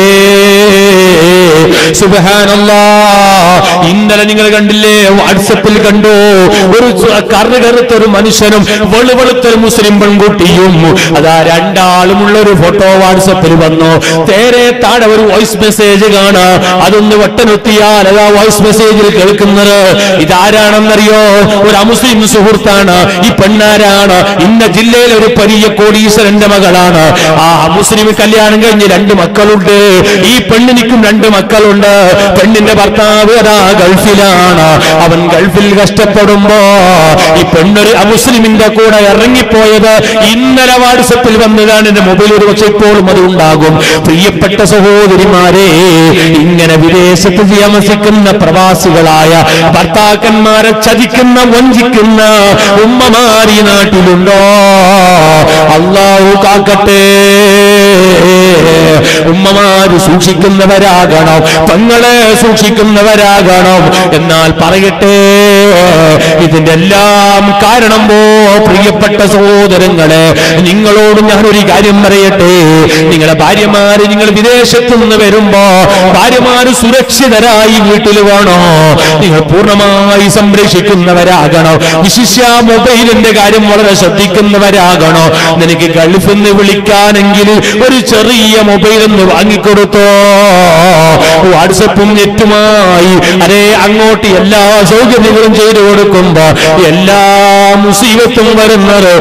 [SPEAKER 2] സുബഹാനല്ലാ ഇന്നലെ നിങ്ങൾ കണ്ടില്ലേ വാട്സപ്പിൽ കണ്ടു ഒരു കറു കറുത്ത ഒരു മനുഷ്യനും വെളുവെളുത്ത ഒരു മുസ്ലിം പെൺകുട്ടിയും അതാ രണ്ടാളുമുള്ള ഒരു ഫോട്ടോ വാട്സപ്പിൽ വന്നു തേരെ താഴെ ഒരു വോയിസ് മെസ്സേജ് കാണാ അതൊന്ന് വട്ടനൊത്തിയാൽ അതാ വോയിസ് മെസ്സേജിൽ കേൾക്കുന്നത് ഇതാരാണെന്നറിയോ ഒരു അമുസ്ലിം സുഹൃത്താണ് ഈ പെണ്ണാരാണ് ഇന്ന ജില്ലയിലെ ഒരു വലിയ കോടീശ്വരന്റെ മകളാണ് ആ മുസ്ലിം കല്യാണം കഴിഞ്ഞ് രണ്ട് മക്കളുണ്ട് ഈ പെണ്ണിനിക്കും രണ്ട് മക്കളുണ്ട് പെണ്ണിന്റെ ഭർത്താവ് അതാ ഗൾഫിലാണ് അവൻ ഗൾഫിൽ കഷ്ടപ്പെടുമ്പോ ഈ പെണ്ണൊരു അമുസ്ലിമിന്റെ കൂടെ ഇറങ്ങിപ്പോയത് ഇന്നലെ വാട്സപ്പിൽ വന്നതാണ് എന്റെ മൊബൈൽ ഒരു പക്ഷെ ഇപ്പോഴും അത് ഉണ്ടാകും പ്രിയപ്പെട്ട സഹോദരിമാരെ ഇങ്ങനെ വിദേശത്ത് താമസിക്കുന്ന പ്രവാസികളായ ഭർത്താക്കന്മാരെ ചതിക്കുന്ന വഞ്ചിക്കുന്ന ഉമ്മമാരി നാട്ടിലുണ്ടോ അള്ളാഹു കാക്കട്ടെ ഉമ്മമാര് സൂക്ഷിക്കുന്നവരാകണം പെങ്ങളെ സൂക്ഷിക്കുന്നവരാകണം എന്നാൽ പറയട്ടെ ഇതിന്റെ എല്ലാം കാരണം പോ പ്രിയപ്പെട്ട സഹോദരങ്ങളെ നിങ്ങളോട് ഞാനൊരു കാര്യം പറയട്ടെ നിങ്ങളെ ഭാര്യമാര് നിങ്ങൾ വിദേശത്തു നിന്ന് വരുമ്പോ ഭാര്യമാര് സുരക്ഷിതരായി വീട്ടിൽ വേണോ നിങ്ങൾ പൂർണ്ണമായി സംരക്ഷിക്കുന്നവരാകണോ വിശിഷ്യ മൊബൈലിന്റെ കാര്യം വളരെ ശ്രദ്ധിക്കുന്നവരാകണോ നിനക്ക് ഗൾഫിൽ നിന്ന് വിളിക്കാനെങ്കിൽ ഒരു ചെറിയ മൊബൈൽ ഒന്ന് വാങ്ങിക്കൊടുത്തോ വാട്സപ്പും നെറ്റുമായി അതെ അങ്ങോട്ട് എല്ലാ സൗകര്യങ്ങളും ചെയ്തു കൊടുക്കുമ്പോ എല്ലാ മുസീബത്തും വരുന്നത്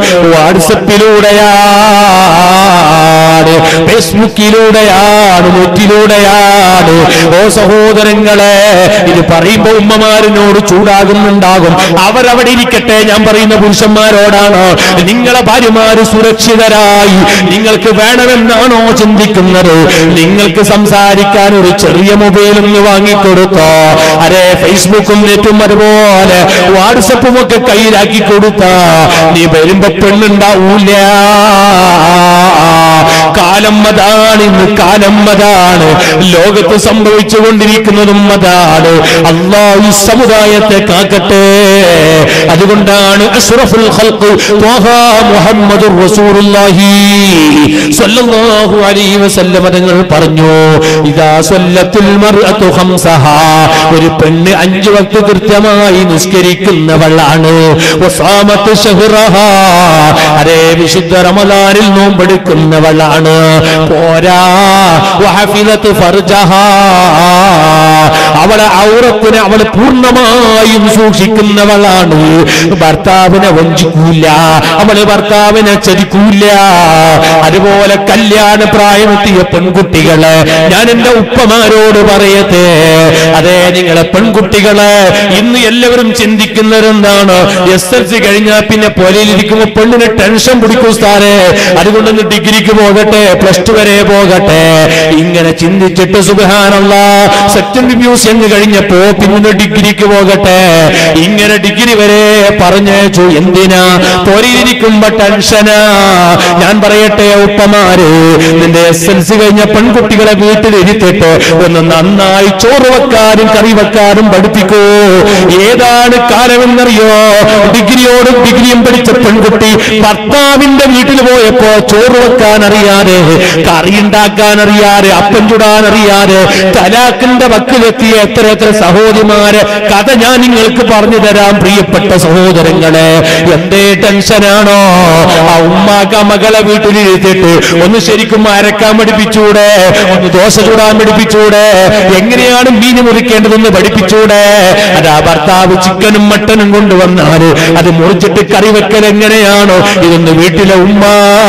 [SPEAKER 2] വാട്സപ്പിലൂടെയാണ് ഫേസ്ബുക്കിലൂടെയാണ് നെറ്റിലൂടെയാണ് ഓ സഹോദരങ്ങളെ ഇത് പറയുമ്പോ ഉമ്മമാരിനോട് ചൂടാകുന്നുണ്ടാകും അവരവിടെ ഇരിക്കട്ടെ ഞാൻ പറയുന്ന പുരുഷന്മാരോടാണ് നിങ്ങളെ ഭാര്യമാര് സുരക്ഷിതരായി നിങ്ങൾക്ക് വേണമെന്നാണോ ചിന്തിക്കുന്നത് നിങ്ങൾക്ക് സംസാരിക്കാൻ ഒരു ചെറിയ മൊബൈൽ ഒന്ന് വാങ്ങിക്കൊടുത്തോ അരെ ഫേസ്ബുക്കും നെറ്റും അതുപോലെ വാട്സപ്പും ഒക്കെ കയ്യിലാക്കി കൊടുത്ത നീ വരുമ്പോ പെണ്ണുണ്ടാവൂല കാലം അതാണ് ഇന്ന് കാലം അതാണ് ലോകത്ത് സംഭവിച്ചുകൊണ്ടിരിക്കുന്നതും അതാണ് അള്ളാഹു ഈ സമുദായത്തെ കാക്കട്ടെ അതുകൊണ്ടാണ് അഷ്റഫുൽ ഖൽഖ് ത്വാഹ മുഹമ്മദുർ റസൂലുള്ളാഹി സ്വല്ലല്ലാഹു അലൈഹി വസല്ലം തങ്ങൾ പറഞ്ഞു ഇദാ സ്വല്ലത്തുൽ മർഅതു ഖംസഹ ഒരു പെണ്ണ് അഞ്ചു വക്ത് കൃത്യമായി നിസ്കരിക്കുന്നവളാണ് വസാമത്ത് ഷഹ്റഹ അരേ വിശുദ്ധ റമദാനിൽ നോമ്പെടുക്കുന്നവളാണ് പോരാ വഹഫിദത്ത് ഫർജഹ അവളെ ഔറത്തിനെ അവൾ പൂർണ്ണമായും സൂക്ഷിക്കുന്നവളാണ് ഭർത്താവിനെ വഞ്ചിക്കൂല അവള് ഭർത്താവിനെ ചതിക്കൂല അതുപോലെ കല്യാണ പ്രായമെത്തിയ പെൺകുട്ടികളെ ഞാൻ എന്റെ ഉപ്പമാരോട് പറയട്ടെ അതെ നിങ്ങളെ പെൺകുട്ടികളെ ഇന്ന് എല്ലാവരും ചിന്തിക്കുന്നത് എന്താണ് എസ് എൽ സി കഴിഞ്ഞാൽ പിന്നെ പൊലയിലിരിക്കുമ്പോ പെണ്ണിന് ടെൻഷൻ പിടിക്കും സ്ഥാനെ അതുകൊണ്ടൊന്ന് ഡിഗ്രിക്ക് പോകട്ടെ പ്ലസ് ടു വരെ പോകട്ടെ ഇങ്ങനെ ചിന്തിച്ചിട്ട് സുബാനുള്ള സെക്കൻഡ് മ്യൂസിയം കഴിഞ്ഞപ്പോ പിന്നെ ഡിഗ്രിക്ക് പോകട്ടെ ഇങ്ങനെ ഡിഗ്രി വരെ പറഞ്ഞയച്ചു എന്തിനാ പൊരിയിരിക്കുമ്പോ ടെൻഷനാ ഞാൻ പറയട്ടെ ഉപ്പമാര് നിന്റെ എസ് എൽ സി കഴിഞ്ഞ പെൺകുട്ടികളെ വീട്ടിലിരുത്തിട്ട് ഒന്ന് നന്നായി ചോറ് വെക്കാനും കറി വെക്കാനും പഠിപ്പിക്കൂ ഏതാണ് കാലമെന്നറിയോ ഡിഗ്രിയോടും ഡിഗ്രിയും പഠിച്ച പെൺകുട്ടി ഭർത്താവിന്റെ വീട്ടിൽ പോയപ്പോ ചോറ് വെക്കാൻ അറിയാതെ കറി ഉണ്ടാക്കാൻ അറിയാതെ അപ്പം ചുടാൻ അറിയാതെ തലാക്കിന്റെ വക്കിലെത്തിയ എത്ര എത്ര സഹോദരിമാര് കഥ ഞാൻ നിങ്ങൾക്ക് പറഞ്ഞു തരാം പ്രിയപ്പെട്ട സഹോദരങ്ങളെ എന്തേ ടെൻഷനാണോ ആ ഉമ്മാക്ക മകളെ വീട്ടിലിരുത്തിട്ട് ഒന്ന് ശരിക്കും അരക്കാൻ പഠിപ്പിച്ചൂടെ ഒന്ന് ദോശ ചൂടാൻ പഠിപ്പിച്ചൂടെ എങ്ങനെയാണ് മീൻ മുറിക്കേണ്ടതെന്ന് പഠിപ്പിച്ചൂടെ അതാ ഭർത്താവ് ചിക്കനും മട്ടനും കൊണ്ടുവന്നാല് അത് മുറിച്ചിട്ട് കറി വെക്കൽ എങ്ങനെയാണോ ഇതൊന്ന് വീട്ടിലെ ഉമ്മ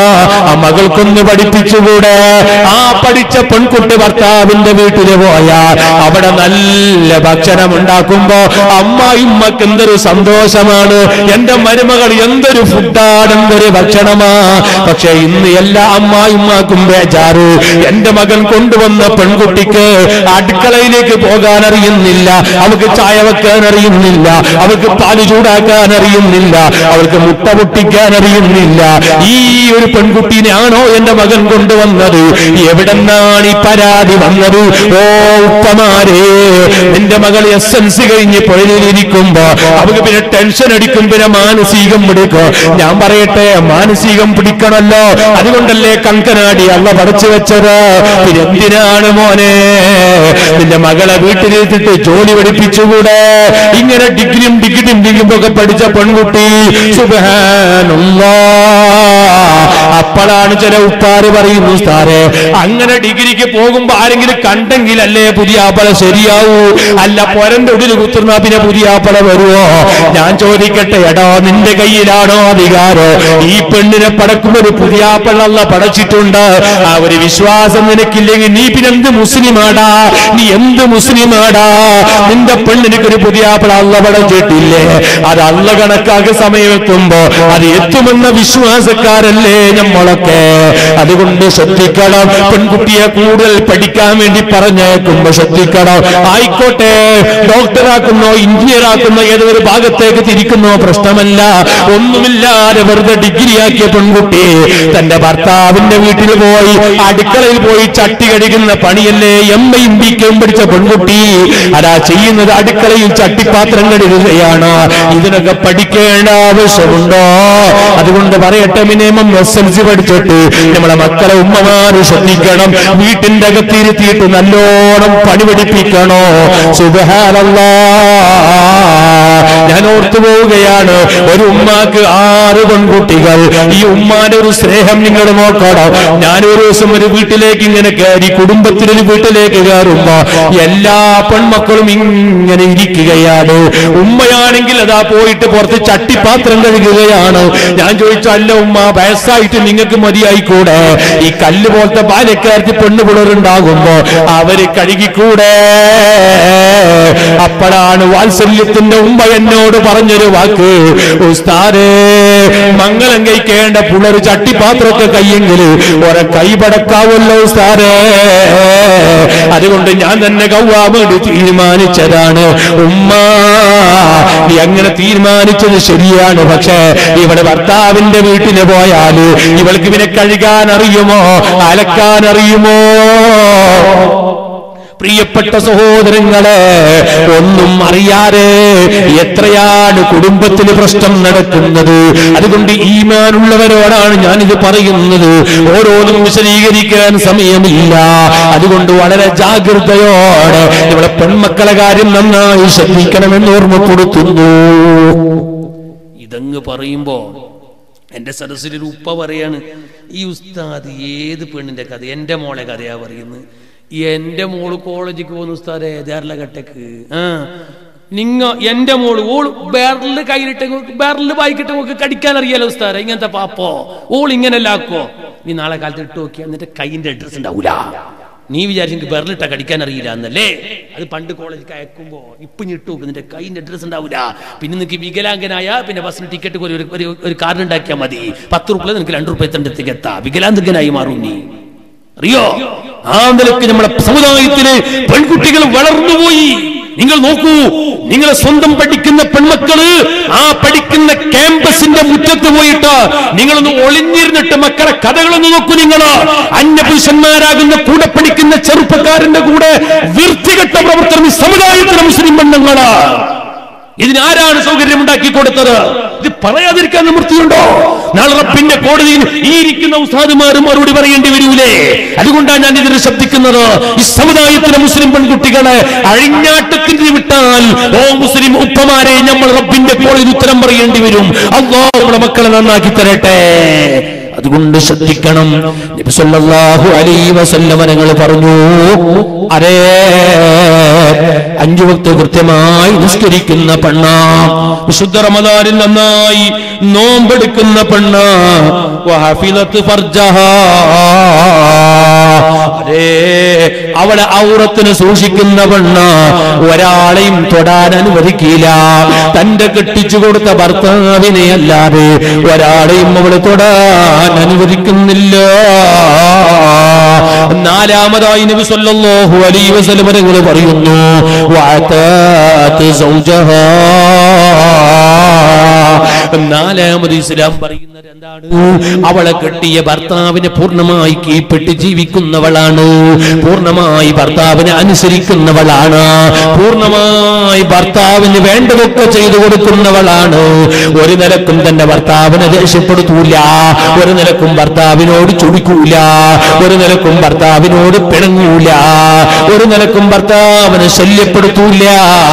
[SPEAKER 2] ആ മകൾക്കൊന്ന് പഠിപ്പിച്ചുകൂടെ ആ പഠിച്ച പെൺകുട്ടി ഭർത്താവിന്റെ വീട്ടില് പോയാൽ അവിടെ നല്ല ഭക്ഷണം ഉണ്ടാക്കുമ്പോ അമ്മായിമ്മക്ക് എന്തൊരു സന്തോഷമാണ് എന്റെ മരുമകൾ എന്തൊരു ഫുഡാണ് എന്തൊരു ഭക്ഷണമാ പക്ഷെ ഇന്ന് എല്ലാ അമ്മായിമ്മക്കും ബേജാറ് എന്റെ മകൻ കൊണ്ടുവന്ന പെൺകുട്ടിക്ക് അടുക്കളയിലേക്ക് പോകാൻ അറിയുന്നില്ല അവൾക്ക് ചായ വെക്കാൻ അറിയുന്നില്ല അവൾക്ക് പാല് ചൂടാക്കാൻ അറിയുന്നില്ല അവൾക്ക് മുട്ട പൊട്ടിക്കാൻ അറിയുന്നില്ല ഈ ഒരു പെൺകുട്ടീനെയാണോ എന്റെ മകൻ കൊണ്ടുവന്നത് എവിടെന്നാണ് ഈ പരാതി വന്നത് ഓ ഉപ്പമാരെ നിന്റെ മകൾ എസ് എൽ സി കഴിഞ്ഞ് പുഴയിലിരിക്കുമ്പോ അവൾക്ക് പിന്നെ ടെൻഷൻ അടിക്കും പിന്നെ മാനസികം പിടിക്കും ഞാൻ പറയട്ടെ മാനസികം പിടിക്കണല്ലോ അതുകൊണ്ടല്ലേ കങ്കനാടി അല്ല പടച്ചു വെച്ചത് പിന്നെ എന്തിനാണ് മോനെ നിന്റെ മകളെ വീട്ടിലിരുത്തിട്ട് ജോലി പഠിപ്പിച്ചുകൂടെ ഇങ്ങനെ ഡിഗ്രിയും ഡിഗ്രിയും ഡിഗ്രിയും ഒക്കെ പഠിച്ച പെൺകുട്ടി സുബാനുള്ള അപ്പോഴാണ് ചില ഉപ്പാറ് പറയുന്നു സാറേ അങ്ങനെ ഡിഗ്രിക്ക് പോകുമ്പോ ആരെങ്കിലും കണ്ടെങ്കിലല്ലേ പുതിയ ആപ്പള ശരിയാവൂ അല്ല പൊരന്റെ ഉള്ളിൽ കുത്തുന്ന പിന്നെ പുതിയ ആപ്പള വരുവോ ഞാൻ ചോദിക്കട്ടെ എടോ നിന്റെ കയ്യിലാണോ അധികാരം ഈ പെണ്ണിനെ പടക്കുമ്പോ ഒരു പുതിയ ആപ്പളല്ല പടച്ചിട്ടുണ്ട് ആ ഒരു വിശ്വാസം നിനക്കില്ലെങ്കിൽ നീ പിന്നെ എന്ത് മുസ്ലിമാടാ നീ എന്ത് മുസ്ലിമാടാ നിന്റെ പെണ്ണിനൊരു പുതിയ ആപ്പള അല്ല പടച്ചിട്ടില്ലേ അത് അല്ല കണക്കാക്കി സമയം എത്തുമ്പോ അത് എത്തുമെന്ന വിശ്വാസക്കാരല്ലേ നമ്മൾ നമ്മളൊക്കെ അതുകൊണ്ട് ശ്രദ്ധിക്കണം പെൺകുട്ടിയെ കൂടുതൽ പഠിക്കാൻ വേണ്ടി പറഞ്ഞേക്കുമ്പോ ശ്രദ്ധിക്കണം ആയിക്കോട്ടെ ഡോക്ടറാക്കുന്നോ എഞ്ചിനീയർ ആക്കുന്നോ ഏതൊരു ഭാഗത്തേക്ക് തിരിക്കുന്നോ പ്രശ്നമല്ല ഒന്നുമില്ലാതെ വെറുതെ ഡിഗ്രിയാക്കിയ പെൺകുട്ടി തന്റെ ഭർത്താവിന്റെ വീട്ടിൽ പോയി അടുക്കളയിൽ പോയി ചട്ടി കടിക്കുന്ന പണിയല്ലേ എം എയും ബി കെയും പഠിച്ച പെൺകുട്ടി അതാ ചെയ്യുന്നത് അടുക്കളയിൽ ചട്ടിപ്പാത്രം കഴുകുകയാണ് ഇതിനൊക്കെ പഠിക്കേണ്ട ആവശ്യമുണ്ടോ അതുകൊണ്ട് പറയട്ടെ മിനിമം എസ് എൽ സി പഠിച്ചിട്ട് നമ്മളെ മക്കളെ ഉമ്മമാര് ശ്രദ്ധിക്കണം വീട്ടിന്റെ അകത്തിരുത്തിയിട്ട് നല്ലോണം പണി പഠിപ്പിക്കണോ സുബഹാനല്ലാ ഞാൻ ഓർത്തു പോവുകയാണ് ഒരു ഉമ്മാക്ക് ആറ് പെൺകുട്ടികൾ ഈ ഉമ്മാന്റെ ഒരു സ്നേഹം നിങ്ങൾ നോക്കണം ഞാൻ ഒരു ദിവസം ഒരു വീട്ടിലേക്ക് ഇങ്ങനെ കയറി കുടുംബത്തിലൊരു വീട്ടിലേക്ക് കയറുമ്പോ എല്ലാ പെൺമക്കളും ഇങ്ങനെ ഇരിക്കുകയാണ് ഉമ്മയാണെങ്കിൽ അതാ പോയിട്ട് പുറത്ത് ചട്ടിപ്പാത്രം കഴുകുകയാണ് ഞാൻ ചോദിച്ചു അല്ല ഉമ്മ വയസ്സായിട്ട് നിങ്ങൾക്ക് മതിയായിക്കൂടെ ഈ കല്ല് പോലത്തെ ബാല്യക്കാരത്തിൽ പെണ്ണുപിള്ളറുണ്ടാകുമ്പോ അവര് കഴുകിക്കൂടെ അപ്പോഴാണ് വാത്സല്യത്തിന്റെ ഉമ്മ എന്നോട് പറഞ്ഞൊരു വാക്ക് ഉസ്താദേ മംഗലം കഴിക്കേണ്ട പുള്ളർ ചട്ടിപ്പാത്രമൊക്കെ കയ്യെങ്കിൽ ഒരെ കൈപടക്കാവല്ലോ ഉസ്താദേ അതുകൊണ്ട് ഞാൻ തന്നെ കൗവാൻ വേണ്ടി തീരുമാനിച്ചതാണ് ഉമ്മ നീ അങ്ങനെ തീരുമാനിച്ചത് ശരിയാണ് പക്ഷേ ഇവിടെ ഭർത്താവിന്റെ വീട്ടില് പോയാല് ഇവൾക്ക് ഇവനെ കഴുകാൻ അറിയുമോ അലക്കാൻ അറിയുമോ പ്രിയപ്പെട്ട സഹോദരങ്ങളെ ഒന്നും അറിയാതെ എത്രയാണ് കുടുംബത്തിൽ പ്രശ്നം നടക്കുന്നത് അതുകൊണ്ട് ഈമാനുള്ളവരോടാണ് ഞാനിത് പറയുന്നത് ഓരോന്നും വിശദീകരിക്കാൻ സമയമില്ല അതുകൊണ്ട് വളരെ ജാഗ്രതയോടെ ഇവിടെ പെൺമക്കളെ കാര്യം നന്നായി ശ്രദ്ധിക്കണമെന്ന് ഓർമ്മപ്പെടുത്തുന്നു
[SPEAKER 1] ഇതങ്ങ് പറയുമ്പോ എന്റെ സദസ്സിൽ ഒരു ഉപ്പ പറയാണ് ഈ ഉസ്താദ് ഏത് പെണ്ണിന്റെ കഥ എന്റെ മോളെ കഥയാ പറയുന്നത് എന്റെ മോള് കോളേജിക്ക് പോകുന്ന ഉസ്താദെ ധാരലഘട്ടക്ക് ആ നിങ്ങ എന്റെ മോള് ഓൾ ബേറില് കയ്യിലിട്ട് ബേറില് വായിക്കിട്ട് നമുക്ക് കടിക്കാൻ അറിയാലോ ഉസ്താദെ ഇങ്ങനത്തെ പാപ്പോ ഓൾ ഇങ്ങനെയല്ല ആക്കോ നീ നാളെ കാലത്ത് ഇട്ട് നോക്കിയാ എന്നിട്ട് കൈയിന്റെ അഡ്രസ് ഉണ്ടാവൂല നീ വിചാരിച്ചു ബെർലിട്ട കടിക്കാൻ അറിയില്ല എന്നല്ലേ അത് പണ്ട് കോളേജിൽ അയക്കുമ്പോ ഇപ്പൊ ഞിട്ടു നോക്കും നിന്റെ കൈന്റെ അഡ്രസ് ഉണ്ടാവില്ല പിന്നെ നിനക്ക് വികലാംഗനായ പിന്നെ ബസ്സിന് ടിക്കറ്റ് ഒരു ഒരു ഒരു കാർഡ് ഉണ്ടാക്കിയാൽ മതി പത്ത് റുപ്യ നിനക്ക് രണ്ട് റുപ്യ എത്തേണ്ടത്തേക്ക് എത്താം വികലാംഗനായി മാറും നീ അറിയോ ആ നിലക്ക് നമ്മുടെ സമുദായത്തിലെ പെൺകുട്ടികൾ വളർന്നുപോയി നിങ്ങൾ നോക്കൂ നിങ്ങളെ സ്വന്തം പഠിക്കുന്ന പെൺമക്കള് ആ പഠിക്കുന്ന ക്യാമ്പസിന്റെ മുറ്റത്ത് പോയിട്ട് നിങ്ങളൊന്ന് ഒളിഞ്ഞിരുന്നിട്ട് മക്കളെ കഥകളൊന്ന് നോക്കൂ നിങ്ങൾ അന്യപുരുഷന്മാരാകുന്ന കൂടെ പഠിക്കുന്ന ചെറുപ്പക്കാരന്റെ കൂടെ വൃത്തികെട്ട പ്രവർത്തനം ഈ സമുദായത്തിലെ മുസ്ലിം പെണ്ണുങ്ങള് ഇതിനാരാണ് സൗകര്യം ഉണ്ടാക്കി കൊടുത്തത് ഇത് പറയാതിരിക്കാൻ നിവൃത്തിയുണ്ടോ നാളെ റബ്ബിന്റെ കോടതിയിൽ ഈ ഇരിക്കുന്ന ഉസ്താദുമാരും മറുപടി പറയേണ്ടി വരൂലേ അതുകൊണ്ടാണ് ഞാൻ ഇതിന് ശബ്ദിക്കുന്നത് ഈ സമുദായത്തിലെ മുസ്ലിം പെൺകുട്ടികളെ അഴിഞ്ഞാട്ടത്തിന് വിട്ടാൽ ഓ മുസ്ലിം ഉപ്പമാരെ നമ്മൾ റബ്ബിന്റെ കോടതിയിൽ ഉത്തരം പറയേണ്ടി വരും അള്ളാഹു നമ്മുടെ മക്കളെ നന്നാക്കി തരട്ടെ അതുകൊണ്ട് ശ്രദ്ധിക്കണം നബി സല്ലല്ലാഹു അലൈഹി വസല്ലമ ഞങ്ങൾ പറഞ്ഞു അരേ അഞ്ചു വക്ത് കൃത്യമായി നിസ്കരിക്കുന്ന പെണ്ണ വിശുദ്ധ റമദാനിൽ നന്നായി നോമ്പെടുക്കുന്ന പെണ്ണ വഹഫിലത്ത് ഫർജഹാ അതേ അവളെ ഔറത്തിന് സൂക്ഷിക്കുന്ന പെണ്ണ ഒരാളെയും തൊടാൻ അനുവദിക്കില്ല തന്റെ കെട്ടിച്ചു കൊടുത്ത ഭർത്താവിനെ അല്ലാതെ ഒരാളെയും അവള് തൊടാൻ അനുവദിക്കുന്നില്ല നാലാമതായി നബി സല്ലല്ലാഹു അലൈഹി വസല്ലം നിങ്ങൾ പറയുന്നു വഅതാത് സൗജഹാ നാലാമത് ഇസ്ലാം പറയുന്നത് എന്താണ് അവളെ കെട്ടിയ ഭർത്താവിനെ പൂർണ്ണമായി കീഴ്പ്പെട്ട് ജീവിക്കുന്നവളാണ് പൂർണ്ണമായി ഭർത്താവിനെ അനുസരിക്കുന്നവളാണ് പൂർണ്ണമായി ഭർത്താവിന് വേണ്ടതൊക്കെ ചെയ്തു കൊടുക്കുന്നവളാണ് ഒരു നിലക്കും തന്റെ ഭർത്താവിനെ ദേഷ്യപ്പെടുത്തൂല ഒരു നിലക്കും ഭർത്താവിനോട് ചുടിക്കൂല ഒരു നിലക്കും ഭർത്താവിനോട് പിണങ്ങൂല ഒരു നിലക്കും ഭർത്താവിനെ ശല്യപ്പെടുത്തൂല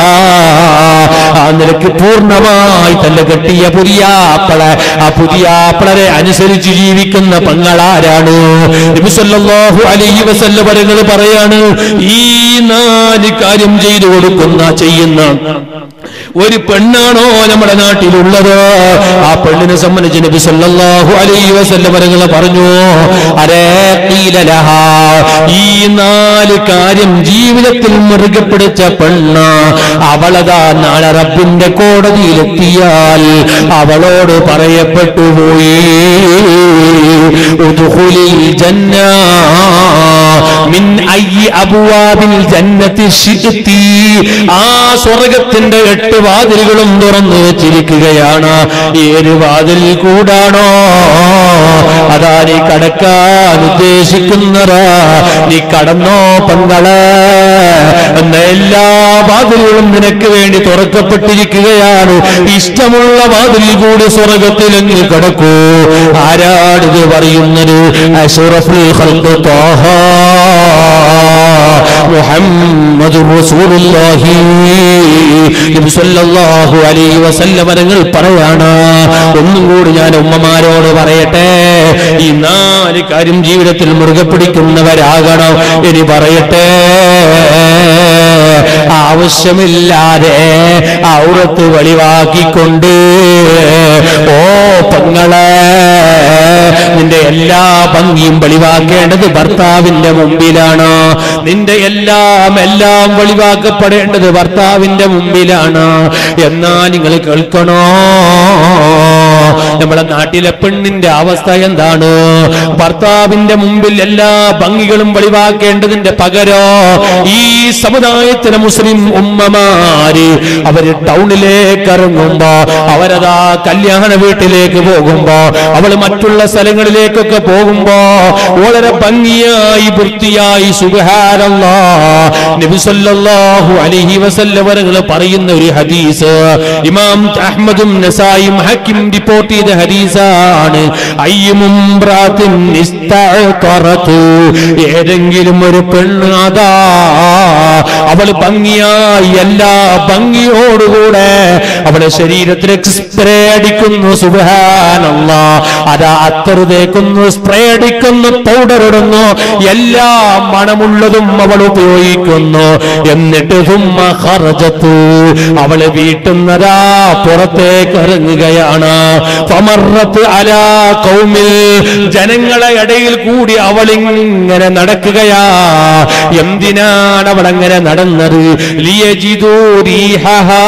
[SPEAKER 1] ആ നിലക്ക് പൂർണ്ണമായി തന്റെ കെട്ടിയ പുതിയാപ്പളെ ആ പുതിയാപ്പളരെ അനുസരിച്ച് ജീവിക്കുന്ന പെങ്ങളാരാണ് നബി സല്ലല്ലാഹു അലൈഹി വസല്ലം പരങ്ങൾ പറയാണ് ഈ നാല് കാര്യം ചെയ്തു കൊടുക്കുന്ന ചെയ്യുന്ന
[SPEAKER 2] ഒരു പെണ്ണാണോ നമ്മുടെ നാട്ടിലുള്ളത് ആ പെണ്ണിനെ സംബന്ധിച്ച് നബി സല്ലല്ലാഹു അലൈഹി വസല്ലം അവരുകൾ പറഞ്ഞു അരേ ഖീലലഹ ഈ നാല് കാര്യം ജീവിതത്തിൽ മുറുകെ പിടിച്ച പെണ്ണ് അവളതാ നാളെ റബ്ബിന്റെ കോടതിയിലെത്തിയാൽ അവളോട് പറയപ്പെട്ടു പോയി ഉദ്ഖുലിൽ ജന്ന മിൻ അയ്യി അബ്വാബിൽ ജന്നത്തി ശിഅ്തി ആ സ്വർഗത്തിന്റെ എട്ട് വാതിലുകളും തുറന്നു വെച്ചിരിക്കുകയാണ് ഏത് വാതിലിൽ കൂടാണോ അതാ നീ കടക്കാൻ ഉദ്ദേശിക്കുന്നതാ നീ കടന്നോ പങ്കള് എന്ന എല്ലാ വാതിലുകളും നിനക്ക് വേണ്ടി തുറക്കപ്പെട്ടിരിക്കുകയാണ് ഇഷ്ടമുള്ള വാതിലിൽ കൂടി സ്വർഗത്തിൽ അങ്ങ് കിടക്കൂ ആരാണിത് പറയുന്നത് അഷറഫുൽ ഖൽഖ് ത്വാഹ മുഹമ്മദ് റസൂലുള്ളാഹി നബി സല്ലല്ലാഹു അലൈഹി വസല്ലം തങ്ങൾ പറയാണ് ഒന്നും കൂടി ഞാൻ ഉമ്മമാരോട് പറയട്ടെ ഈ നാല് കാര്യം ജീവിതത്തിൽ മുറുകെ പിടിക്കുന്നവരാകണം ഇനി പറയട്ടെ ആവശ്യമില്ലാതെ ഔറത്ത് വെളിവാക്കിക്കൊണ്ട് ഓ പെങ്ങളെ നിന്റെ എല്ലാ ഭംഗിയും വെളിവാക്കേണ്ടത് ഭർത്താവിന്റെ മുമ്പിലാണ് നിന്റെ എല്ലാം എല്ലാം വെളിവാക്കപ്പെടേണ്ടത് ഭർത്താവിന്റെ മുമ്പിലാണ് എന്നാ നിങ്ങൾ കേൾക്കണോ നമ്മളെ നാട്ടിലെ പെണ്ണിന്റെ അവസ്ഥ എന്താണ് ഭർത്താവിന്റെ മുമ്പിൽ എല്ലാ ഭംഗികളും വെളിവാക്കേണ്ടതിന്റെ പകരോ ഈ സമുദായത്തിലെ മുസ്ലിം ഉമ്മമാര് അവര് ടൗണിലേക്ക് ഇറങ്ങുമ്പോ അവരതാ കല്യാണ വീട്ടിലേക്ക് പോകുമ്പോ അവള് മറ്റുള്ള സ്ഥലങ്ങളിലേക്കൊക്കെ പോകുമ്പോ വളരെ ഭംഗിയായി വൃത്തിയായി സുഖാരല്ല നബിസല്ലാഹു അലഹി വസല്ലവരങ്ങൾ പറയുന്ന ഒരു ഹദീസ് ഇമാം അഹ്മദും നസായും ഹക്കിം റിപ്പോർട്ട് ചെയ്ത ഹദീസാണ് അയ്യമുംബ്രാത്തിൻ ഇസ്തഅതറതു ഏതെങ്കിലും ഒരു പെണ്ണ് അതാ അവൾ ഭംഗിയായി എല്ലാ ഭംഗിയോടുകൂടെ അവളെ ശരീരത്തിൽ സ്പ്രേ അടിക്കുന്നു സുബാനല്ല അതാ അത്തറ് തേക്കുന്നു സ്പ്രേ അടിക്കുന്നു പൗഡർ ഇടുന്നു എല്ലാ മണമുള്ളതും അവൾ ഉപയോഗിക്കുന്നു എന്നിട്ട് തുമ്മ ഖറജത്തു അവള് വീട്ടുന്നതാ പുറത്തേക്ക് ഇറങ്ങുകയാണ് ഫമറത്ത് അലാ കൗമിൽ ജനങ്ങളെ ഇടയിൽ കൂടി അവളിങ്ങനെ നടക്കുകയാ എന്തിനാണ് അവൾ അങ്ങനെ നടന്നത് ലിയജിദൂ റീഹഹാ.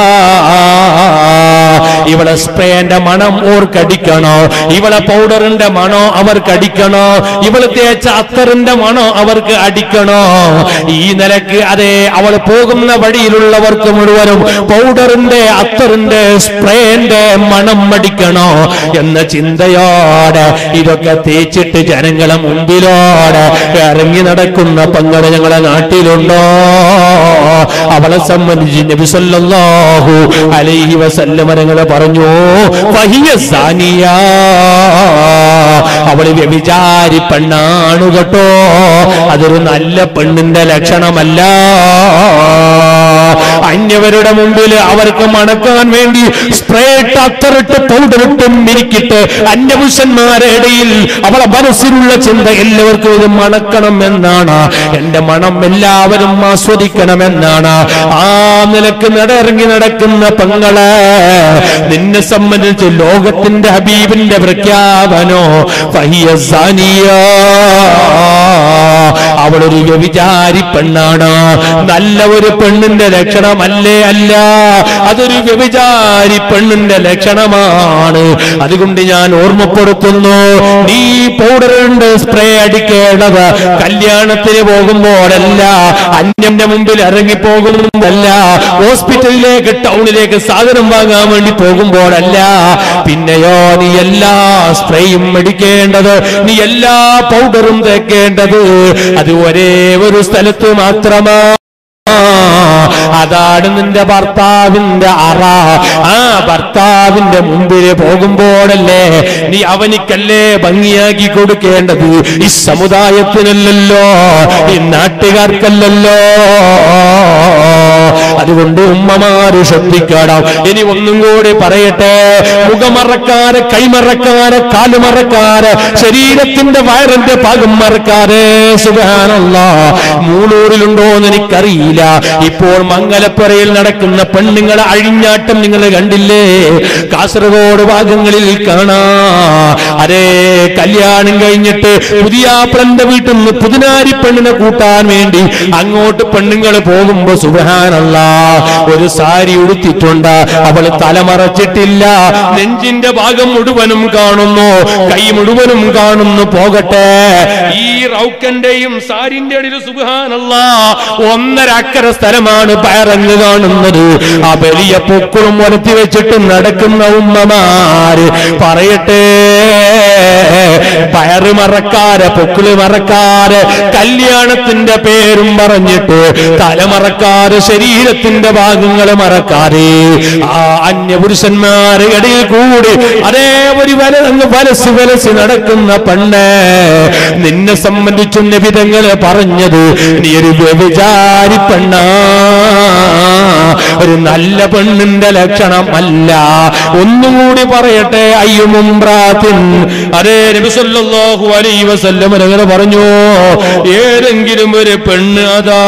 [SPEAKER 2] ഇവളെ സ്പ്രേന്റെ മണം ഓർക്കടിക്കണോ ഇവളെ പൗഡറിന്റെ മണോ അവർക്ക് അടിക്കണോ ഇവള് തേച്ച അത്തറിന്റെ മണോ അവർക്ക് അടിക്കണോ ഈ നിലക്ക് അതെ അവൾ പോകുന്ന വഴിയിലുള്ളവർക്ക് മുഴുവനും പൗഡറിന്റെ അത്തറിന്റെ സ്പ്രേന്റെ മണം അടിക്കണോ എന്ന ചിന്തയോടെ ഇതൊക്കെ തേച്ചിട്ട് ജനങ്ങളെ മുമ്പിലോടെ ഇറങ്ങി നടക്കുന്ന പങ്കട് ഞങ്ങളെ നാട്ടിലുണ്ടോ അവളെ സംബന്ധിച്ച് നബി സല്ലല്ലാഹു അലൈഹി വസല്ലമരങ്ങളെ പറഞ്ഞു വഹിയ സാനിയ അവള് വ്യഭിചാരി പെണ്ണാണു കേട്ടോ അതൊരു നല്ല പെണ്ണിന്റെ ലക്ഷണമല്ല അന്യവരുടെ മുമ്പിൽ അവർക്ക് മണക്കാൻ വേണ്ടി സ്പ്രേ ഇട്ട് അത്തറിട്ട് പൗഡറിട്ട് മിരിക്കിട്ട് അന്യപുരുഷന്മാരുടെ ഇടയിൽ അവളെ മനസ്സിലുള്ള ചിന്ത എല്ലാവർക്കും ഇത് മണക്കണം എന്നാണ് എന്റെ മണം എല്ലാവരും ആസ്വദിക്കണമെന്നാണ് ആ നിലക്ക് നടയിറങ്ങി നടക്കുന്ന പെങ്ങളെ നിന്നെ സംബന്ധിച്ച് ലോകത്തിന്റെ ഹബീബിന്റെ പ്രഖ്യാപനോ ഫഹിയ സാനിയ അവളൊരു വ്യഭിചാരി പെണ്ണാണ് നല്ല ഒരു പെണ്ണിന്റെ ലക്ഷണമല്ലേ അല്ല അതൊരു വ്യഭിചാരി പെണ്ണിന്റെ ലക്ഷണമാണ് അതുകൊണ്ട് ഞാൻ ഓർമ്മപ്പെടുത്തുന്നു നീ പൗഡറുണ്ട് സ്പ്രേ അടിക്കേണ്ടത് കല്യാണത്തിന് പോകുമ്പോഴല്ല അന്യന്റെ മുമ്പിൽ ഇറങ്ങി പോകുമ്പോഴല്ല ഹോസ്പിറ്റലിലേക്ക് ടൗണിലേക്ക് സാധനം വാങ്ങാൻ വേണ്ടി പോകുമ്പോഴല്ല പിന്നെയോ നീ എല്ലാ സ്പ്രേയും അടിക്കേണ്ടത് നീ എല്ലാ പൗഡറും തേക്കേണ്ടത് അത് ഒരേ ഒരു സ്ഥലത്ത് മാത്രമാ അതാണ് നിന്റെ ഭർത്താവിന്റെ അറ ആ ഭർത്താവിന്റെ മുമ്പിൽ പോകുമ്പോഴല്ലേ നീ അവനിക്കല്ലേ ഭംഗിയാക്കി കൊടുക്കേണ്ടത് ഈ സമുദായത്തിനല്ലല്ലോ ഈ നാട്ടുകാർക്കല്ലല്ലോ അതുകൊണ്ട് ഉമ്മമാര് ശ്രദ്ധിക്കണം ഇനി ഒന്നും കൂടി പറയട്ടെ മുഖമറക്കാര് കൈമറക്കാര് കാലുമറക്കാര് ശരീരത്തിന്റെ വയറിന്റെ ഭാഗം മറക്കാതെ സുഖാനല്ല മൂളൂരിലുണ്ടോ എന്ന് എനിക്കറിയില്ല ഇപ്പോൾ മംഗലപ്പുറയിൽ നടക്കുന്ന പെണ്ണുങ്ങളെ അഴിഞ്ഞാട്ടം നിങ്ങൾ കണ്ടില്ലേ കാസർഗോഡ് ഭാഗങ്ങളിൽ കാണാ അരേ കല്യാണം കഴിഞ്ഞിട്ട് പുതിയ പെണ്ണിന്റെ വീട്ടിൽ നിന്ന് പുതിനാരി പെണ്ണിനെ കൂട്ടാൻ വേണ്ടി അങ്ങോട്ട് പെണ്ണുങ്ങൾ പോകുമ്പോ സുബഹാനല്ല ഒരു സാരി ഉടുത്തിട്ടുണ്ട് അവള് തലമറച്ചിട്ടില്ല നെഞ്ചിന്റെ ഭാഗം മുഴുവനും കാണുന്നു കൈ മുഴുവനും കാണുന്നു പോകട്ടെ ഈ റൗക്കന്റെയും സാരിന്റെ ഇടയിൽ സുബഹാനല്ല ഒന്നര അക്കര സ്ഥലമാണ് പയറങ്ങ് കാണുന്നത് ആ വലിയ പൊക്കളും ഉരത്തി വെച്ചിട്ട് നടക്കുന്ന ഉമ്മമാര് പറയട്ടെ പയറ് മറക്കാര് പൊക്കിള് മറക്കാര് കല്യാണത്തിന്റെ പേരും പറഞ്ഞിട്ട് തലമറക്കാര് ശരീരത്തിന്റെ ഭാഗങ്ങൾ മറക്കാതെ ആ അന്യപുരുഷന്മാര് ഇടയിൽ കൂടി അതേ ഒരു വല അങ്ങ് വലസ് വലസ് നടക്കുന്ന പെണ്ണ് നിന്നെ സംബന്ധിച്ചും നിബിതങ്ങള് പറഞ്ഞത് നീ ഒരു വ്യഭിചാരി പെണ്ണാ ഒരു നല്ല പെണ്ണിന്റെ ലക്ഷണം അല്ല ഒന്നും കൂടി പറയട്ടെ അയ്യുമുംബ്രാത്തിൻ അതേ നബി സല്ലല്ലാഹു അലൈഹി വസല്ലം അങ്ങനെ പറഞ്ഞു ഏതെങ്കിലും ഒരു പെണ്ണ് അതാ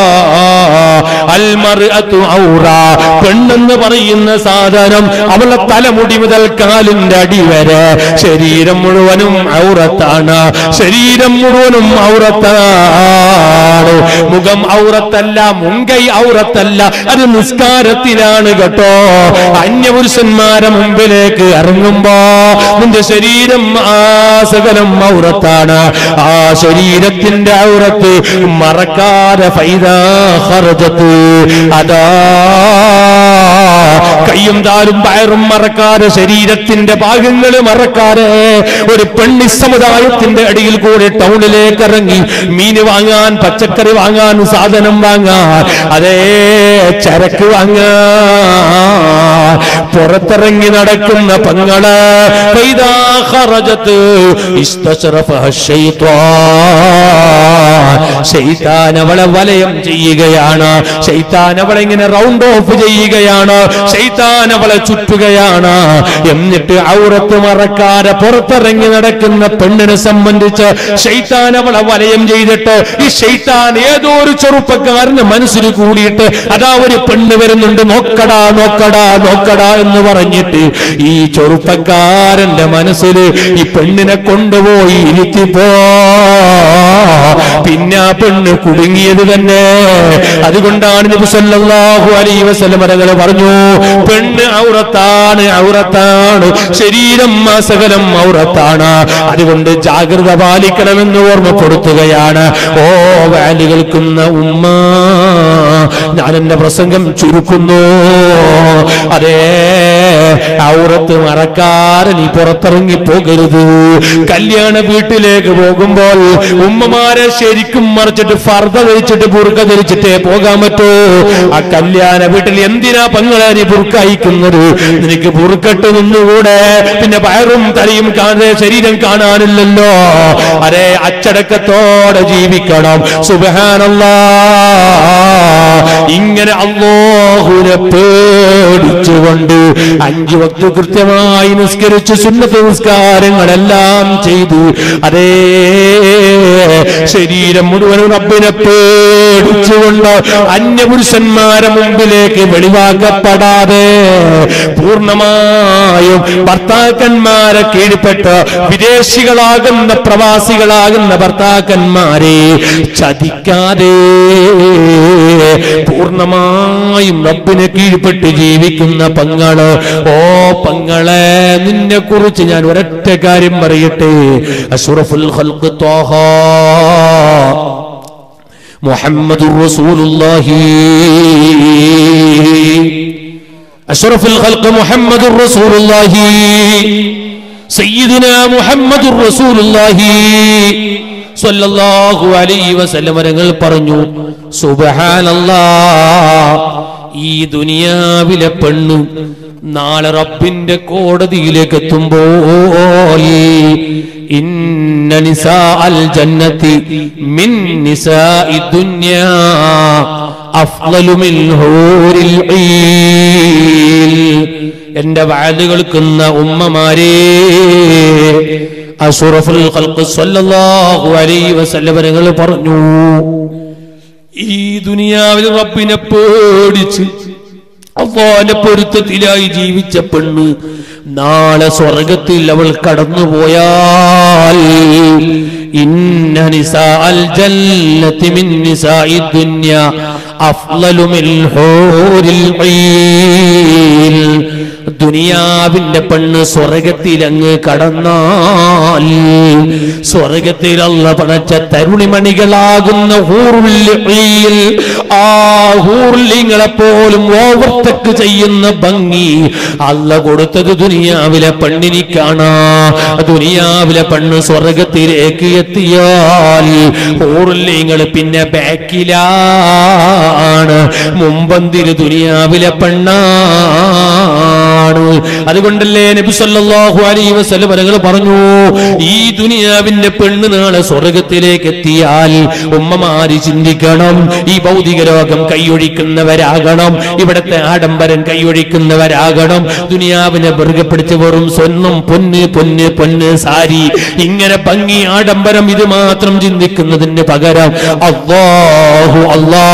[SPEAKER 2] അൽമർഅതു ഔറ പെണ്ണെന്ന് പറയുന്ന സാധനം അവളെ തലമുടി മുതൽ കാലിന്റെ അടി വരെ ശരീരം മുഴുവനും ഔറത്താണ് ശരീരം മുഴുവനും ഔറത്താണ് മുഖം ഔറത്തല്ല മുങ്കൈ ഔറത്തല്ല അത് നിസ്കാരത്തിലാണ് കേട്ടോ അന്യപുരുഷന്മാരെ മുമ്പിലേക്ക് ഇറങ്ങുമ്പോ നിന്റെ ശരീരം ആ സകലം ഔറത്താണ് ആ ശരീരത്തിന്റെ ഔറത്ത് മറക്കാതെ ഫൈദാ ഖറജത്ത് അതാ കയ്യും താലും പയറും മറക്കാതെ ശരീരത്തിന്റെ ഭാഗങ്ങൾ മറക്കാതെ ഒരു പെണ്ണി സമുദായത്തിന്റെ അടിയിൽ കൂടെ ടൗണിലേക്ക് ഇറങ്ങി മീന് വാങ്ങാൻ പച്ചക്കറി വാങ്ങാൻ സാധനം വാങ്ങാൻ അതേ ചരക്ക് വാങ്ങാൻ പുറത്തിറങ്ങി നടക്കുന്ന പങ്ങള് ഫൈദാ ഖറജത്ത് ഇസ്തശറഫഹ ശൈത്വാൻ ശൈത്താൻ അവളെ വലയം ചെയ്യുകയാണ് ശൈത്താൻ അവളെ ഇങ്ങനെ റൗണ്ട് ഓഫ് ചെയ്യുകയാണ് ശൈത്താൻ അവളെ ചുറ്റുകയാണ് എന്നിട്ട് ഔറത്ത് മറക്കാതെ പുറത്തിറങ്ങി നടക്കുന്ന പെണ്ണിനെ സംബന്ധിച്ച് ശൈത്താൻ അവളെ വലയം ചെയ്തിട്ട് ഈ ശൈത്താൻ ഏതോ ഒരു ചെറുപ്പക്കാരന് മനസ്സിൽ കൂടിയിട്ട് അതാ ഒരു പെണ്ണ് വരുന്നുണ്ട് നോക്കടാ നോക്കടാ നോക്കടാ എന്ന് പറഞ്ഞിട്ട് ഈ ചെറുപ്പക്കാരന്റെ മനസ്സിൽ ഈ പെണ്ണിനെ കൊണ്ടുപോയി ഇരുത്തിപ്പോ പിന്നെ ആ പെണ്ണ് കുടുങ്ങിയത് തന്നെ അതുകൊണ്ടാണ് നബി സല്ലല്ലാഹു അലൈഹി വസല്ലം തങ്ങൾ പറഞ്ഞു പെണ്ണ് ഔറത്താണ് ഔറത്താണ് ശരീരം ആ സകലം ഔറത്താണ് അതുകൊണ്ട് ജാഗ്രത പാലിക്കണമെന്ന് ഓർമ്മപ്പെടുത്തുകയാണ് ഓ വാലി കേൾക്കുന്ന ഉമ്മ ഞാൻ എന്റെ പ്രസംഗം ചുരുക്കുന്നു അതേ ഔറത്ത് മറക്കാതെ നീ പുറത്തിറങ്ങി പോകരുത് കല്യാണ വീട്ടിലേക്ക് പോകുമ്പോൾ ഉമ്മമാരെ ശരിക്കും മറിച്ചിട്ട് ഫർദ ധരിച്ചിട്ട് ബുർക്ക ധരിച്ചിട്ടേ പോകാൻ പറ്റൂ ആ കല്യാണ വീട്ടിൽ എന്തിനാ പങ്ങളെ നീ ബുർക്ക അയക്കുന്നത് നിനക്ക് ബുർക്കട്ട് നിന്നുകൂടെ പിന്നെ വയറും തലയും കാണാതെ ശരീരം കാണാനില്ലല്ലോ അരെ അച്ചടക്കത്തോടെ ജീവിക്കണം സുബഹാനല്ലാ ഇങ്ങനെ അള്ളാഹുനെ പേടിച്ചുകൊണ്ട് അഞ്ചു വക്ത് കൃത്യമായി നിസ്കരിച്ച് സുന്നത്ത് നിസ്കാരങ്ങളെല്ലാം ചെയ്തു അതേ ശരീരം മുഴുവനും റബ്ബിനെ പേടിച്ചുകൊണ്ട് അന്യപുരുഷന്മാരെ മുമ്പിലേക്ക് വെളിവാക്കപ്പെടാതെ പൂർണ്ണമായും ഭർത്താക്കന്മാരെ കീഴ്പ്പെട്ട് വിദേശികളാകുന്ന പ്രവാസികളാകുന്ന ഭർത്താക്കന്മാരെ ചതിക്കാതെ പൂർണ്ണമായും റബ്ബിനെ കീഴ്പ്പെട്ട് ജീവിക്കുന്ന പങ്ങള് ഓ പങ്ങളെ നിന്നെ കുറിച്ച് ഞാൻ ഒരൊറ്റ കാര്യം പറയട്ടെ അഷുറഫുൽ ഖൽഖ് ത്വാഹ മുഹമ്മദുർ റസൂലുള്ളാഹി അഷറഫുൽ ഖൽഖ് മുഹമ്മദുർ റസൂലുള്ളാഹി സയ്യിദുന മുഹമ്മദുർ റസൂലുള്ളാഹി സ്വല്ലല്ലാഹു അലൈഹി വസല്ലം തങ്ങൾ പറഞ്ഞു സുബ്ഹാനല്ലാ ഈ ദുനിയാവിലെ പെണ്ണ് നാളെ റബ്ബിന്റെ കോടതിയിലേക്ക് എത്തുമ്പോൾ ഇന്ന നിസാ അൽ ജന്നത്തി മിൻ നിസാഇ ദുനിയാ അഫ്ളലു മിൻ ഹൂരിൽ ഈൽ എന്റെ വാല് കേൾക്കുന്ന ഉമ്മമാരേ അഷറഫുൽ ഖൽഖ് സല്ലല്ലാഹു അലൈഹി വസല്ലം നിങ്ങൾ പറഞ്ഞു ഈ ദുനിയാവിൽ റബ്ബിനെ പേടിച്ച് അവന്റെ പൊരുത്തത്തിലായി ജീവിച്ച പെണ്ണ് നാളെ സ്വർഗത്തിൽ അവൾ കടന്നുപോയാൽ ഇന്ന നിസാഅൽ ജന്നത്തി മിൻ നിസാഇ ദുനിയ അഫ്ളലു മിൻ ഹൂരിൽ ഈൽ ദുനിയാവിന്റെ പെണ്ണ് സ്വർഗത്തിൽ അങ്ങ് കടന്നാൽ സ്വർഗത്തിൽ അല്ല പടച്ച തരുണിമണികളാകുന്ന ഹൂറുള്ളിൽ ആ ഹൂർലിങ്ങളെ പോലും ഓവർടേക്ക് ചെയ്യുന്ന ഭംഗി അല്ല കൊടുത്തത് ദുനിയാവിലെ പെണ്ണിനി കാണാ ദുനിയാവിലെ പെണ്ണ് സ്വർഗത്തിലേക്ക് എത്തിയാൽ ഹൂർലിങ്ങൾ പിന്നെ ബാക്കിലാണ് മുമ്പന്തിര് ദുനിയാവിലെ പെണ്ണാണ് അതുകൊണ്ടല്ലേ നബി സല്ലല്ലാഹു അലൈഹി വസല്ലം അവர்கள் പറഞ്ഞു ഈ ദുനിയാവിന്റെ പെണ്ണ് നാളെ സ്വർഗത്തിലേക്ക് എത്തിയാൽ ഉമ്മമാര് ചിന്തിക്കണം ഈ ഭൗതിക ലോകം കൈയൊഴിക്കുന്നവരാകണം ഇവിടത്തെ ആഡംബരം കൈയൊഴിക്കുന്നവരാകണം ദുനിയാവിനെ വെറുതെ പിടിച്ച് വെറും സ്വർണം പൊന്ന് പൊന്ന് പൊന്ന് സാരി ഇങ്ങനെ ഭംഗി ആഡംബരം ഇത് മാത്രം ചിന്തിക്കുന്നതിന് പകരം അള്ളാഹു അല്ലാ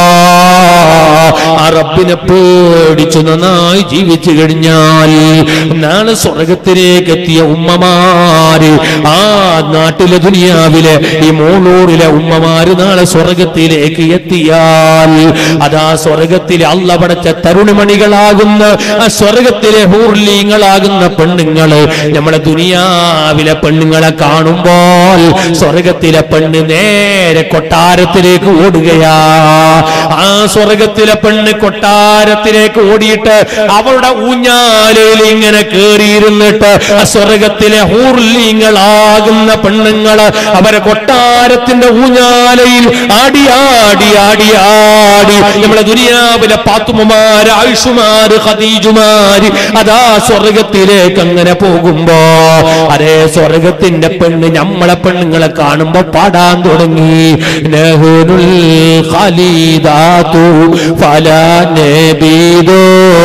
[SPEAKER 2] ആ റബ്ബിനെ പേടിച്ചു നന്നായി ജീവിച്ചു കഴിഞ്ഞാൽ നാളെ സ്വർഗത്തിലേക്ക് എത്തിയ ഉമ്മമാര് ആ നാട്ടിലെ ദുനിയാവിലെ ഈ മൂന്നൂറിലെ ഉമ്മമാര് നാളെ സ്വർഗത്തിലേക്ക് എത്തിയാൽ അതാ സ്വർഗത്തിലെ അള്ള പടച്ച തരുണിമണികളാകുന്ന ആ സ്വർഗത്തിലെ ഹൂർലീങ്ങളാകുന്ന പെണ്ണുങ്ങള് നമ്മളെ ദുനിയാവിലെ പെണ്ണുങ്ങളെ കാണുമ്പോൾ സ്വർഗത്തിലെ പെണ്ണ് നേരെ കൊട്ടാരത്തിലേക്ക് ഓടുകയാ ആ സ്വർഗത്തിലെ പെണ്ണ് കൊട്ടാരത്തിലേക്ക് ഓടിയിട്ട് അവളുടെ ഊഞ്ഞാലയിൽ ഇങ്ങനെ കേറിയിരുന്നിട്ട് ആ സ്വർഗത്തിലെ ഹൂർലിങ്ങളാകുന്ന പെണ്ണുങ്ങള് അവരെ കൊട്ടാരത്തിന്റെ ഊഞ്ഞാലയിൽ ആടി ആടി ആടി ആടി നമ്മളെ ദുനിയാവിലെ പാത്തുമ്മമാര് ആയുഷുമാര് ഖദീജുമാര് അതാ സ്വർഗത്തിലേക്ക് അങ്ങനെ പോകുമ്പോ അതേ സ്വർഗത്തിന്റെ പെണ്ണ് നമ്മളെ പെണ്ണുങ്ങളെ കാണുമ്പോ പാടാൻ തുടങ്ങി നഹുനുൽ ഖലീദാതു ഫലാ നബീദോ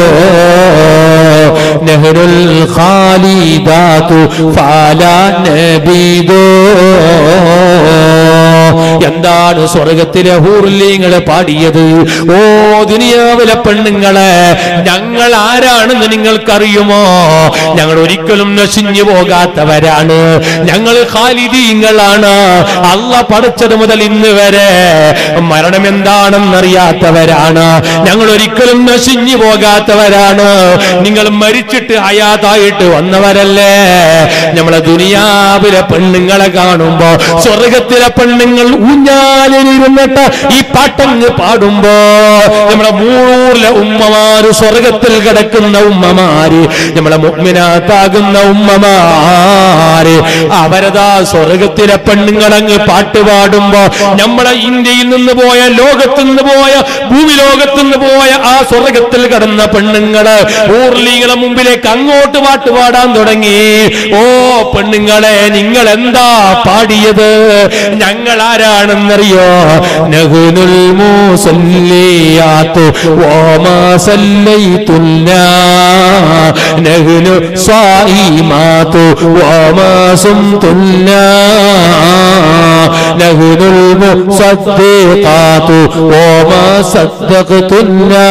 [SPEAKER 2] നഹ്റുൽ ഖാലിദാതു ഫലാ നബീദോ എന്താണ് സ്വർഗത്തിലെ ഹൂർലിങ്ങളെ പാടിയത് ഓ ദുനിയാവിലെ പെണ്ണുങ്ങളെ ഞങ്ങൾ ആരാണെന്ന് നിങ്ങൾക്കറിയുമോ ഞങ്ങൾ ഒരിക്കലും നശിഞ്ഞു പോകാത്തവരാണ് ഞങ്ങൾ ഖാലിദീങ്ങളാണ് അല്ല പഠിച്ചത് മുതൽ ഇന്ന് വരെ മരണം എന്താണെന്നറിയാത്തവരാണ് ഞങ്ങൾ ഒരിക്കലും നശിഞ്ഞു പോകാത്തവരാണ് നിങ്ങൾ മരിച്ചിട്ട് അയാതായിട്ട് വന്നവരല്ലേ നമ്മളെ ദുനിയാവിലെ പെണ്ണുങ്ങളെ കാണുമ്പോ സ്വർഗത്തിലെ പെണ്ണുങ്ങൾ ഊഞ്ഞാലിരുന്നിട്ട് ഈ പാട്ടങ്ങ് പാടുമ്പോ നമ്മളെ മൂന്നിലെ ഉമ്മമാര് സ്വർഗത്തിൽ കിടക്കുന്ന ഉമ്മമാര് നമ്മളെ മുഗ്മിനാത്താകുന്ന ഉമ്മമാര് അവരതാ സ്വർഗത്തിലെ പെണ്ണുങ്ങളങ്ങ് പാട്ട് പാടുമ്പോ നമ്മളെ ഇന്ത്യയിൽ നിന്ന് പോയ ലോകത്ത് നിന്ന് പോയ ഭൂമി ലോകത്ത് നിന്ന് പോയ ആ സ്വർഗത്തിൽ കിടന്ന പെണ്ണുങ്ങള് ഊർലികളെ മുമ്പിലേക്ക് അങ്ങോട്ട് പാട്ട് പാടാൻ തുടങ്ങി ഓ പെണ്ണുങ്ങളെ നിങ്ങൾ എന്താ പാടിയത് ഞങ്ങൾ ആരാണെന്നറിയോ നഹുനുൽ മൂസല്ലിയാത്തു ഓമാ സല്ലൈതുല്ലാ നഹുനു സ്വായിമാത്തു ഓമാ സുംതുല്ലാ നഹുനുൽ മുസദ്ദിഖാത്തു ഓമാ സദ്ദഖ്തുല്ലാ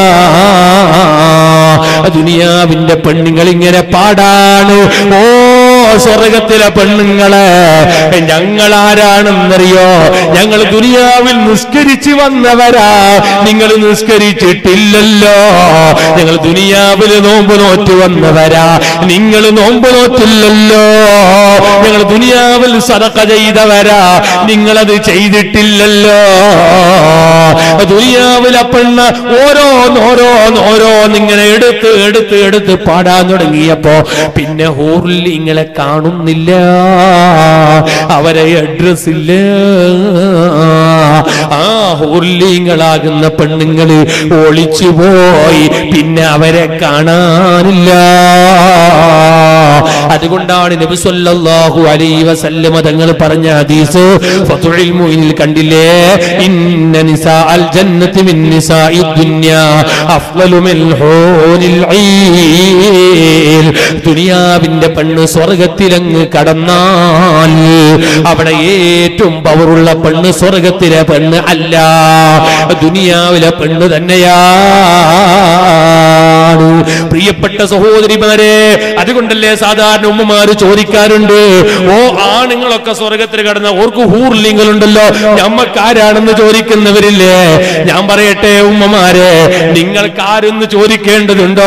[SPEAKER 2] ദുനിയാവിന്റെ പെണ്ണുങ്ങൾ ഇങ്ങനെ പാടാണ് ഓ സ്വർഗത്തിലെ പെണ്ണുങ്ങളെ ഞങ്ങൾ ആരാണെന്നറിയോ ഞങ്ങൾ ദുനിയാവിൽ നിസ്കരിച്ച് വന്നവരാ നിങ്ങൾ നിസ്കരിച്ചിട്ടില്ലല്ലോ ഞങ്ങൾ ദുനിയാവിൽ നോമ്പ് നോറ്റ് വന്നവരാ നിങ്ങൾ നോമ്പ് നോറ്റില്ലല്ലോ ഞങ്ങൾ ദുനിയാവിൽ സദക്ക ചെയ്തവരാ നിങ്ങളത് ചെയ്തിട്ടില്ലല്ലോ ദുനിയാവിലെ പെണ്ണ് ഓരോന്നോരോന്നോരോന്നിങ്ങനെ എടുത്ത് എടുത്ത് എടുത്ത് പാടാൻ തുടങ്ങിയപ്പോ പിന്നെ ഹൂർലിങ്ങളെ കാണുന്നില്ല അവരെ അഡ്രസ് ഇല്ല ആ ഹൂർലിങ്ങളാകുന്ന പെണ്ണുങ്ങള് ഒളിച്ചു പോയി പിന്നെ അവരെ കാണാനില്ല അതുകൊണ്ടാണ് നബി സല്ലല്ലാഹു അലൈഹി വസല്ലമ തങ്ങൾ പറഞ്ഞ ഹദീസ് ഫതുൽ മുഇനിൽ കണ്ടില്ലേ ഇന്ന നിസാഅൽ ജന്നതി മിൻ നിസാഇ ദുനിയ അഫ്ളലു മിൻ ഹൂനിൽ ഈൽ ദുനിയാവിന്റെ പെണ്ണ് സ്വർഗത്തിലങ്ങ് കടന്നാൽ അവിടെ ഏറ്റവും പവറുള്ള പെണ്ണ് സ്വർഗത്തിലെ പെണ്ണ് അല്ല ദുനിയാവിലെ പെണ്ണ് തന്നെയാണ് പ്രിയപ്പെട്ട സഹോദരിമാരെ അതുകൊണ്ടല്ലേ സാധാരണ ഉമ്മമാര് ചോദിക്കാറുണ്ട് ഓ ആണുങ്ങളൊക്കെ സ്വർഗത്തിൽ കടന്ന ഓർക്ക് ഹൂർലിങ്ങളുണ്ടല്ലോ ഞമ്മക്കാരാണെന്ന് ചോദിക്കുന്നവരില്ലേ ഞാൻ പറയട്ടെ ഉമ്മമാരെ നിങ്ങൾക്ക് ആരെന്ന് ചോദിക്കേണ്ടതുണ്ടോ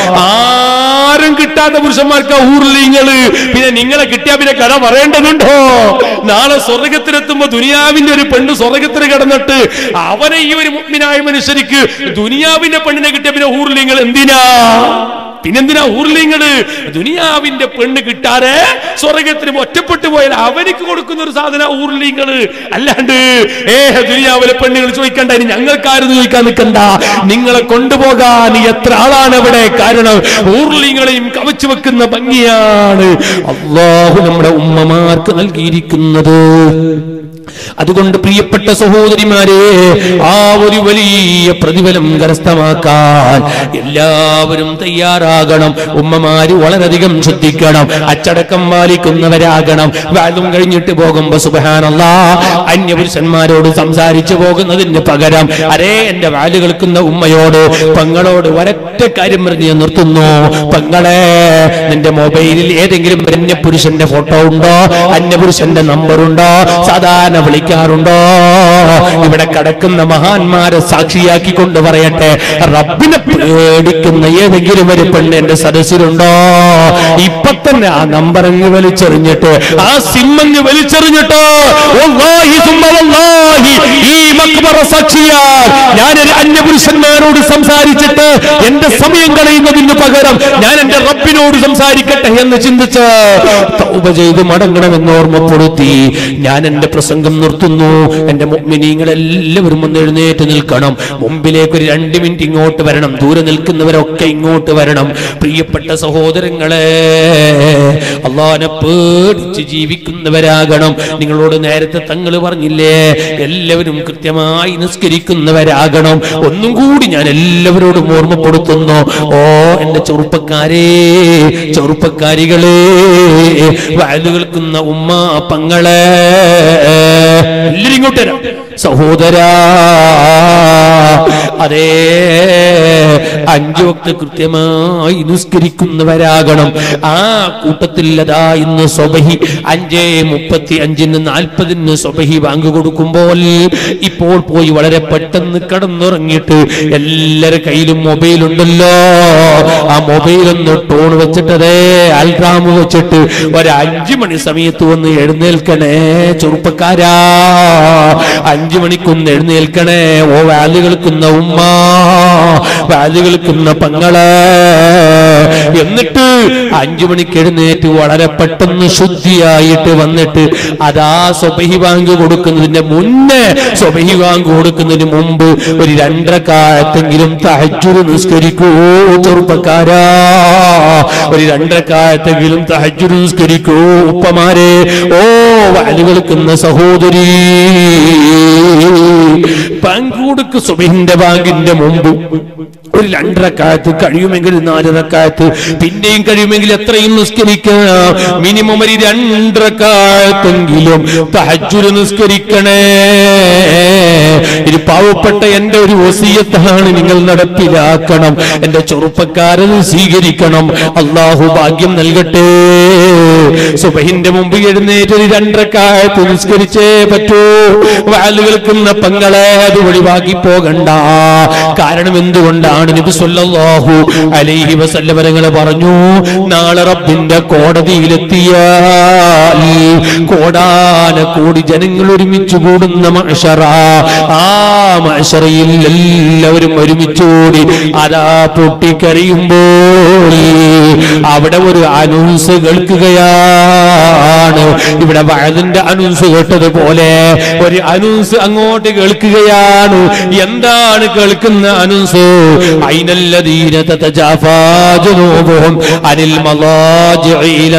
[SPEAKER 2] ആരും കിട്ടാത്ത പുരുഷന്മാർക്ക് ഊർലിങ്ങള് പിന്നെ നിങ്ങളെ കിട്ടിയാ പിന്നെ കഥ പറയേണ്ടതുണ്ടോ നാളെ സ്വർഗത്തിലെത്തുമ്പോ ദുനിയാവിന്റെ ഒരു പെണ്ണ് സ്വർഗത്തിൽ കിടന്നിട്ട് അവനെ ഈ ഒരു മുഗ്മിനായ മനുഷ്യർക്ക് ദുനിയാവിന്റെ പെണ്ണിനെ കിട്ടിയ പിന്നെ ഊർലിങ്ങൾ എന്തിനാ പിന്നെന്തിനാ ഊർലിങ്ങള് ദുനിയാവിന്റെ പെണ്ണ് കിട്ടാതെ സ്വർഗത്തിന് ഒറ്റപ്പെട്ടു പോയാൽ അവനിക്ക് കൊടുക്കുന്ന ഒരു സാധന ഊർലിങ്ങള് അല്ലാണ്ട് ഏ ദുനിയാവിലെ പെണ്ണുകൾ ചോദിക്കണ്ട ഇനി ഞങ്ങൾക്കാരും ചോദിക്കാൻ നിൽക്കണ്ട നിങ്ങളെ കൊണ്ടുപോകാൻ എത്ര ആളാണ് ഇവിടെ കാരണം ഊർലിങ്ങളെയും കവച്ചു വെക്കുന്ന ഭംഗിയാണ് അള്ളാഹു നമ്മുടെ ഉമ്മമാർക്ക് നൽകിയിരിക്കുന്നത് അതുകൊണ്ട് പ്രിയപ്പെട്ട സഹോദരിമാരെ ആ ഒരു വലിയ പ്രതിഫലം കരസ്ഥമാക്കാൻ എല്ലാവരും തയ്യാറാകണം ഉമ്മമാര് വളരെയധികം ശ്രദ്ധിക്കണം അച്ചടക്കം പാലിക്കുന്നവരാകണം വാലും കഴിഞ്ഞിട്ട് പോകുമ്പോ സുബഹാനല്ല അന്യപുരുഷന്മാരോട് സംസാരിച്ചു പോകുന്നതിന് പകരം അരേ എന്റെ വാല് കേൾക്കുന്ന ഉമ്മയോട് പെങ്ങളോട് ഒരൊറ്റ കാര്യം പറഞ്ഞ് ഞാൻ നിർത്തുന്നു പെങ്ങളെ നിന്റെ മൊബൈലിൽ ഏതെങ്കിലും അന്യപുരുഷന്റെ ഫോട്ടോ ഉണ്ടോ അന്യപുരുഷന്റെ നമ്പർ ഉണ്ടോ സാധാരണ വിളിക്കാറുണ്ടോ ഇവിടെ കിടക്കുന്ന മഹാന്മാരെ സാക്ഷിയാക്കി കൊണ്ട് പറയട്ടെ റബ്ബിനെ പേടിക്കുന്ന ഏതെങ്കിലും ഒരു പെണ്ണ് എന്റെ സദസ്സിലുണ്ടോ ഇപ്പൊ തന്നെ ആ നമ്പർ അങ്ങ് വലിച്ചെറിഞ്ഞിട്ട് ആ സിം അങ്ങ് വലിച്ചെറിഞ്ഞിട്ട് വല്ലാഹി സുമ്മ വല്ലാഹി ഈ മക്ബറ സാക്ഷിയാൽ ഞാനൊരു അന്യപുരുഷന്മാരോട് സംസാരിച്ചിട്ട് എന്റെ സമയം കളയുന്നതിന് പകരം ഞാൻ എന്റെ റബ്ബിനോട് സംസാരിക്കട്ടെ എന്ന് ചിന്തിച്ച് തൗബ ചെയ്ത് മടങ്ങണമെന്ന് ഓർമ്മപ്പെടുത്തി ഞാൻ എന്റെ പ്രസംഗം നിർത്തുന്നു എന്റെ മുഗ്മിനീങ്ങൾ എല്ലാവരും ഒന്ന് എഴുന്നേറ്റ് നിൽക്കണം മുമ്പിലേക്ക് ഒരു രണ്ട് മിനിറ്റ് ഇങ്ങോട്ട് വരണം ദൂരെ നിൽക്കുന്നവരൊക്കെ ഇങ്ങോട്ട് വരണം പ്രിയപ്പെട്ട സഹോദരങ്ങളെ അള്ളാനെ പേടിച്ച് ജീവിക്കുന്നവരാകണം നിങ്ങളോട് നേരത്തെ തങ്ങൾ പറഞ്ഞില്ലേ എല്ലാവരും കൃത്യമായി നിസ്കരിക്കുന്നവരാകണം ഒന്നും കൂടി ഞാൻ എല്ലാവരോടും ഓർമ്മപ്പെടുത്തുന്നു ഓ എന്റെ ചെറുപ്പക്കാരേ ചെറുപ്പക്കാരികളെ വയലു കേൾക്കുന്ന ഉമ്മ പങ്ങളെ എല്ലാവരും ഇങ്ങോട്ട് വരാം സഹോദരാ അതേ അഞ്ചു വക്ത് കൃത്യമായി നിസ്കരിക്കുന്നവരാകണം ആ കൂട്ടത്തിൽ അതാ ഇന്ന് സ്വബഹി അഞ്ചേ മുപ്പത്തി അഞ്ചിന് നാൽപ്പതിന് സ്വബഹി ബാങ്ക് കൊടുക്കുമ്പോൾ ഇപ്പോൾ പോയി വളരെ പെട്ടെന്ന് കടന്നുറങ്ങിയിട്ട് എല്ലാരുടെ കയ്യിലും മൊബൈൽ ഉണ്ടല്ലോ ആ മൊബൈൽ ഒന്ന് ടോൺ വെച്ചിട്ടതേ അൽറാം വെച്ചിട്ട് ഒരു അഞ്ചു മണി സമയത്ത് വന്ന് എഴുന്നേൽക്കണേ ചെറുപ്പക്കാരാ അഞ്ചു മണിക്കൊന്ന് എഴുന്നേൽക്കണേ ഓ വാല് കേൾക്കുന്ന ഉമ്മ വാല് കേൾക്കുന്ന പങ്ങള് എന്നിട്ട് അഞ്ചു മണിക്ക് എഴുന്നേറ്റ് വളരെ പെട്ടെന്ന് ശുദ്ധിയായിട്ട് വന്നിട്ട് അതാ സ്വബഹി ബാങ്ക് കൊടുക്കുന്നതിന്റെ മുന്നേ സ്വബഹി ബാങ്ക് കൊടുക്കുന്നതിന് മുമ്പ് ഒരു രണ്ടര കാലത്തെങ്കിലും തഹജുര് നിസ്കരിക്കൂ ചെറുപ്പക്കാരാ ഒരു രണ്ടര കാലത്തെങ്കിലും തഹജുര് നിസ്കരിക്കൂ ഉപ്പമാരെ ഓ വാല് കേൾക്കുന്ന സഹോദരി ബാങ്ക് കൊടുക്ക് സുബഹിന്റെ ബാങ്കിന്റെ മുമ്പ് ഒരു രണ്ടരക്കാലത്ത് കഴിയുമെങ്കിൽ നാലരക്കാലത്ത് പിന്നെയും കഴിയുമെങ്കിൽ എത്രയും നിസ്കരിക്കാം മിനിമം ഒരു രണ്ടരക്കാലത്തെങ്കിലും തഹജുര് നിസ്കരിക്കണേ ഇത് പാവപ്പെട്ട എന്റെ ഒരു വസീയത്താണ് നിങ്ങൾ നടപ്പിലാക്കണം എന്റെ ചെറുപ്പക്കാരൻ സ്വീകരിക്കണം അള്ളാഹു ഭാഗ്യം നൽകട്ടെ സുബഹിന്റെ മുമ്പ് എഴുന്നേറ്റ് ഒരു രണ്ടരക്കാലത്ത് നിസ്കരിച്ചേ പറ്റൂ വാല് കേൾക്കുന്ന പങ്ങളെ അത് ഒഴിവാക്കി പോകണ്ട കാരണം എന്തുകൊണ്ടാണ് നബി സല്ലല്ലാഹു അലൈഹി വസല്ലമരങ്ങൾ പറഞ്ഞു നാളെ റബ്ബിന്റെ കോടതിയിലെത്തിയാൽ കോടാന കോടി ജനങ്ങൾ ഒരുമിച്ച് കൂടുന്ന മഷറ ആ മഷറയിൽ എല്ലാവരും ഒരുമിച്ചുകൂടി അതാ പൊട്ടിക്കരയുമ്പോൾ അവിടെ ഒരു അനൗൺസ് കേൾക്കുകയാണ് ഇവിടെ വയലിന്റെ അനൗൺസ് കേട്ടതുപോലെ ഒരു അനൗൺസ് അങ്ങോട്ട് കേൾക്കുകയാണ് എന്താണ് കേൾക്കുന്ന അനൗൺസ് അയിനല്ലദീന തതജാഫാ ജുനൂബുഹും അനിൽ മളാജിഇ ഇല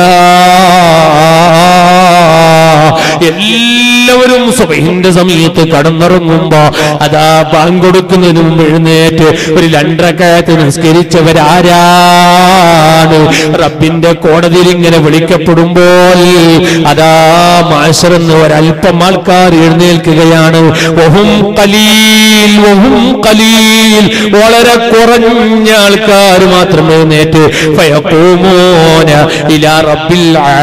[SPEAKER 2] എല്ലാവരും സുബഹിന്റെ സമയത്ത് കടന്നിറങ്ങുമ്പോ അതാ ബാങ്ക് കൊടുക്കുന്നതിന് മുമ്പ് എഴുന്നേറ്റ് ഒരു രണ്ടരക്കയത്ത് നിസ്കരിച്ചവരാരാണ് റബ്ബിന്റെ കോടതിയിൽ ഇങ്ങനെ വിളിക്കപ്പെടുമ്പോൾ അതാ മാഷറെന്ന് ഒരല്പം ആൾക്കാർ എഴുന്നേൽക്കുകയാണ് ഒഹും കലീൽ ഒഹും കലീൽ വളരെ കുറഞ്ഞ ആൾക്കാർ മാത്രം എഴുന്നേറ്റ് ഫയഖൂമൂന ഇലാ റബ്ബിൽ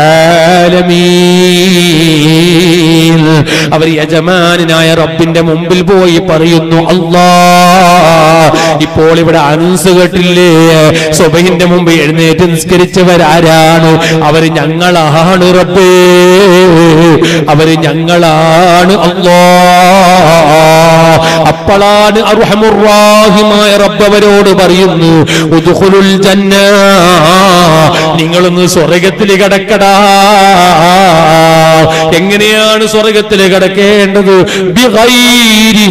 [SPEAKER 2] ആലമീൻ അവർ യജമാനായ റബ്ബിന്റെ മുമ്പിൽ പോയി പറയുന്നു അല്ലാ ഇപ്പോൾ ഇവിടെ അനൗൺസ് കേട്ടില്ലേ സുബഹിന്റെ മുമ്പ് എഴുന്നേറ്റ് നിസ്കരിച്ചവരാരാണ് അവർ ഞങ്ങളാണ് റബ്ബേ അവര് ഞങ്ങളാണ് അല്ലാ അപ്പോഴാണ് അർഹമുറാഹിമായ റബ്ബ് അവരോട് പറയുന്നു ഉദ്ഖുലുൽ ജന്ന നിങ്ങളൊന്ന് സ്വർഗത്തിൽ കടക്കടാ എങ്ങനെയാണ് സ്വർഗത്തിൽ കടക്കേണ്ടത് ബിഗൈരി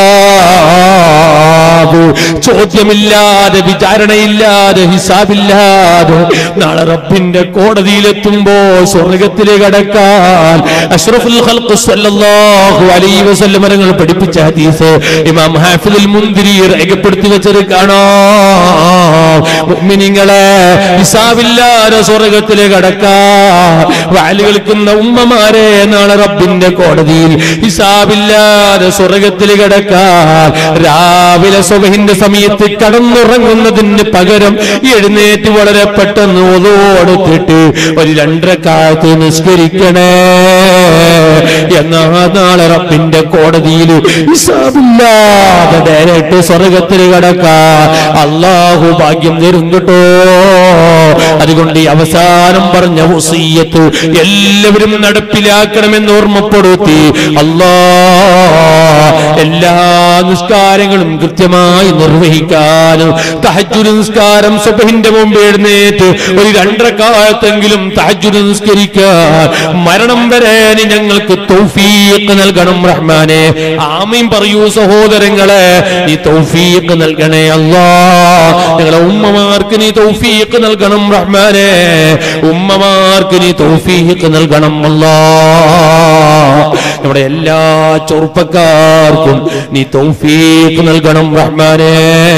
[SPEAKER 2] ഹിസാബ് ചോദ്യമില്ലാതെ വിചാരണയില്ലാതെ ഹിസാബില്ലാതെ നാളെ റബ്ബിന്റെ കോടതിയിലെത്തുമ്പോ സ്വർഗത്തിൽ കടക്കാൻ അഷ്റഫുൽ ഖൽഖ് സല്ലല്ലാഹു അലൈഹി വസല്ലം മരങ്ങൾ പഠിപ്പിച്ച ഹദീസ് ഇമാം ഹാഫിദുൽ മുന്തിരി രേഖപ്പെടുത്തി വെച്ചത് കാണാം മുഅ്മിനീങ്ങളെ ഹിസാബില്ലാതെ സ്വർഗത്തിൽ കടക്കാൻ വാല് കേൾക്കുന്ന ഉമ്മമാരെ നാളെ റബ്ബിന്റെ കോടതിയിൽ ഹിസാബില്ലാതെ സ്വർഗത്തിൽ കിടക്കാൻ രാവിലെ സുബഹിന്റെ സമയത്ത് കടന്നുറങ്ങുന്നതിന് പകരം എഴുന്നേറ്റ് വളരെ പെട്ടെന്ന് ഒതുവോടുത്തിട്ട് ഒരു രണ്ടര കാലത്ത് നിസ്കരിക്കണേ എന്നാ നാളെ റബ്ബിന്റെ കോടതിയിൽ ഹിസാബില്ലാതെ ഡയറക്റ്റ് സ്വർഗത്തിൽ കിടക്കാൻ അള്ളാഹു ഭാഗ്യം തരും കേട്ടോ അതുകൊണ്ട് ഈ അവസാനം പറഞ്ഞ വസീയത്ത് എല്ലാവരും നടപ്പിലാക്കണമെന്ന് ഓർമ്മപ്പെടുത്തി അല്ലാ എല്ലാ നിസ്കാരങ്ങളും കൃത്യമായി നിർവഹിക്കാനും തഹജുദ് നിസ്കാരം സുബഹിന്റെ മുമ്പ് എഴുന്നേറ്റ് ഒരു രണ്ടരക്കാലത്തെങ്കിലും തഹജുദ് നിസ്കരിക്കാൻ മരണം വരെ നീ ഞങ്ങൾക്ക് തൗഫീഖ് നൽകണം റഹ്മാനെ ആമീൻ പറയൂ സഹോദരങ്ങളെ നീ തൗഫീഖ് നൽകണേ അല്ലാ ഞങ്ങളെ ഉമ്മമാർക്ക് നീ തൗഫീഖ് നൽകണം റഹ്മാനെ ഉമ്മമാർക്ക് നീ തൗഫീഖ് നൽകണം അല്ലാ നമ്മുടെ എല്ലാ ചെറുപ്പക്കാർക്കും നീ തൗഫീഖ് നൽകണം റഹ്മാനെ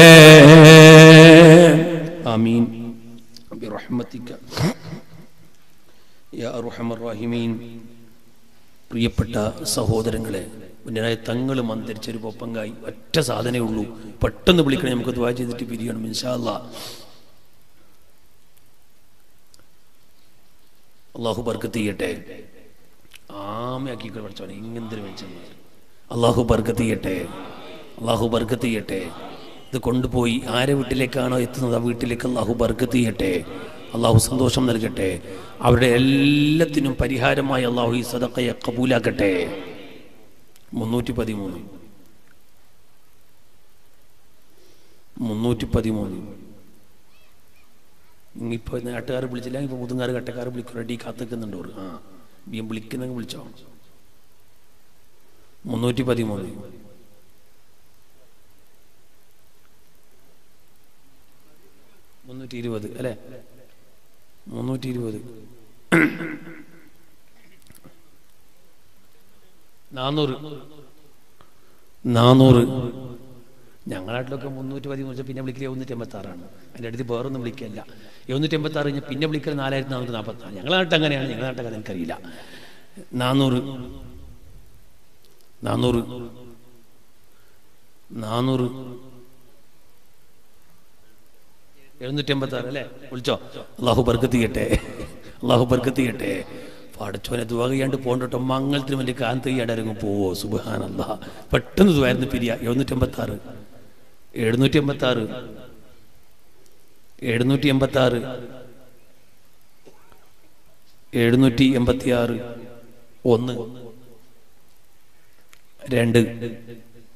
[SPEAKER 2] ആമീൻ ബിറഹ്മതിക യാ അർഹമർ റഹീമീൻ പ്രിയപ്പെട്ട സഹോദരങ്ങളെ മുന്നായ തങ്ങളും അന്തരിച്ചൊരു പൊപ്പങ്കായി ഒറ്റ സാധനമേ ഉള്ളൂ പെട്ടെന്ന് വിളിക്കണേ നമുക്ക് ദ്വാ ചെയ്തിട്ട് പിരിയണം ഇൻഷാല്ലാ അള്ളാഹു ബർക്കത്ത് ചെയ്യട്ടെ ആമയാക്കിക്കൾ പഠിച്ചോനെ ഇങ്ങനത്തെ വെച്ചെന്ന് അള്ളാഹു ബർക്കത്ത് ചെയ്യട്ടെ അള്ളാഹു ബർക്കത്ത് ചെയ്യട്ടെ ഇത് കൊണ്ടുപോയി ആരെ വീട്ടിലേക്കാണോ എത്തുന്നത് ആ വീട്ടിലേക്ക് അള്ളാഹു ബർക്കത്ത് ചെയ്യട്ടെ അള്ളാഹു സന്തോഷം നൽകട്ടെ അവരുടെ എല്ലാത്തിനും പരിഹാരമായി അള്ളാഹു ഈ സദക്കയെ കബൂലാക്കട്ടെ മുന്നൂറ്റി പതിമൂന്ന് മുന്നൂറ്റി പതിമൂന്ന് ഇനിയിപ്പോൾ നാട്ടുകാർ വിളിച്ചില്ല ഇപ്പോൾ മുതുങ്ങാർ കട്ടക്കാർ വിളിക്കും റെഡി കാത്തിക്കുന്നുണ്ട് അവർ ആ ബിയം വിളിക്കുന്നെങ്കിൽ വിളിച്ചോ മുന്നൂറ്റി പതിമൂന്ന് മുന്നൂറ്റി ഇരുപത് അല്ലേ മുന്നൂറ്റി ഇരുപത് നാന്നൂറ് നാന്നൂറ് ഞങ്ങളുടെ നാട്ടിലൊക്കെ മുന്നൂറ്റി പതിമൂന്ന് വെച്ചാൽ പിന്നെ വിളിക്കൽ എഴുന്നൂറ്റി എൺപത്തി ആറാണ് അതിൻ്റെ അടുത്ത് വേറൊന്നും വിളിക്കല്ല എഴുന്നൂറ്റി എൺപത്തി ആറ് കഴിഞ്ഞാൽ പിന്നെ വിളിക്കൽ നാലായിരത്തി നാനൂറ്റി നാൽപ്പത്തി ആറ് ഞങ്ങളുടെ നാട്ടിൽ അങ്ങനെയാണ് ഞങ്ങളുടെ നാട്ടൊക്കെ എനിക്കറിയില്ല നാന്നൂറ് നാന്നൂറ് നാന്നൂറ് എഴുന്നൂറ്റി എൺപത്തി ആറ് അല്ലേ വിളിച്ചോ അള്ളാഹു ബർക്കത്ത് ചെയ്യട്ടെ അള്ളാഹു ബർക്കത്ത് ചെയ്യട്ടെ പടച്ചോനെ ദുവ ചെയ്യാണ്ട് പോകണ്ടോ മംഗളത്തിന് വേണ്ടി കാന്ത് ചെയ്യാണ്ടരങ്ങ് പോവോ സുബാൻ അല്ലാ പെട്ടെന്ന് ദുവായിരുന്നു പിരിയ എഴുന്നൂറ്റി എൺപത്തി ആറ് എഴുന്നൂറ്റി എൺപത്തി ആറ് എഴുന്നൂറ്റി എൺപത്തി ആറ് എഴുന്നൂറ്റി എൺപത്തി ആറ് ഒന്ന് രണ്ട്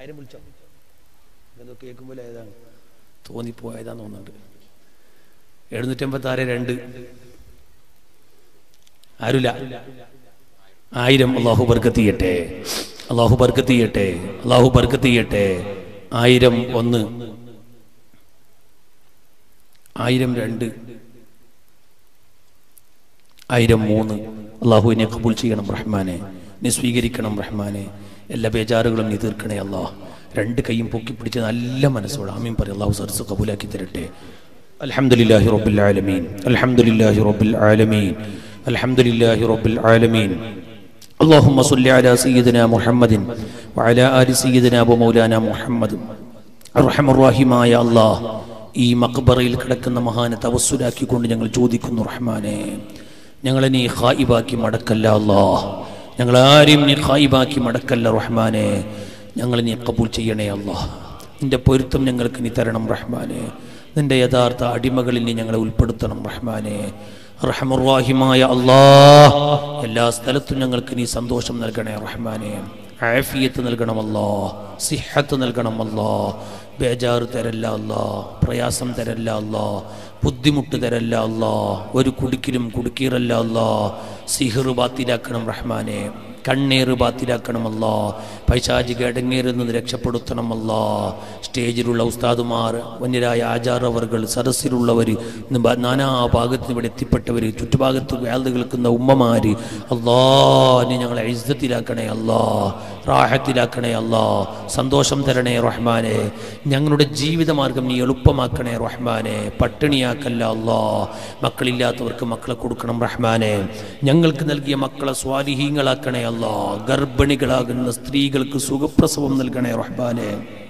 [SPEAKER 1] ആയിരം വിളിച്ചോ എന്തോ കേൾക്കുമ്പോൾ ഏതാണ് തോന്നിപ്പോയതാന്ന് തോന്നുന്നുണ്ട് എഴുന്നൂറ്റമ്പത്തി ആറ് രണ്ട് ആരുല്ല ആയിരം അള്ളാഹു ബർക്കത്ത് ചെയ്യട്ടെ അള്ളാഹു ബർക്കത്ത് ചെയ്യട്ടെ അള്ളാഹു ബർക്കത്ത് ചെയ്യട്ടെ ആയിരം ഒന്ന് ആയിരം രണ്ട് ആയിരം മൂന്ന് അള്ളാഹു എന്നെ കബൂൽ ചെയ്യണം റഹ്മാനെ നീ സ്വീകരിക്കണം റഹ്മാനെ എല്ലാ ബേജാറുകളും നീ തീർക്കണേ അല്ലാ രണ്ട് കൈയും പൊക്കി പിടിച്ച് നല്ല മനസ്സോടെ ആമീൻ പറയും അള്ളാഹു സർസ് കബൂലാക്കി തരട്ടെ അൽഹംദുലില്ലാഹി റബ്ബിൽ ആലമീൻ അൽഹംദുലില്ലാഹി റബ്ബിൽ ആലമീൻ അൽഹംദുലില്ലാഹി റബ്ബിൽ ആലമീൻ اللهم صل على سيدنا محمد وعلى آل سيدنا ومولانا محمد അർഹം റഹീമായ അല്ലാഹ് ഈ മക്ബറയിൽ കിടക്കുന്ന മഹാനെ തവസ്സുലാക്കിക്കൊണ്ട് ഞങ്ങൾ ചോദിക്കുന്നു റഹ്മാനെ ഞങ്ങളെ നീ ഖായിബാക്കി മടക്കല്ല അല്ലാഹ് ഞങ്ങൾ ആരെയും നീ ഖായിബാക്കി മടക്കല്ല റഹ്മാനെ ഞങ്ങൾ നീ കബൂൽ ചെയ്യണേ അല്ലാഹ് നിന്റെ പൊരുത്തം ഞങ്ങൾക്ക് നീ തരണം റഹ്മാനെ നിന്റെ യഥാർത്ഥ അടിമകളിൽ നീ ഞങ്ങളെ ഉൾപ്പെടുത്തണം റഹ്മാനെ റഹമുറാഹിമായ അല്ലാഹ് എല്ലാ സ്ഥലത്തും ഞങ്ങൾക്ക് നീ സന്തോഷം നൽകണേ റഹ്മാനെ ആഫിയത്ത് നൽകണമല്ലോ സിഹത്ത് നൽകണമല്ലോ ബേജാറ് തരല്ല അല്ലാ പ്രയാസം തരല്ല അല്ലാ ബുദ്ധിമുട്ട് തരല്ല അല്ലാ ഒരു കുടുക്കിലും കുടുക്കീറല്ല അല്ലാ സിഹിർ ബാത്തിലാക്കണം റഹ്മാനെ കണ്ണീറ് ബാത്തിലാക്കണമല്ല പൈശാചിക ഇടങ്ങേറിൽ നിന്ന് രക്ഷപ്പെടുത്തണമല്ല സ്റ്റേജിലുള്ള ഉസ്താദുമാർ വന്യരായ ആചാരവർകൾ സദസ്സിലുള്ളവർ ഇന്ന് ബ- നാനാ ഭാഗത്ത് ഇവിടെ എത്തിപ്പെട്ടവർ ചുറ്റുഭാഗത്ത് വേൾത് കേൾക്കുന്ന ഉമ്മമാര് അല്ലാ നീ ഞങ്ങളെ ഇസ്സത്തിലാക്കണേ അല്ലാ റാഹത്തിലാക്കണേ അല്ലാ സന്തോഷം തരണേ റഹ്മാനെ ഞങ്ങളുടെ ജീവിതമാർഗം നീ എളുപ്പമാക്കണേ റഹ്മാനെ പട്ടിണിയാക്കല്ല അല്ലാ മക്കളില്ലാത്തവർക്ക് മക്കളെ കൊടുക്കണം റഹ്മാനെ ഞങ്ങൾക്ക് നൽകിയ മക്കളെ സ്വാലിഹീങ്ങളാക്കണേ അല്ലാ ഗർഭിണികളാകുന്ന സ്ത്രീകൾക്ക് സുഖപ്രസവം നൽകണേ റഹ്മാനെ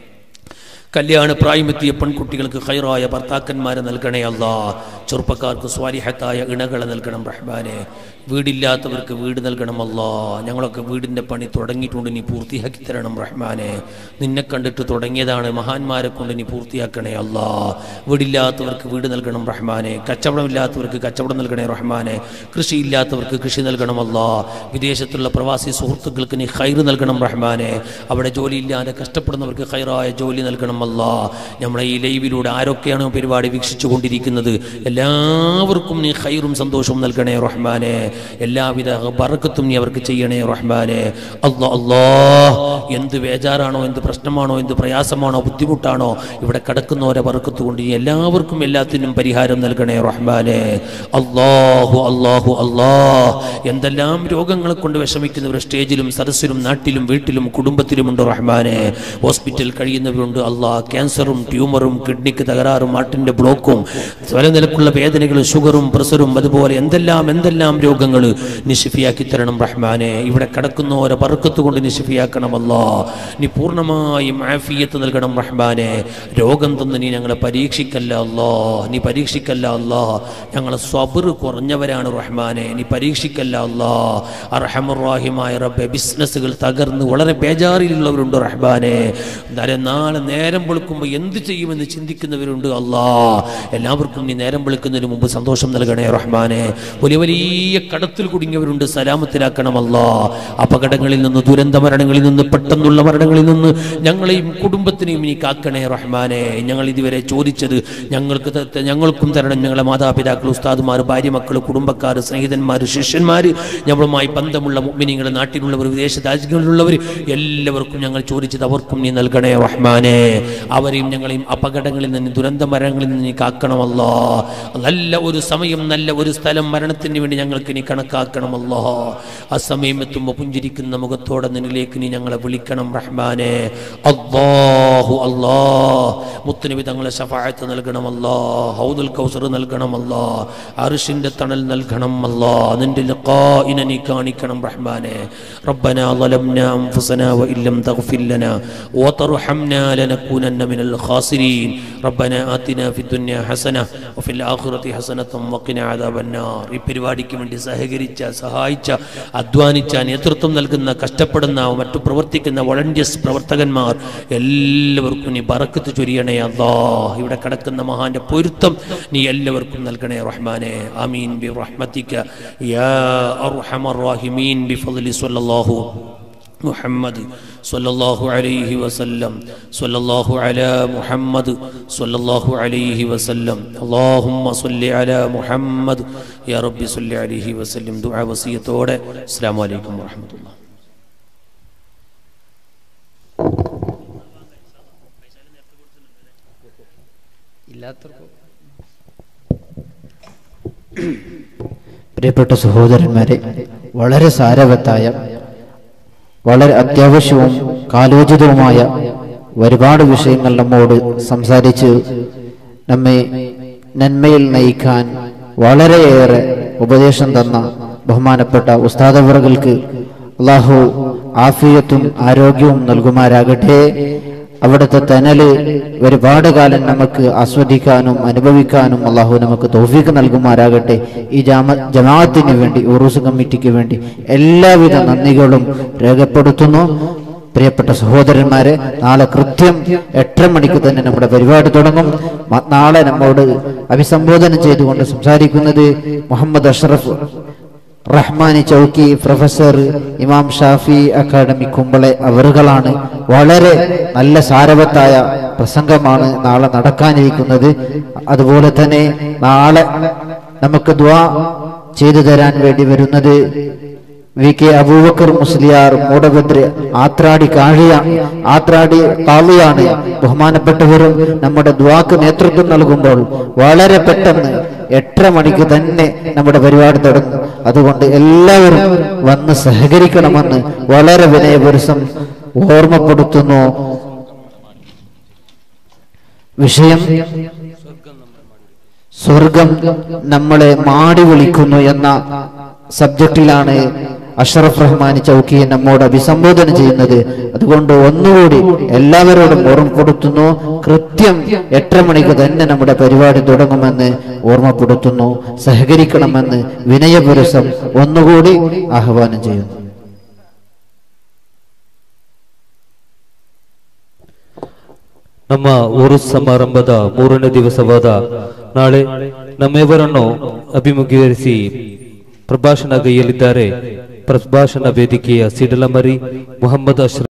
[SPEAKER 1] കല്യാണ പ്രായമെത്തിയ പെൺകുട്ടികൾക്ക് ഹൈറായ ഭർത്താക്കന്മാരെ നൽകണേ അല്ലാ ചെറുപ്പക്കാർക്ക് സ്വാലിഹത്തായ ഇണകളെ നൽകണം റഹ്മാനെ വീടില്ലാത്തവർക്ക് വീട് നൽകണം അല്ലാ ഞങ്ങളൊക്കെ വീടിൻ്റെ പണി തുടങ്ങിയിട്ടുണ്ട് നീ പൂർത്തിയാക്കി തരണം റഹ്മാനെ നിന്നെ കണ്ടിട്ട് തുടങ്ങിയതാണ് മഹാന്മാരെ കൊണ്ട് നീ പൂർത്തിയാക്കണേ അല്ലാ വീടില്ലാത്തവർക്ക് വീട് നൽകണം റഹ്മാനെ കച്ചവടമില്ലാത്തവർക്ക് കച്ചവടം നൽകണേ റഹ്മാനെ കൃഷിയില്ലാത്തവർക്ക് കൃഷി നൽകണം അല്ലാ വിദേശത്തുള്ള പ്രവാസി സുഹൃത്തുക്കൾക്ക് നീ ഹൈറ് നൽകണം റഹ്മാനെ അവിടെ ജോലിയില്ലാതെ കഷ്ടപ്പെടുന്നവർക്ക് ഹൈറായ ജോലി നൽകണം അല്ലാ നമ്മളെ ഈ ലൈവിലൂടെ ആരൊക്കെയാണോ പരിപാടി വീക്ഷിച്ചു കൊണ്ടിരിക്കുന്നത് എല്ലാവർക്കും നീ ഹൈറും സന്തോഷവും നൽകണേ റഹ്മാനെ എല്ലാവിധ ബറക്കത്തും നീ അവർക്ക് ചെയ്യണേ റഹ്മാനെ അല്ലാ അല്ലാ എന്ത് ബേജാറാണോ എന്ത് പ്രശ്നമാണോ എന്ത് പ്രയാസമാണോ ബുദ്ധിമുട്ടാണോ ഇവിടെ കിടക്കുന്നവരെ ബറക്കത്ത് കൊണ്ട് നീ എല്ലാവർക്കും എല്ലാത്തിനും പരിഹാരം നൽകണേ റഹ്മാനെ അല്ലാഹു അല്ലാഹു അല്ലാ എന്തെല്ലാം രോഗങ്ങളെ കൊണ്ട് വിഷമിക്കുന്നവർ സ്റ്റേജിലും സദസ്സിലും നാട്ടിലും വീട്ടിലും കുടുംബത്തിലുമുണ്ട് റഹ്മാനെ ഹോസ്പിറ്റൽ കഴിയുന്നവരുണ്ട് അല്ലാ ക്യാൻസറും ട്യൂമറും കിഡ്നിക്ക് തകരാറും ഹാർട്ടിന്റെ ബ്ലോക്കും പല നിലക്കുള്ള വേദനകളും ഷുഗറും പ്രഷറും അതുപോലെ എന്തെല്ലാം എന്തെല്ലാം രോഗങ്ങൾ നിഷിഫിയാക്കി തരണം റഹ്മാനെ ഇവിടെ കിടക്കുന്നവരെ പറക്കത്ത് കൊണ്ട് നിഷിഫിയാക്കണമല്ലോ നീ പൂർണ്ണമായും ആഫിയത്ത് നൽകണം റഹ്മാനെ രോഗം തന്ന് നീ ഞങ്ങളെ പരീക്ഷിക്കല്ല അല്ലോ നീ പരീക്ഷിക്കല്ല അല്ലോ ഞങ്ങളെ സ്വബർ കുറഞ്ഞവരാണ് റഹ്മാനെ നീ പരീക്ഷിക്കല്ല അല്ലോ അർഹമുറാഹിമായ റബ്ബെ ബിസിനസ്സുകൾ തകർന്ന് വളരെ ബേജാറിലുള്ളവരുണ്ട് റഹ്മാനെ എന്നാലും നാളെ നേരം വെളുക്കുമ്പോൾ എന്ത് ചെയ്യുമെന്ന് ചിന്തിക്കുന്നവരുണ്ട് അല്ലാ എല്ലാവർക്കും നീ നേരം വെളുക്കുന്നതിന് മുമ്പ് സന്തോഷം നൽകണേ റഹ്മാനെ വലിയ വലിയ കടത്തിൽ കുടുങ്ങിയവരുണ്ട് സലാമത്തിലാക്കണമല്ലാ അപകടങ്ങളിൽ നിന്ന് ദുരന്ത മരണങ്ങളിൽ നിന്ന് പെട്ടെന്നുള്ള മരണങ്ങളിൽ നിന്ന് ഞങ്ങളെയും കുടുംബത്തിനെയും നീ കാക്കണേ റഹ്മാനെ ഞങ്ങൾ ഇതുവരെ ചോദിച്ചത് ഞങ്ങൾക്ക് ത- ഞങ്ങൾക്കും തരണം ഞങ്ങളെ മാതാപിതാക്കൾ ഉസ്താദുമാർ ഭാര്യ മക്കൾ കുടുംബക്കാർ സ്നേഹിതന്മാർ ശിഷ്യന്മാർ ഞങ്ങളുമായി ബന്ധമുള്ള മുഗ്മിനിങ്ങളുടെ നാട്ടിലുള്ളവർ വിദേശ രാജ്യങ്ങളിലുള്ളവർ എല്ലാവർക്കും ഞങ്ങൾ ചോദിച്ചത് അവർക്കും നീ നൽകണേ റഹ്മാനെ അവരെയും ഞങ്ങളെയും അപകടങ്ങളിൽ നിന്ന് ദുരന്ത മരണങ്ങളിൽ നിന്ന് നീ കാക്കണമല്ലോ നല്ല ഒരു സമയം നല്ല ഒരു സ്ഥലം മരണത്തിന് വേണ്ടി ഞങ്ങൾക്ക് നീ കണക്കാക്കണമല്ലോ ആ സമയം എത്തുമ്പോൾ പുഞ്ചിരിക്കുന്ന മുഖത്തോടെ നിന്നിലേക്ക് നീ ഞങ്ങളെ വിളിക്കണം റഹ്മാനെ അല്ലാഹു അല്ലാ മുത്തുനബി തങ്ങളെ ശഫായത്ത് നൽകണമല്ലോ ഹൗദുൽ കൗസർ നൽകണമല്ലോ അർഷിന്റെ തണൽ നൽകണമല്ലോ നിന്റെ ലിഖാഇനെ നീ കാണിക്കണം റഹ്മാനെ ربنا ظلمنا أنفسنا وإن لم تغفر لنا وترحمنا لنكونن من الخاسرين ربنا آتنا في الدنيا حسنة وفي الآخرة حسنة وقنا عذاب النار ഈ പരിപാടിക്ക് വേണ്ടി സഹകരിച്ച സഹായിച്ച അധ്വാനിച്ച നേതൃത്വം നൽകുന്ന കഷ്ടപ്പെടുന്ന മറ്റു പ്രവർത്തിക്കുന്ന വളണ്ടിയേഴ്സ് പ്രവർത്തകന്മാർ എല്ലാവർക്കും നീ ബറക്കത്ത് ചൊരിയണേ അല്ലാ ഇവിടെ കിടക്കുന്ന മഹാന്റെ പൊരുത്തം നീ എല്ലാവർക്കും നൽകണേ റഹ്മാനെ ആമീൻ ബി റഹ്മത്തിക യാ അർഹമർ റാഹിമീൻ ബി ഫضل സ്വല്ലല്ലാഹു محمد صلى الله عليه وسلم صلى الله على محمد صلى الله عليه وسلم اللهم صل على محمد يا رب صل عليه وسلم دعاء وصيتوടെ السلام عليكم ورحمة الله
[SPEAKER 3] പ്രിയപ്പെട്ട സഹോദരന്മാരെ വളരെ സാരവത്തായ വളരെ അത്യാവശ്യവും കാലോചിതവുമായ ഒരുപാട് വിഷയങ്ങൾ നമ്മോട് സംസാരിച്ച് നമ്മെ നന്മയിൽ നയിക്കാൻ വളരെയേറെ ഉപദേശം തന്ന ബഹുമാനപ്പെട്ട ഉസ്താദവറുകൾക്ക് അള്ളാഹു ആഫിയത്തും ആരോഗ്യവും നൽകുമാരാകട്ടെ അവിടുത്തെ തനല് ഒരുപാട് കാലം നമുക്ക് ആസ്വദിക്കാനും അനുഭവിക്കാനും അള്ളാഹു നമുക്ക് തോഫീക്ക് നൽകുമാരാകട്ടെ ഈ ജാമ ജമാഅത്തിന് വേണ്ടി ഉറൂസ് കമ്മിറ്റിക്ക് വേണ്ടി എല്ലാവിധ നന്ദികളും രേഖപ്പെടുത്തുന്നു പ്രിയപ്പെട്ട സഹോദരന്മാരെ നാളെ കൃത്യം എട്ടര മണിക്ക് തന്നെ നമ്മുടെ പരിപാടി തുടങ്ങും മ- നാളെ നമ്മോട് അഭിസംബോധന ചെയ്തുകൊണ്ട് സംസാരിക്കുന്നത് മുഹമ്മദ് അഷ്റഫ് റഹ്മാനി ചൗക്കി പ്രൊഫസർ ഇമാം ഷാഫി അക്കാദമി കുമ്പളെ അവറുകളാണ് വളരെ നല്ല സാരവത്തായ പ്രസംഗമാണ് നാളെ നടക്കാനിരിക്കുന്നത് അതുപോലെ തന്നെ നാളെ നമുക്ക് ദ്വാ ചെയ്തു തരാൻ വേണ്ടി വരുന്നത് വി കെ അബൂബക്കർ മുസ്ലിയാർ മൂടഭദ്ര ആത്രാടി കാഴിയ ആത്രാടി കാളിയാണ് ബഹുമാനപ്പെട്ടവരും നമ്മുടെ ദ്വാക്ക് നേതൃത്വം നൽകുമ്പോൾ വളരെ പെട്ടെന്ന് എട്ടര മണിക്ക് തന്നെ നമ്മുടെ പരിപാടി തുടങ്ങും അതുകൊണ്ട് എല്ലാവരും വന്ന് സഹകരിക്കണമെന്ന് വളരെ വിനയപുരുഷം ഓർമ്മപ്പെടുത്തുന്നു വിഷയം സ്വർഗം നമ്മളെ മാടി വിളിക്കുന്നു എന്ന സബ്ജക്റ്റിലാണ് അഷറഫ് റഹ്മാൻ ചൗക്കി നമ്മോട് അഭിസംബോധന ചെയ്യുന്നത് അതുകൊണ്ട് ഒന്നുകൂടി എല്ലാവരോടും ഓർമ്മപ്പെടുത്തുന്നു കൃത്യം എട്ടര മണിക്ക് തന്നെ നമ്മുടെ പരിപാടി തുടങ്ങുമെന്ന് ഓർമ്മപ്പെടുത്തുന്നു സഹകരിക്കണമെന്ന് വിനയപുരസം ഒന്നുകൂടി ആഹ്വാനം ചെയ്യുന്നു
[SPEAKER 4] ನಮ್ಮ ಊರು ಸಮಾರಂಭದ ಮೂರನೇ ದಿವಸವಾದ ನಾಳೆ ನಮ್ಮೆವರನ್ನು ಅಭಿಮುಖೀಕರಿಸಿ ಪ್ರಭಾಷಣ ಗೈಯಲಿದ್ದಾರೆ ಪ್ರಭಾಷಣ ವೇದಿಕೆಯ ಸಿಡಲಮರಿ ಮುಹಮ್ಮದ್ ಅಶ್ರಫ್